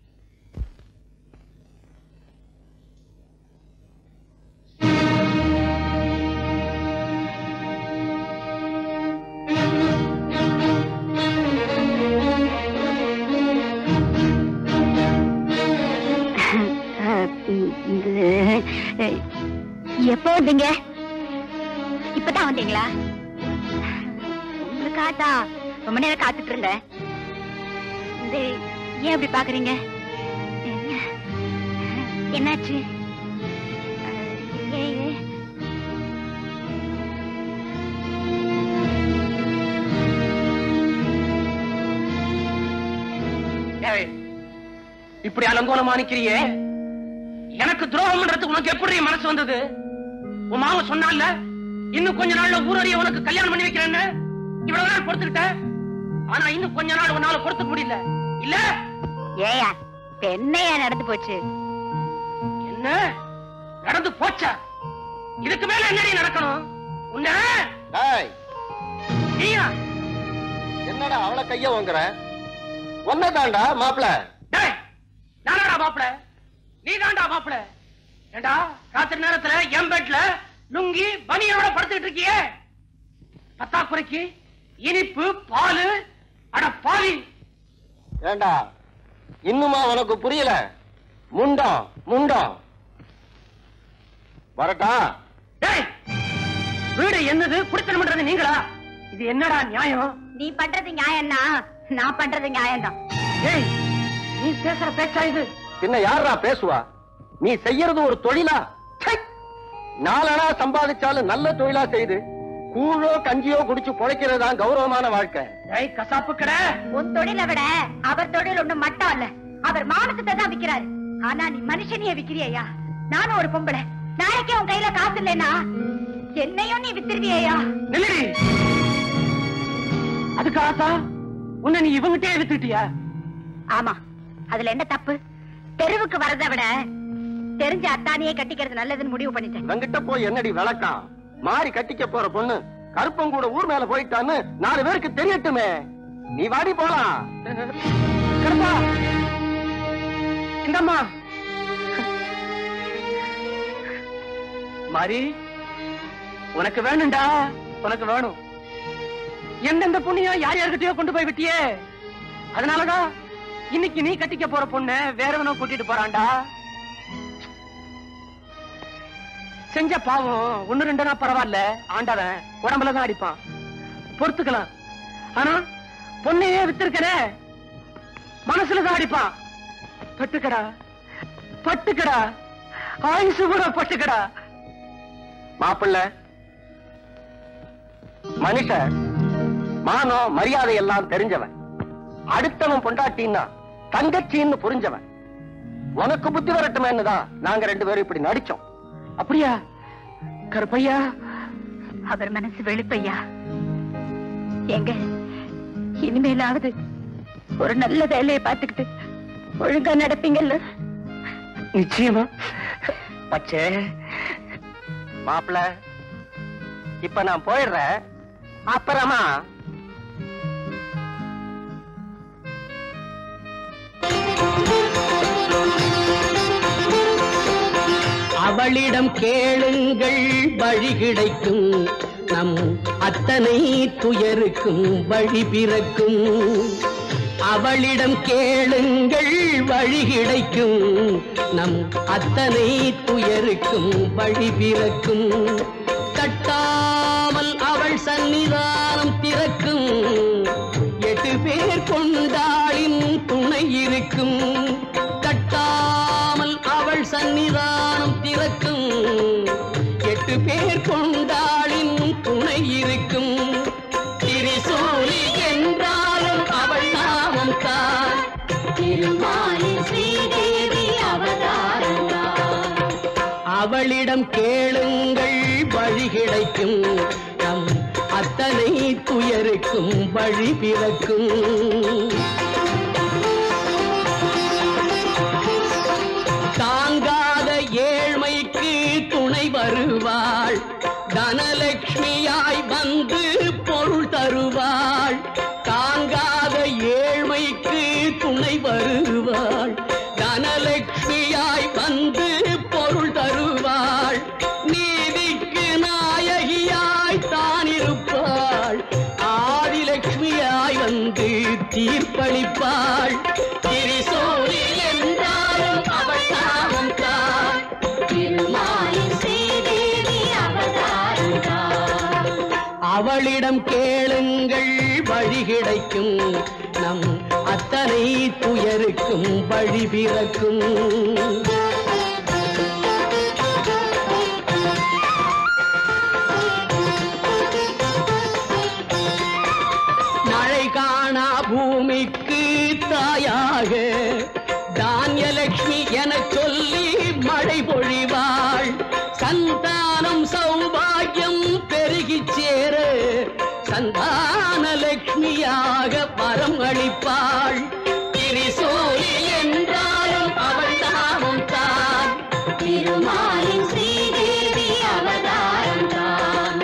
எப்போ வந்தீங்க இப்பதான் வந்தீங்களா உங்களுக்காக ரொம்ப நேரம் காத்துட்டு இருந்தேன் இந்த ஏன் இப்படி பாக்குறீங்க என்ன? என்னாச்சு அஹ், ஏன் ஏய், இப்படி அலங்கோலமா நிக்கிறியே எனக்கு துரோகம் பண்றதுக்கு உனக்கு எப்படி மனசு வந்தது உன் மாமன் சொன்னான்ல இன்னும் கொஞ்ச நாள்ல ஊரறிய உனக்கு கல்யாணம் பண்ணி வைக்கிறேன்னு இவ்வளவு நாள் பொறுத்துக்கிட்ட ஆனா இன்னும் கொஞ்ச நாள் உன்னால பொறுத்துக்க முடியல இல்ல ஏயா இப்ப என்னையா நடந்து போச்சு என்ன நடந்து போச்சா இதுக்கு மேல என்னடி நடக்கணும் உன்ன டேய், நீயா என்னடா அவள கைய வாங்குற ஒன்னதாண்டா மாப்பிள டேய் நானாடா மாப்பிள நீ தான்டா மாப்பிள ஏண்டா ராத்திரி நேரத்துல என் பெட்ல லுங்கி பனியனோட படுத்துக்கிட்டு இருக்கியே பத்தாக்குறைக்கு இனிப்பு பாலு அட பாவி ஏண்டா இன்னுமா உனக்கு புரியல முண்டம் முண்டம் வரட்டா டேய் வீடு என்னது குடித்தனம் பண்றது நீங்களா இது என்னடா நியாயம் நீ பண்றது நியாயம்னா நான் பண்றது நியாயம்தான் ஏய் நீ பேசுற பேச்சா இது பின்ன யாரா பேசுவா நீ செய்யறது ஒரு தொழிலா ச்சை! நாலனா சம்பாதிச்சாலும் நல்ல தொழிலா செய்து கூழோ கஞ்சியோ குடிச்சு பொழைக்கிறது தான் கௌரவமான வாழ்க்கை ஏய் கசாப்பு கடை உன் தொழிலை விட அவர் தொழில் ஒண்ணும் மட்டம் இல்ல அவர் மானசத்தை தான் விக்கிறாரு ஆனா நீ மனுஷனையே விக்கிறியா நானும் ஒரு பொம்பளை நாளைக்கே உன் கையில காசு இல்லைன்னா என்னையும் நீ வித்துருவியா நில்லடி அதுக்காகத்தான் உன்னை நீ இவங்கிட்டே வித்துட்டியா ஆமா அதுல என்ன தப்பு தெருவுக்கு வரதை விட தெரிஞ்ச அத்தானியே கட்டிக்கிறது நல்லதுன்னு முடிவு பண்ணிட்டேன் இவங்கிட்ட போய் என்னடி விளக்கம் மாறி கட்டிக்க போற பொண்ணு கருப்பம் கூட ஊர் மேல போயிட்டான்னு நாலு பேருக்கு தெரியட்டுமே நீ வாடி போலாம் கருப்பா இந்தம்மா மாரி உனக்கு வேணும்டா உனக்கு வேணும் எந்தெந்த புண்ணியம் யார் யார்கிட்டயோ கொண்டு போய் விட்டியே அதனாலதான் இன்னைக்கு நீ கட்டிக்க போற பொண்ணு வேறவனோ கூட்டிட்டு போறான்டா செஞ்ச பாவம் ஒண்ணு ரெண்டுனா பரவாயில்ல ஆண்டவன் உடம்புலதான் அடிப்பான் பொறுத்துக்கலாம் ஆனா பொண்ணையே வித்திருக்கனே மனசுலதான் அடிப்பான் பட்டுக்கடா பட்டுக்கடா ஆயுசு கூட பட்டுக்கடா மாப்பிள்ள மனுஷன் மானம் மரியாதை எல்லாம் தெரிஞ்சவன் அடுத்தவன் பொண்டாட்டின்னா தங்கச்சின்னு புரிஞ்சவன் உனக்கு புத்தி வரட்டுமேன்னு தான் நாங்க ரெண்டு பேரும் இப்படி நடிச்சோம் அப்படியா கருப்பையா அவர் மனசு வெளுப்பையா எங்க இனிமேலாவது ஒரு நல்ல வேலையை பார்த்துக்கிட்டு ஒழுங்கா நடப்பீங்கல்ல நிச்சயமா பச்சே மாப்பிள இப்ப நான் போயிடுறேன் அப்புறமா அவளிடம் கேளுங்கள் வழி கிடைக்கும் நம் அத்தனை துயருக்கும் வழி பிறக்கும் அவளிடம் கேளுங்கள் வழி கிடைக்கும் நம் அத்தனை துயருக்கும் வழி பிறக்கும் தட்டாமல் அவள் சன்னிதானம் திறக்கும் எட்டு பேர் கொண்டாளின் துணை இருக்கும் தட்டாமல் அவள் சன்னிதானம் திறக்கும் எட்டு பேர் கொண்டாளின் துணை இருக்கும் திரிசூலி என்றாலும் அவள் நாமம் தான் திருமாலின் ஸ்ரீதேவி அவதாரம்தான் அவளிடம் கேளுங்கள் வழி கிடைக்கும் நம் அத்தனை துயருக்கும் வழி பிறக்கும் தாங்காத ஏழ்மைக்கு துணை வருவாள் தனலட்சுமியாய் வந்து பொருள் தருவாள் தாங்காத ஏழ்மைக்கு துணை வருவாள் தனலட்சுமியாய் வந்து பொருள் தருவாள் நீதிக்கு நாயகியாய் தான் இருப்பாள் ஆதிலட்சுமியாய் வந்து தீர்ப்பளிப்பாள் திரிசூலி என்றாலும் அவள் நாமம் தான் திருமாலின் ஸ்ரீதேவி அவதாரம் தான் அவளிடம் கேளுங்கள் வழி கிடைக்கும் நம் அத்தனை துயருக்கும் வழி பிறக்கும் மழை காணா பூமிக்கு தாயாக தானியலட்சுமி என சொல்லி மழை பொழிவாள் சந்தானம் சௌ கொடுப்பாள் திரிசூலி என்றாலும் அவள் நாமும் தான் திருமாலின் ஸ்ரீதேவி அவதாரம் தான்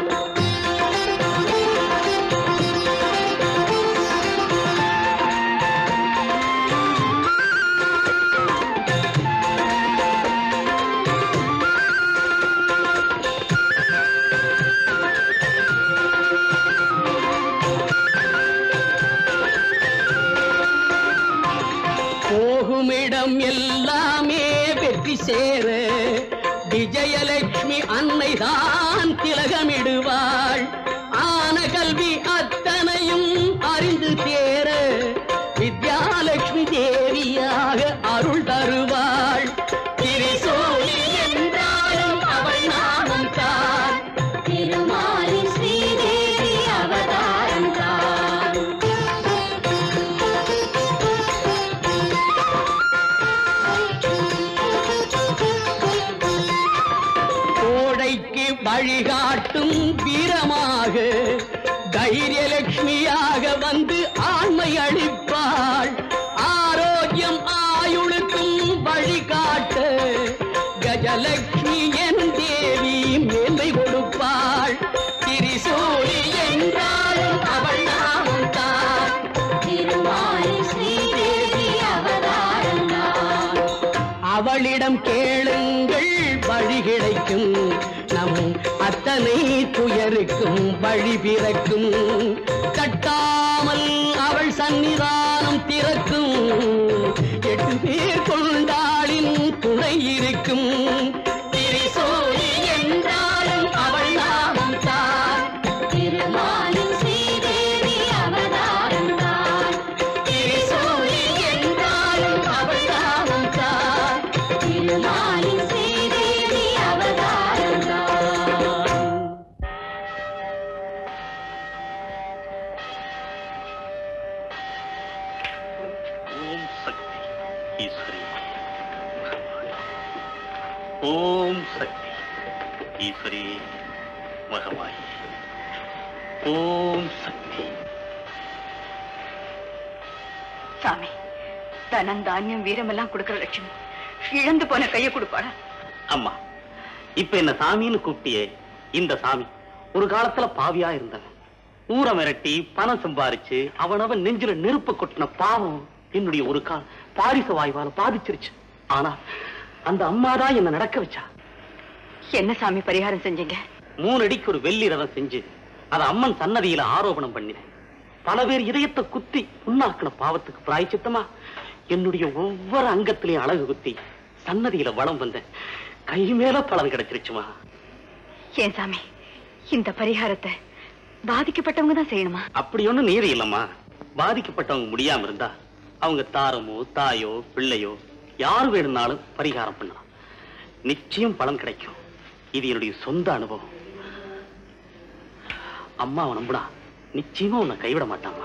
போகுமிடம் எல்லாமே வெற்றி சேர விஜயலட்சுமி அன்னைதான் திலகமிடுவாள் ஆன கல்வி அத்தனையும் அறிந்து தேர வித்யாலட்சுமி தேவியாக அருள் தருவாள் திரிசூலி என்றாலும் அவள் நாமம் தான் திருமாலின் ஸ்ரீதேவி அவதாரம் தான் கோடைக்கு வழிகாட்டும் வீரமாக தைரியலட்சுமியாக வந்து ஆண்மை அளிப்பாள் ஆரோக்கியம் ஆயுளுக்கும் வழிகாட்ட கஜலட்சுமி என் தேவி மேன்மை கொடுப்பாள் திரிசூலி என்றாலும் அவள் நாமம் தான் திருமாலின் ஸ்ரீதேவி அவதாரம் தான் அவளிடம் கேளுங்கள் வழி கிடைக்கும் நம் அத்தனை துயருக்கும் வழி பிறக்கும் தட்டாமல் அவள் சன்னிதானம் திறக்கும் எட்டு பேர் கொண்டாளின் துணை இருக்கும் திரிசூலி என்றாலும் அவள் நாமம் தான் திருமாலின் ஸ்ரீதேவி அவதாரம் தான் திரிசூலி என்றாலும் அவள் நாமம் தான் திருமாலின் ஸ்ரீதேவி அவதாரம் தான் ஓம் சக்தி ஈஸ்வரி ஓம் சக்தி ஈஸ்வரி மகமாயி ஓம் சக்தி சாமி தனம் தானியம் வீரமெல்லாம் கொடுக்கிற லட்சுமி இழந்து போன கையை கொடுப்பாளா அம்மா இப்ப என்ன சாமின்னு கூப்பிட்டியே இந்த சாமி ஒரு காலத்துல பாவியா இருந்தவன் ஊரை மிரட்டி பணம் சம்பாரிச்சு அவனவன் நெஞ்சில நெருப்பு கொட்டின பாவம் என்னுடைய ஒரு கால் பாரிச வாய்வால பாதிச்சிருச்சு ஆனா அந்த அம்மா தான் என்ன நடக்க வச்சா என்ன சாமி பரிகாரம் செஞ்சீங்க மூணு அடிக்கு ஒரு வெள்ளி ரதம் செஞ்சு அதை அம்மன் சன்னதியில ஆரோபணம் பண்ணினேன் பல பேர் இதயத்தை குத்தி புண்ணாக்கின பாவத்துக்கு பிராய்ச்சித்தமா என்னுடைய ஒவ்வொரு அங்கத்திலையும் அழகு குத்தி சன்னதியில வளம் வந்தேன் கை மேல பலன் கிடைச்சிருச்சுமா ஏன் சாமி இந்த பரிகாரத்தை பாதிக்கப்பட்டவங்க தான் செய்யணுமா அப்படி ஒண்ணும் நீதி இல்லம்மா பாதிக்கப்பட்டவங்க முடியாம இருந்தா அவங்க தாரமோ தாயோ பிள்ளையோ யார் வேணும்னாலும் பரிகாரம் பண்ணலாம் நிச்சயம் பலன் கிடைக்கும் இது என்னுடைய சொந்த அனுபவம் அம்மாவை நம்புனா நிச்சயமா உன்னை கைவிட மாட்டாமா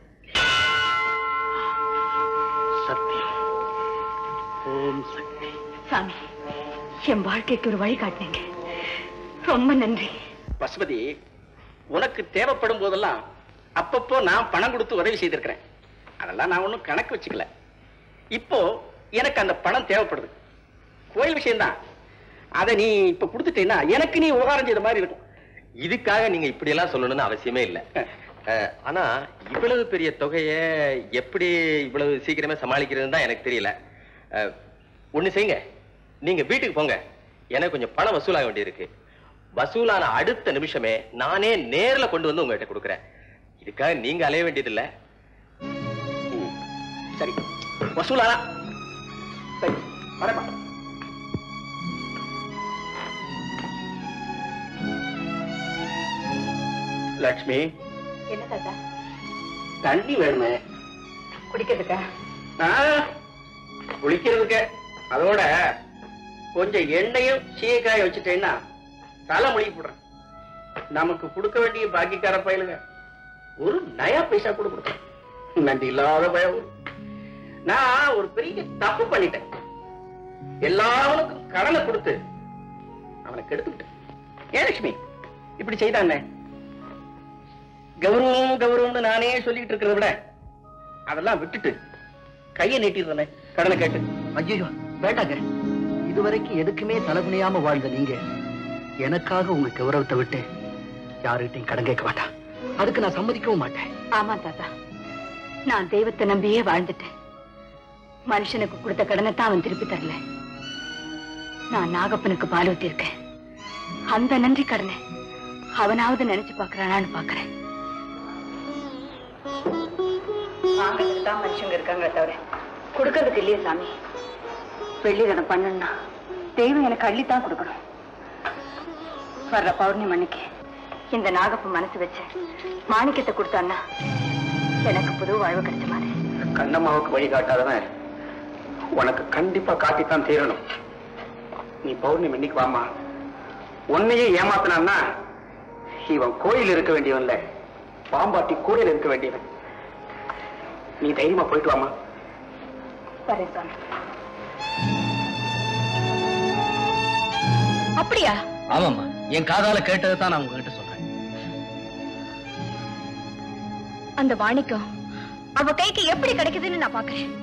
சத்தியம் ஓம் சக்தி சாமி என் வாழ்க்கைக்கு ஒரு வழி காட்டினீங்க ரொம்ப நன்றி பசுபதி உனக்கு தேவைப்படும் போதெல்லாம் அப்பப்போ நான் பணம் கொடுத்து உதவி செய்திருக்கிறேன் அதெல்லாம் நான் ஒன்றும் கணக்கு வச்சுக்கல இப்போ எனக்கு அந்த பணம் தேவைப்படுது கோயில் விஷயம்தான் அதை நீ இப்ப கொடுத்துட்டேன்னா எனக்கு நீ உபகாரம் செய்த மாதிரி இருக்கும் இதுக்காக நீங்க இப்படி எல்லாம் சொல்லணும்னு அவசியமே இல்ல அஹ், ஆனா இவ்வளவு பெரிய தொகையை எப்படி இவ்வளவு சீக்கிரமே சமாளிக்கிறதுன்னு தான் எனக்கு தெரியல அஹ், ஒண்ணு செய்யுங்க நீங்க வீட்டுக்கு போங்க எனக்கு கொஞ்சம் பணம் வசூலாக வேண்டியிருக்கு வசூலான அடுத்த நிமிஷமே நானே நேர்ல கொண்டு வந்து உங்ககிட்ட கொடுக்குறேன் இதுக்காக நீங்க அலைய வேண்டியதில்லை சரி வசூலானா சரி வரப்பா லட்சுமி என்ன தாத்தா தண்ணி வேணுமே குடிக்கிறதுக்கா ஆ, குளிக்கிறதுக்கு அதோட கொஞ்சம் எண்ணெயும் சீக்காய வச்சுட்டேன்னா தலை முழுகி போடுறேன் நமக்கு கொடுக்க வேண்டிய பாக்கிக்கார பயலுங்க ஒரு நயா பைசா கூட கொடுத்தேன் நன்றி இல்லாத பயம் நான் ஒரு பெரிய தப்பு பண்ணிட்டேன் எல்லாருக்கும் கடனை கொடுத்து அவனை கெடுத்துட்டேன் ஏன் லட்சுமி இப்படி செய்தானே கௌரவம் கௌரவம்னு நானே சொல்லிட்டு இருக்கிறத விட அதெல்லாம் விட்டுட்டு கையை நீட்டிடுறேனே கடனை கேட்டு ஐயோ வேண்டாங்க இதுவரைக்கும் எதுக்குமே தலைகுனியாம வாழ்ந்த நீங்க எனக்காக உங்க கௌரவத்தை விட்டு யாருகிட்டையும் கடன் கேட்க வேண்டாம் அதுக்கு நான் சம்மதிக்கவும் மாட்டேன் ஆமா தாத்தா நான் தெய்வத்தை நம்பியே வாழ்ந்துட்டேன் மனுஷனுக்கு கொடுத்த கடனை தான் அவன் திருப்பி தரல நான் நாகப்பனுக்கு பால் ஊத்திருக்கேன் அந்த நன்றி கடனை அவனாவது நினைச்சு பாக்குறானான்னு பாக்குறேன் வாங்கிறதுக்கு தான் மனுஷங்க இருக்காங்களே தவிர கொடுக்கறதுக்கு இல்லையே சாமி வெள்ளி தடம் பண்ணணும்னா தெய்வம் எனக்கு அள்ளித்தான் கொடுக்கணும் வர்ற பௌர்ணமி அன்னைக்கு இந்த நாகப்பு மனசு வச்சு மாணிக்கத்தை கொடுத்தான்னா எனக்கு புது வாழ்வு கிடைச்ச மாதிரி கண்ணம்மாவுக்கு வழி காட்டாதவன் உனக்கு கண்டிப்பா காட்டித்தான் தீரணும் நீ பௌர்ணமி இன்னைக்கு வாமா உன்னையே ஏமாத்தினான்னா இவன் கோயில் இருக்க வேண்டியவன் இல்ல பாம்பாட்டி கோயில் இருக்க வேண்டியவன் நீ தைரியமா போயிட்டு வாமா சரி சாமி அப்படியா ஆமாம்மா என் காதால கேட்டதை தான் நான் உங்ககிட்ட சொல்றேன் அந்த மாணிக்கம் அவ கைக்கு எப்படி கிடைக்குதுன்னு நான் பாக்குறேன்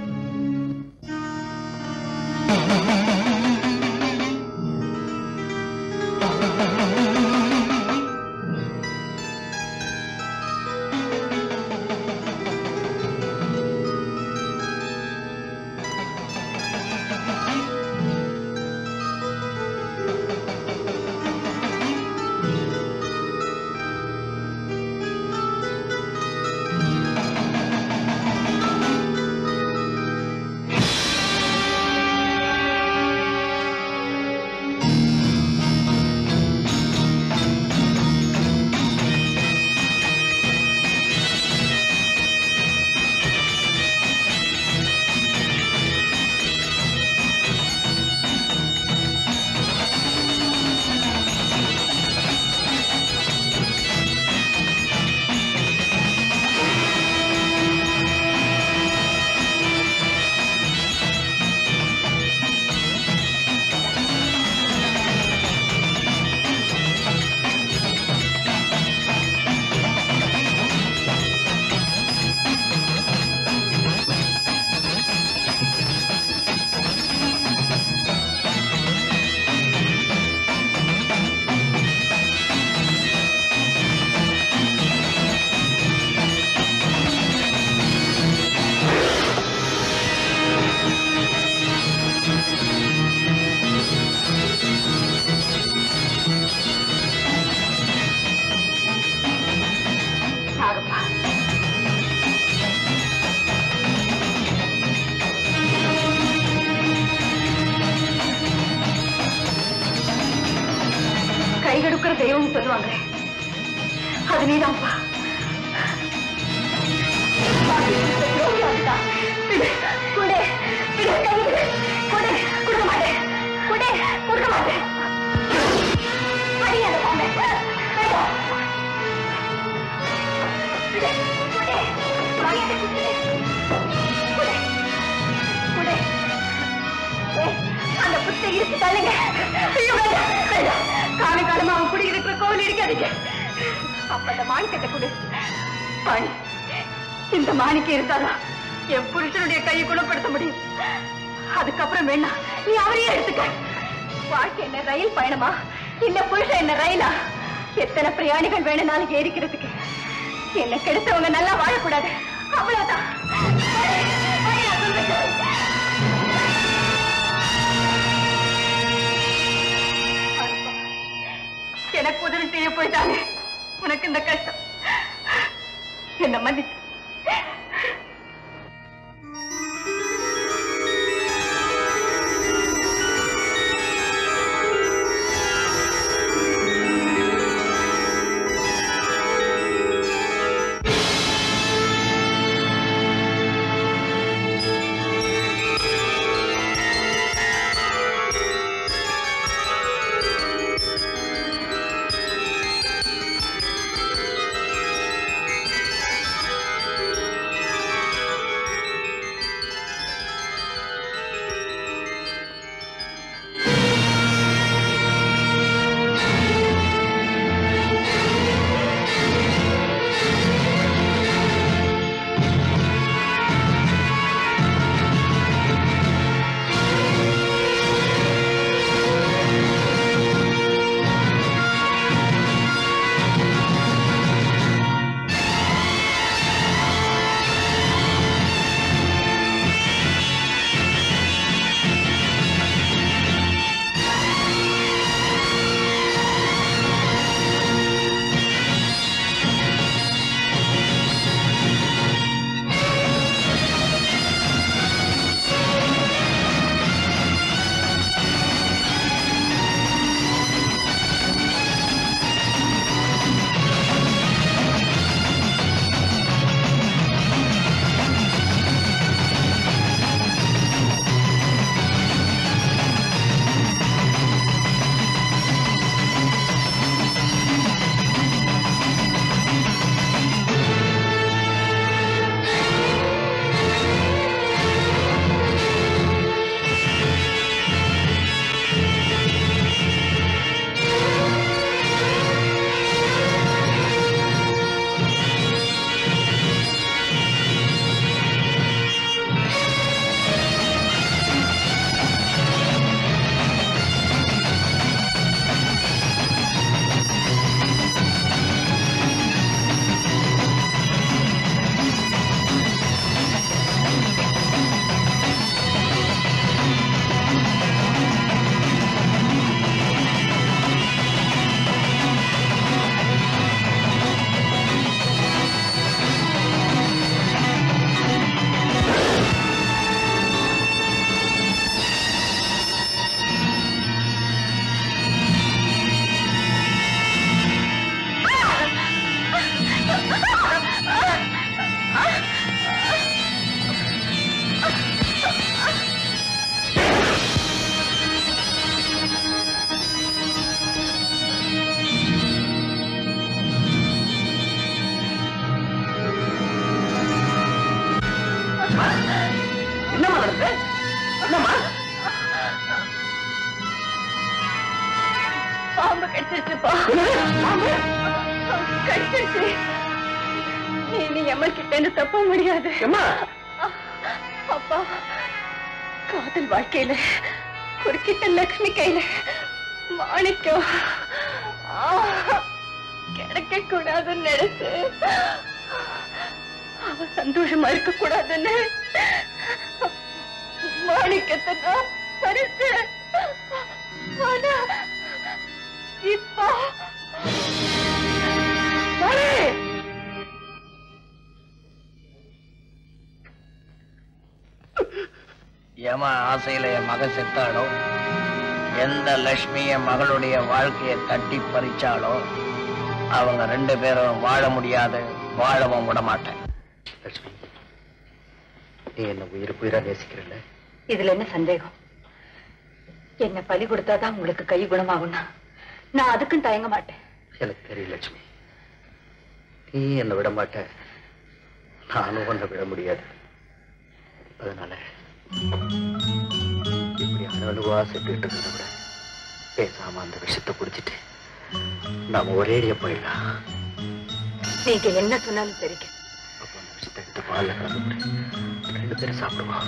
நாகப்பா கை கெடுக்கிற தெய்வம் சொல்லுவாங்க அது நீதான்ப்பா குடு குடு கை விடு. குடு கொடுக்க மாட்டேன் குடு கொடுக்க மாட்டேன் அடி அந்த பொம்மை. வேண்டாம். குடு, குடு. வாங்கிட்டு குடு. குடு. குடு. ஏய், அந்த புத்தை இருக்கு தள்ளுங்க ஐயோ, வேண்டாம், வேண்டாம். காலம் காலமா அவன் குடியிருக்கிற கோவில் இருக்காதீங்க அப்ப அந்த மாணிக்கத்தை கொடு பாணி இந்த மாணிக்கம் இருந்தாதான் என் புருஷனுடைய கையை குணப்படுத்த முடியும் அதுக்கப்புறம் வேணா நீ அவரையே எடுத்துக்க வாழ்க்கை என்ன ரயில் பயணமா இல்ல புருஷன் என்ன ரயிலா எத்தனை பிரயாணிகள் வேணும்னாலும் ஏறிக்கிறதுக்கு என்ன கெடுத்தவங்க நல்லா வாழக்கூடாது அவ்வளவுதான் போடு, போடு, நான் சொல்றேன். எனக்கு உதவி செய்ய போயிட்டாங்க உனக்கு இந்த கஷ்டம் என்ன மன்னிச்சு ஆ கடிச்சிருச்சுப்பா கடிச்சிருச்சு நீ நீ எம்மா கிட்ட இருந்து தப்ப முடியாது அப்பா காதல் வாழ்க்கையில குறுக்கிட்ட லக்ஷ்மி கையில மாணிக்கம் கிடைக்க கூடாதுன்னு நினைச்சு அவ சந்தோஷமா இருக்க கூடாதுன்னு மாணிக்கத்தை நான் பறிச்சேன் ஆனா இப்போ மணி! எம ஆசையில என் மகன் செத்தாளோ எந்த லட்சுமி என் மகளுடைய வாழ்க்கையை தட்டி பறிச்சாலோ அவங்க ரெண்டு பேரும் வாழ முடியாது வாழவும் விட மாட்டேன் லட்சுமி நீ என்ன உயிர் உயிரா நேசிக்கிறல்ல இதுல என்ன சந்தேகம் என்ன பலி கொடுத்தாதான் உங்களுக்கு கை குணமாகும்னா நான் அதுக்கும் தயங்க மாட்டேன் எனக்கு தெரியும் லட்சுமி நீ என்னை விட மாட்ட நானும் உன்னை விட முடியாது அதனால இப்படி அணுவா செத்துட்டு இருக்கிறத விட பேசாம அந்த விஷத்தை குடிச்சிட்டு நாம ஒரேடியா போயிடலாம் நீங்க என்ன சொன்னாலும் சரிங்க அப்போ அந்த விஷத்தை எடுத்து பால்ல கலந்து விடு. ரெண்டு பேரும் சாப்பிடுவோம்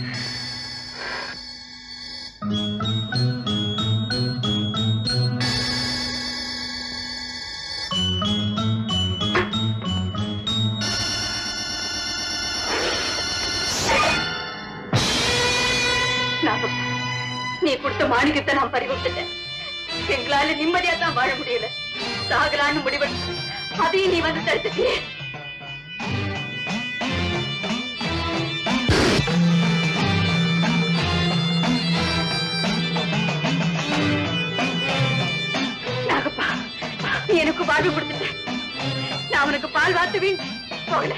நாகம், நீ கொடுத்த மாணிக்கத்தை நான் பறிவிட்டுட்டேன் எங்களால நிம்மதியா தான் வாழ முடியல சாகலான்னு முடிவெடுத்து அதையும் நீ வந்து தடுத்துட்டியே நாகப்பா நீ எனக்கு வாழ்வு கொடுத்துட்ட நான் உனக்கு பால் வாத்துவேன் போகல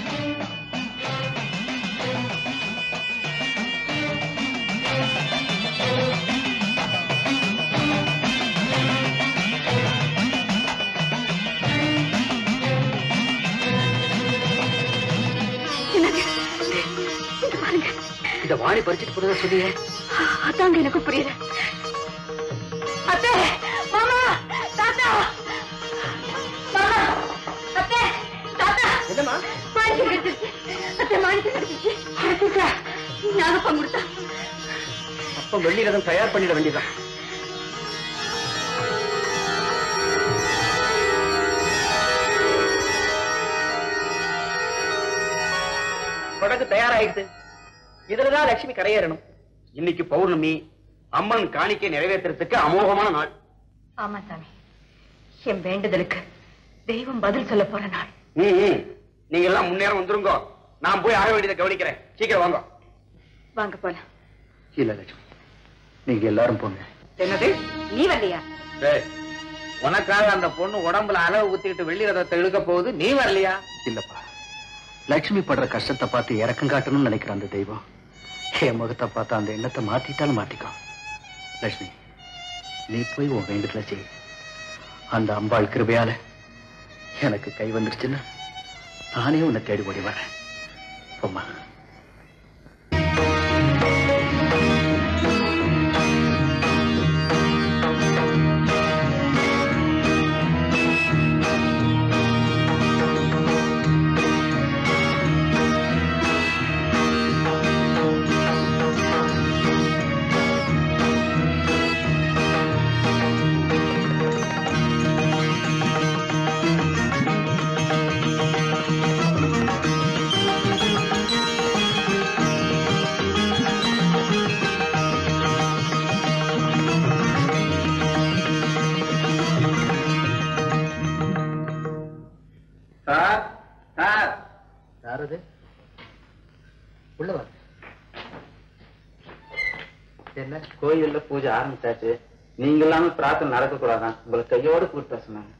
என்னங்க இங்க பாருங்க இத வாணி பறிச்சிட்டு போறதா சொல்லியே அதாங்க எனக்கு புரியல அத்தை மாமா தாத்தா மாமா அத்தை தாத்தா என்னம்மா மாணிக்கம் கிடைச்சிருச்சு அத்தை மாணிக்கம் கிடைச்சிருச்சு கிடைச்சிருச்சா நாகப்பம் கொடுத்தா அப்ப வெள்ளி ரதம் தயார் பண்ணிட வேண்டியதான் படகு தயாராயிடுது இதுலதான் லட்சுமி கரையேறணும் இன்னைக்கு பௌர்ணமி அம்மன் காணிக்கை நிறைவேற்றுறதுக்கு அமோகமான நாள் ஆமா சாமி என் வேண்டுதலுக்கு தெய்வம் பதில் சொல்ல போற நாள் ம், ம். நீங்க எல்லாம் முன்னேறம் வந்துருங்க நான் போய் ஆக வேண்டியதை கவனிக்கிறேன் சீக்கிரம் வாங்க வாங்க போலாம் இல்ல லட்சுமி நீங்க எல்லாரும் போங்க என்னது நீ வரலையா டேய், உனக்காக அந்த பொண்ணு உடம்புல அளவு ஊத்திக்கிட்டு வெள்ளி ரதத்தை இழுக்க போகுது நீ வரலையா இல்லப்பா லட்சுமி படுற கஷ்டத்தை பார்த்து இறக்கம் காட்டணும்னு நினைக்கிற அந்த தெய்வம் என் முகத்தை பார்த்து அந்த எண்ணத்தை மாத்திட்டாலும் மாத்திக்கோ லட்சுமி நீ போய் உன் வேண்டுதலை செய் அந்த அம்பாள் கிருபையால எனக்கு கை வந்துருச்சுன்னா நானே உன்னை தேடி ஓடி வரேன் போம்மா சார் சார் யார் அது உள்ள வா என்ன கோயில்ல பூஜை ஆரம்பிச்சாச்சு நீங்க இல்லாம பிரார்த்தனை நடக்க கூடாதான் உங்களை கையோட கூப்பிட்டு வர சொன்னாங்க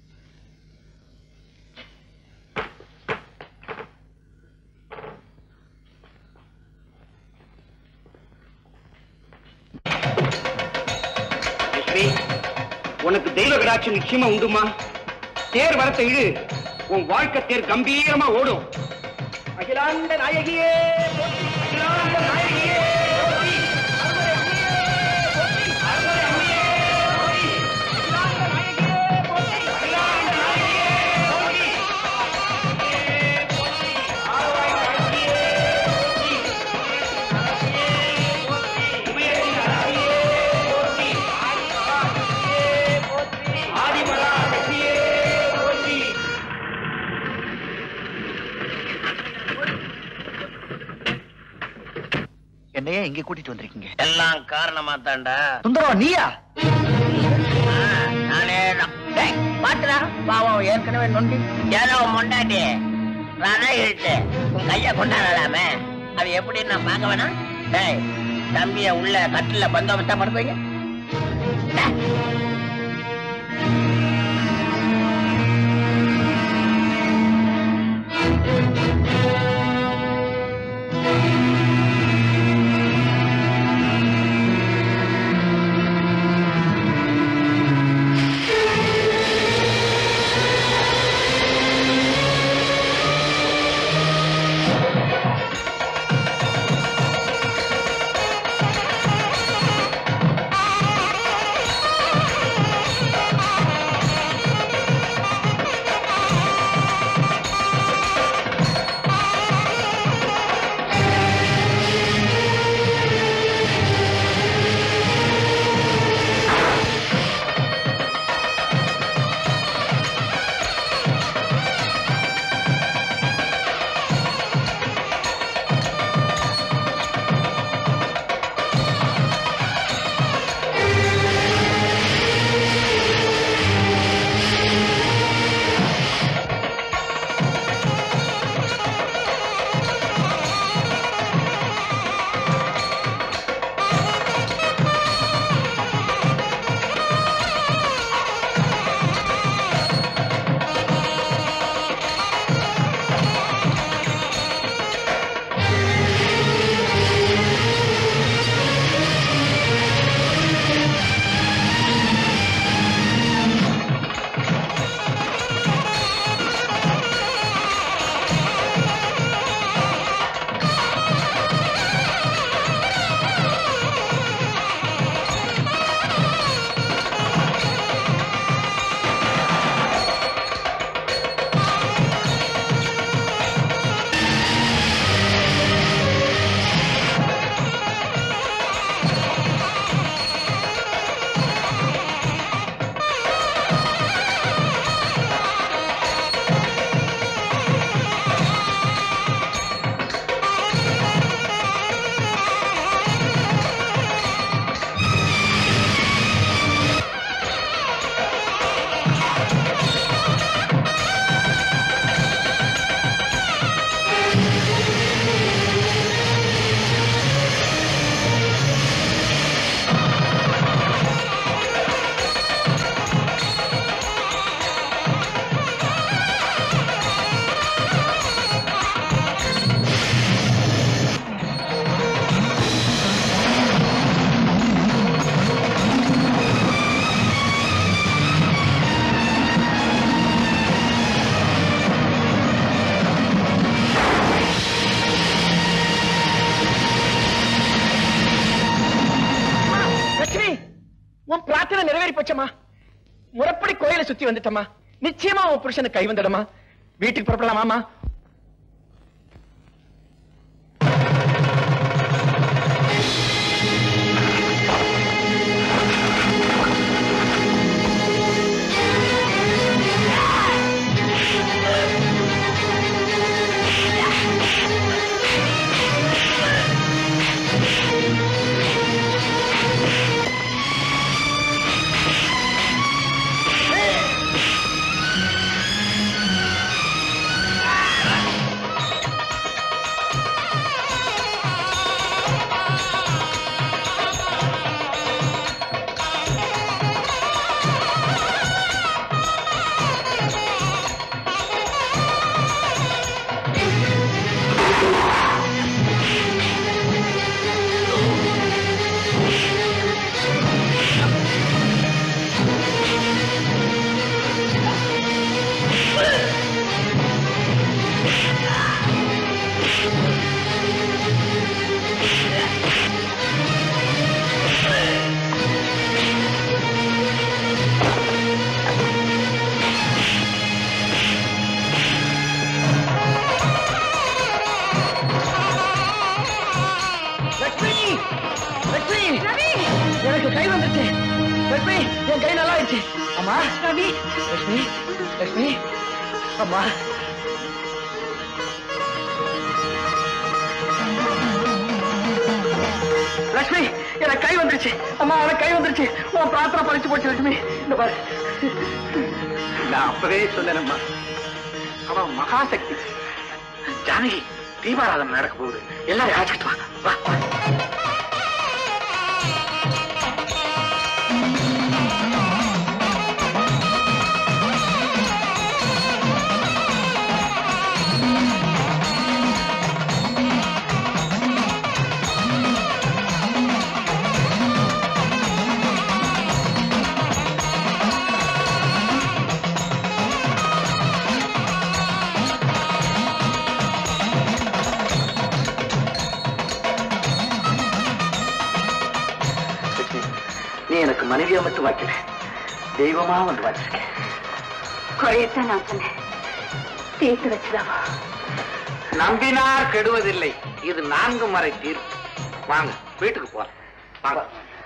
லட்சுமி உனக்கு தெய்வ கடாட்சம் நிச்சயமா உண்டுமா தேர் வரத்தை இழு உன் வாழ்க்கை தேர் கம்பீரமா ஓடும் அகிலாண்ட நாயகியே போற்றி, அகிலாண்ட நாயகியே போற்றி, அருள்மறை அம்மையே போற்றி, அருள்மறை அம்மையே போற்றி, அகிலாண்ட இங்க கூட்டிட்டு வந்திருக்கீங்க எல்லாம் காரணமா தாண்டா சுந்தரம் நீயா நானே தான் டேய், பாத்துடா பாவம் ஏற்கனவே நொண்டி ஏதோ மொண்டாட்டி நானே இழுத்து உன் கைய கொண்டாடலாமே அது எப்படி நான் பார்க்க வேணாம் டேய் தம்பிய உள்ள கட்டில பந்தோபஸ்தா படுப்பீங்க லட்சுமி உன் பிரார்த்தனை நிறைவேறி போச்சம்மா முறைப்படி கோயிலை சுத்தி வந்துட்டம்மா நிச்சயமா உன் புருஷனுக்கு கை வந்துடுமா வீட்டுக்கு புறப்படலாமாமா லட்சுமி லட்சுமி எனக்கு கை வந்துருச்சு லட்சுமி என் கை நல்லா ஆயிடுச்சு அம்மா ரவி லட்சுமி லட்சுமி அம்மா லட்சுமி எனக்கு கை வந்துருச்சு அம்மா எனக்கு கை வந்துருச்சு உன் பிரார்த்தனை பழிச்சு போச்சு லட்சுமி இந்த பாரு நான் அப்பவே சொன்னேனம்மா அவன் மகாசக்தி ஜானகி தீபாராதனை நடக்க போகுது எல்லாரும் அழைச்சிட்டு வா வா லட்சுமி நீ எனக்கு மனைவியா மட்டும் வாய்க்கல தெய்வமா வந்து வாச்சிருக்கேன் குறையத்தான் நான் சொன்னேன் தீர்த்து வச்சுதாவா நம்பினார் கெடுவதில்லை இது நான்கு மறை தீர்ப்பு வாங்க வீட்டுக்கு போலாம் வாங்க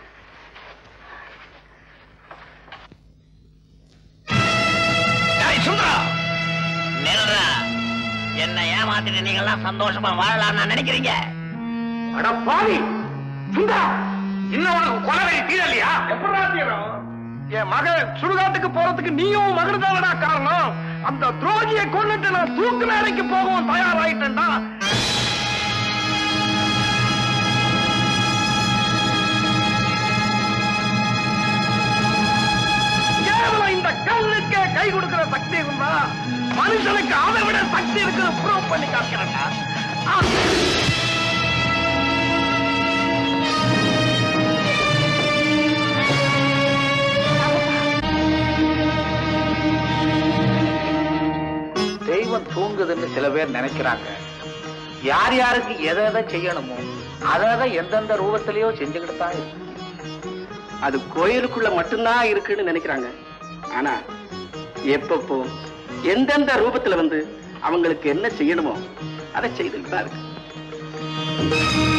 டேய் சுந்தரா நில்றா என்ன ஏமாத்திட்டு நீங்க எல்லாம் சந்தோஷமா வாழலாம்னு நினைக்கிறீங்க அட பாவி சுந்தா இன்னும் உனக்கு கொலவை தீரலையா எப்படா தீரும் என் மகன் சுடுகாட்டுக்கு போறதுக்கு நீயும் மகன் தானடா காரணம் அந்த துரோகியை கொண்டுட்டு நான் தூக்கு மேலைக்கு போகவும் தயாராயிட்டேன்டா கேவலம் இந்த கல்லுக்கே கை கொடுக்கிற சக்தி இருந்தா மனுஷனுக்கு அதை விட சக்தி இருக்கிற ப்ரூவ் பண்ணி காக்கிறேன்டா ஆ. தெய்வம் தூங்குதுன்னு சில பேர் நினைக்கிறாங்க யார் யாருக்கு எதை எதை செய்யணுமோ அதை அதை எந்தெந்த ரூபத்திலேயோ செஞ்சுக்கிட்டு தான் இருக்கு அது கோயிலுக்குள்ள மட்டும்தான் இருக்குன்னு நினைக்கிறாங்க ஆனா எப்பப்போ எந்தெந்த ரூபத்துல வந்து அவங்களுக்கு என்ன செய்யணுமோ அதை செய்துட்டு தான் இருக்கு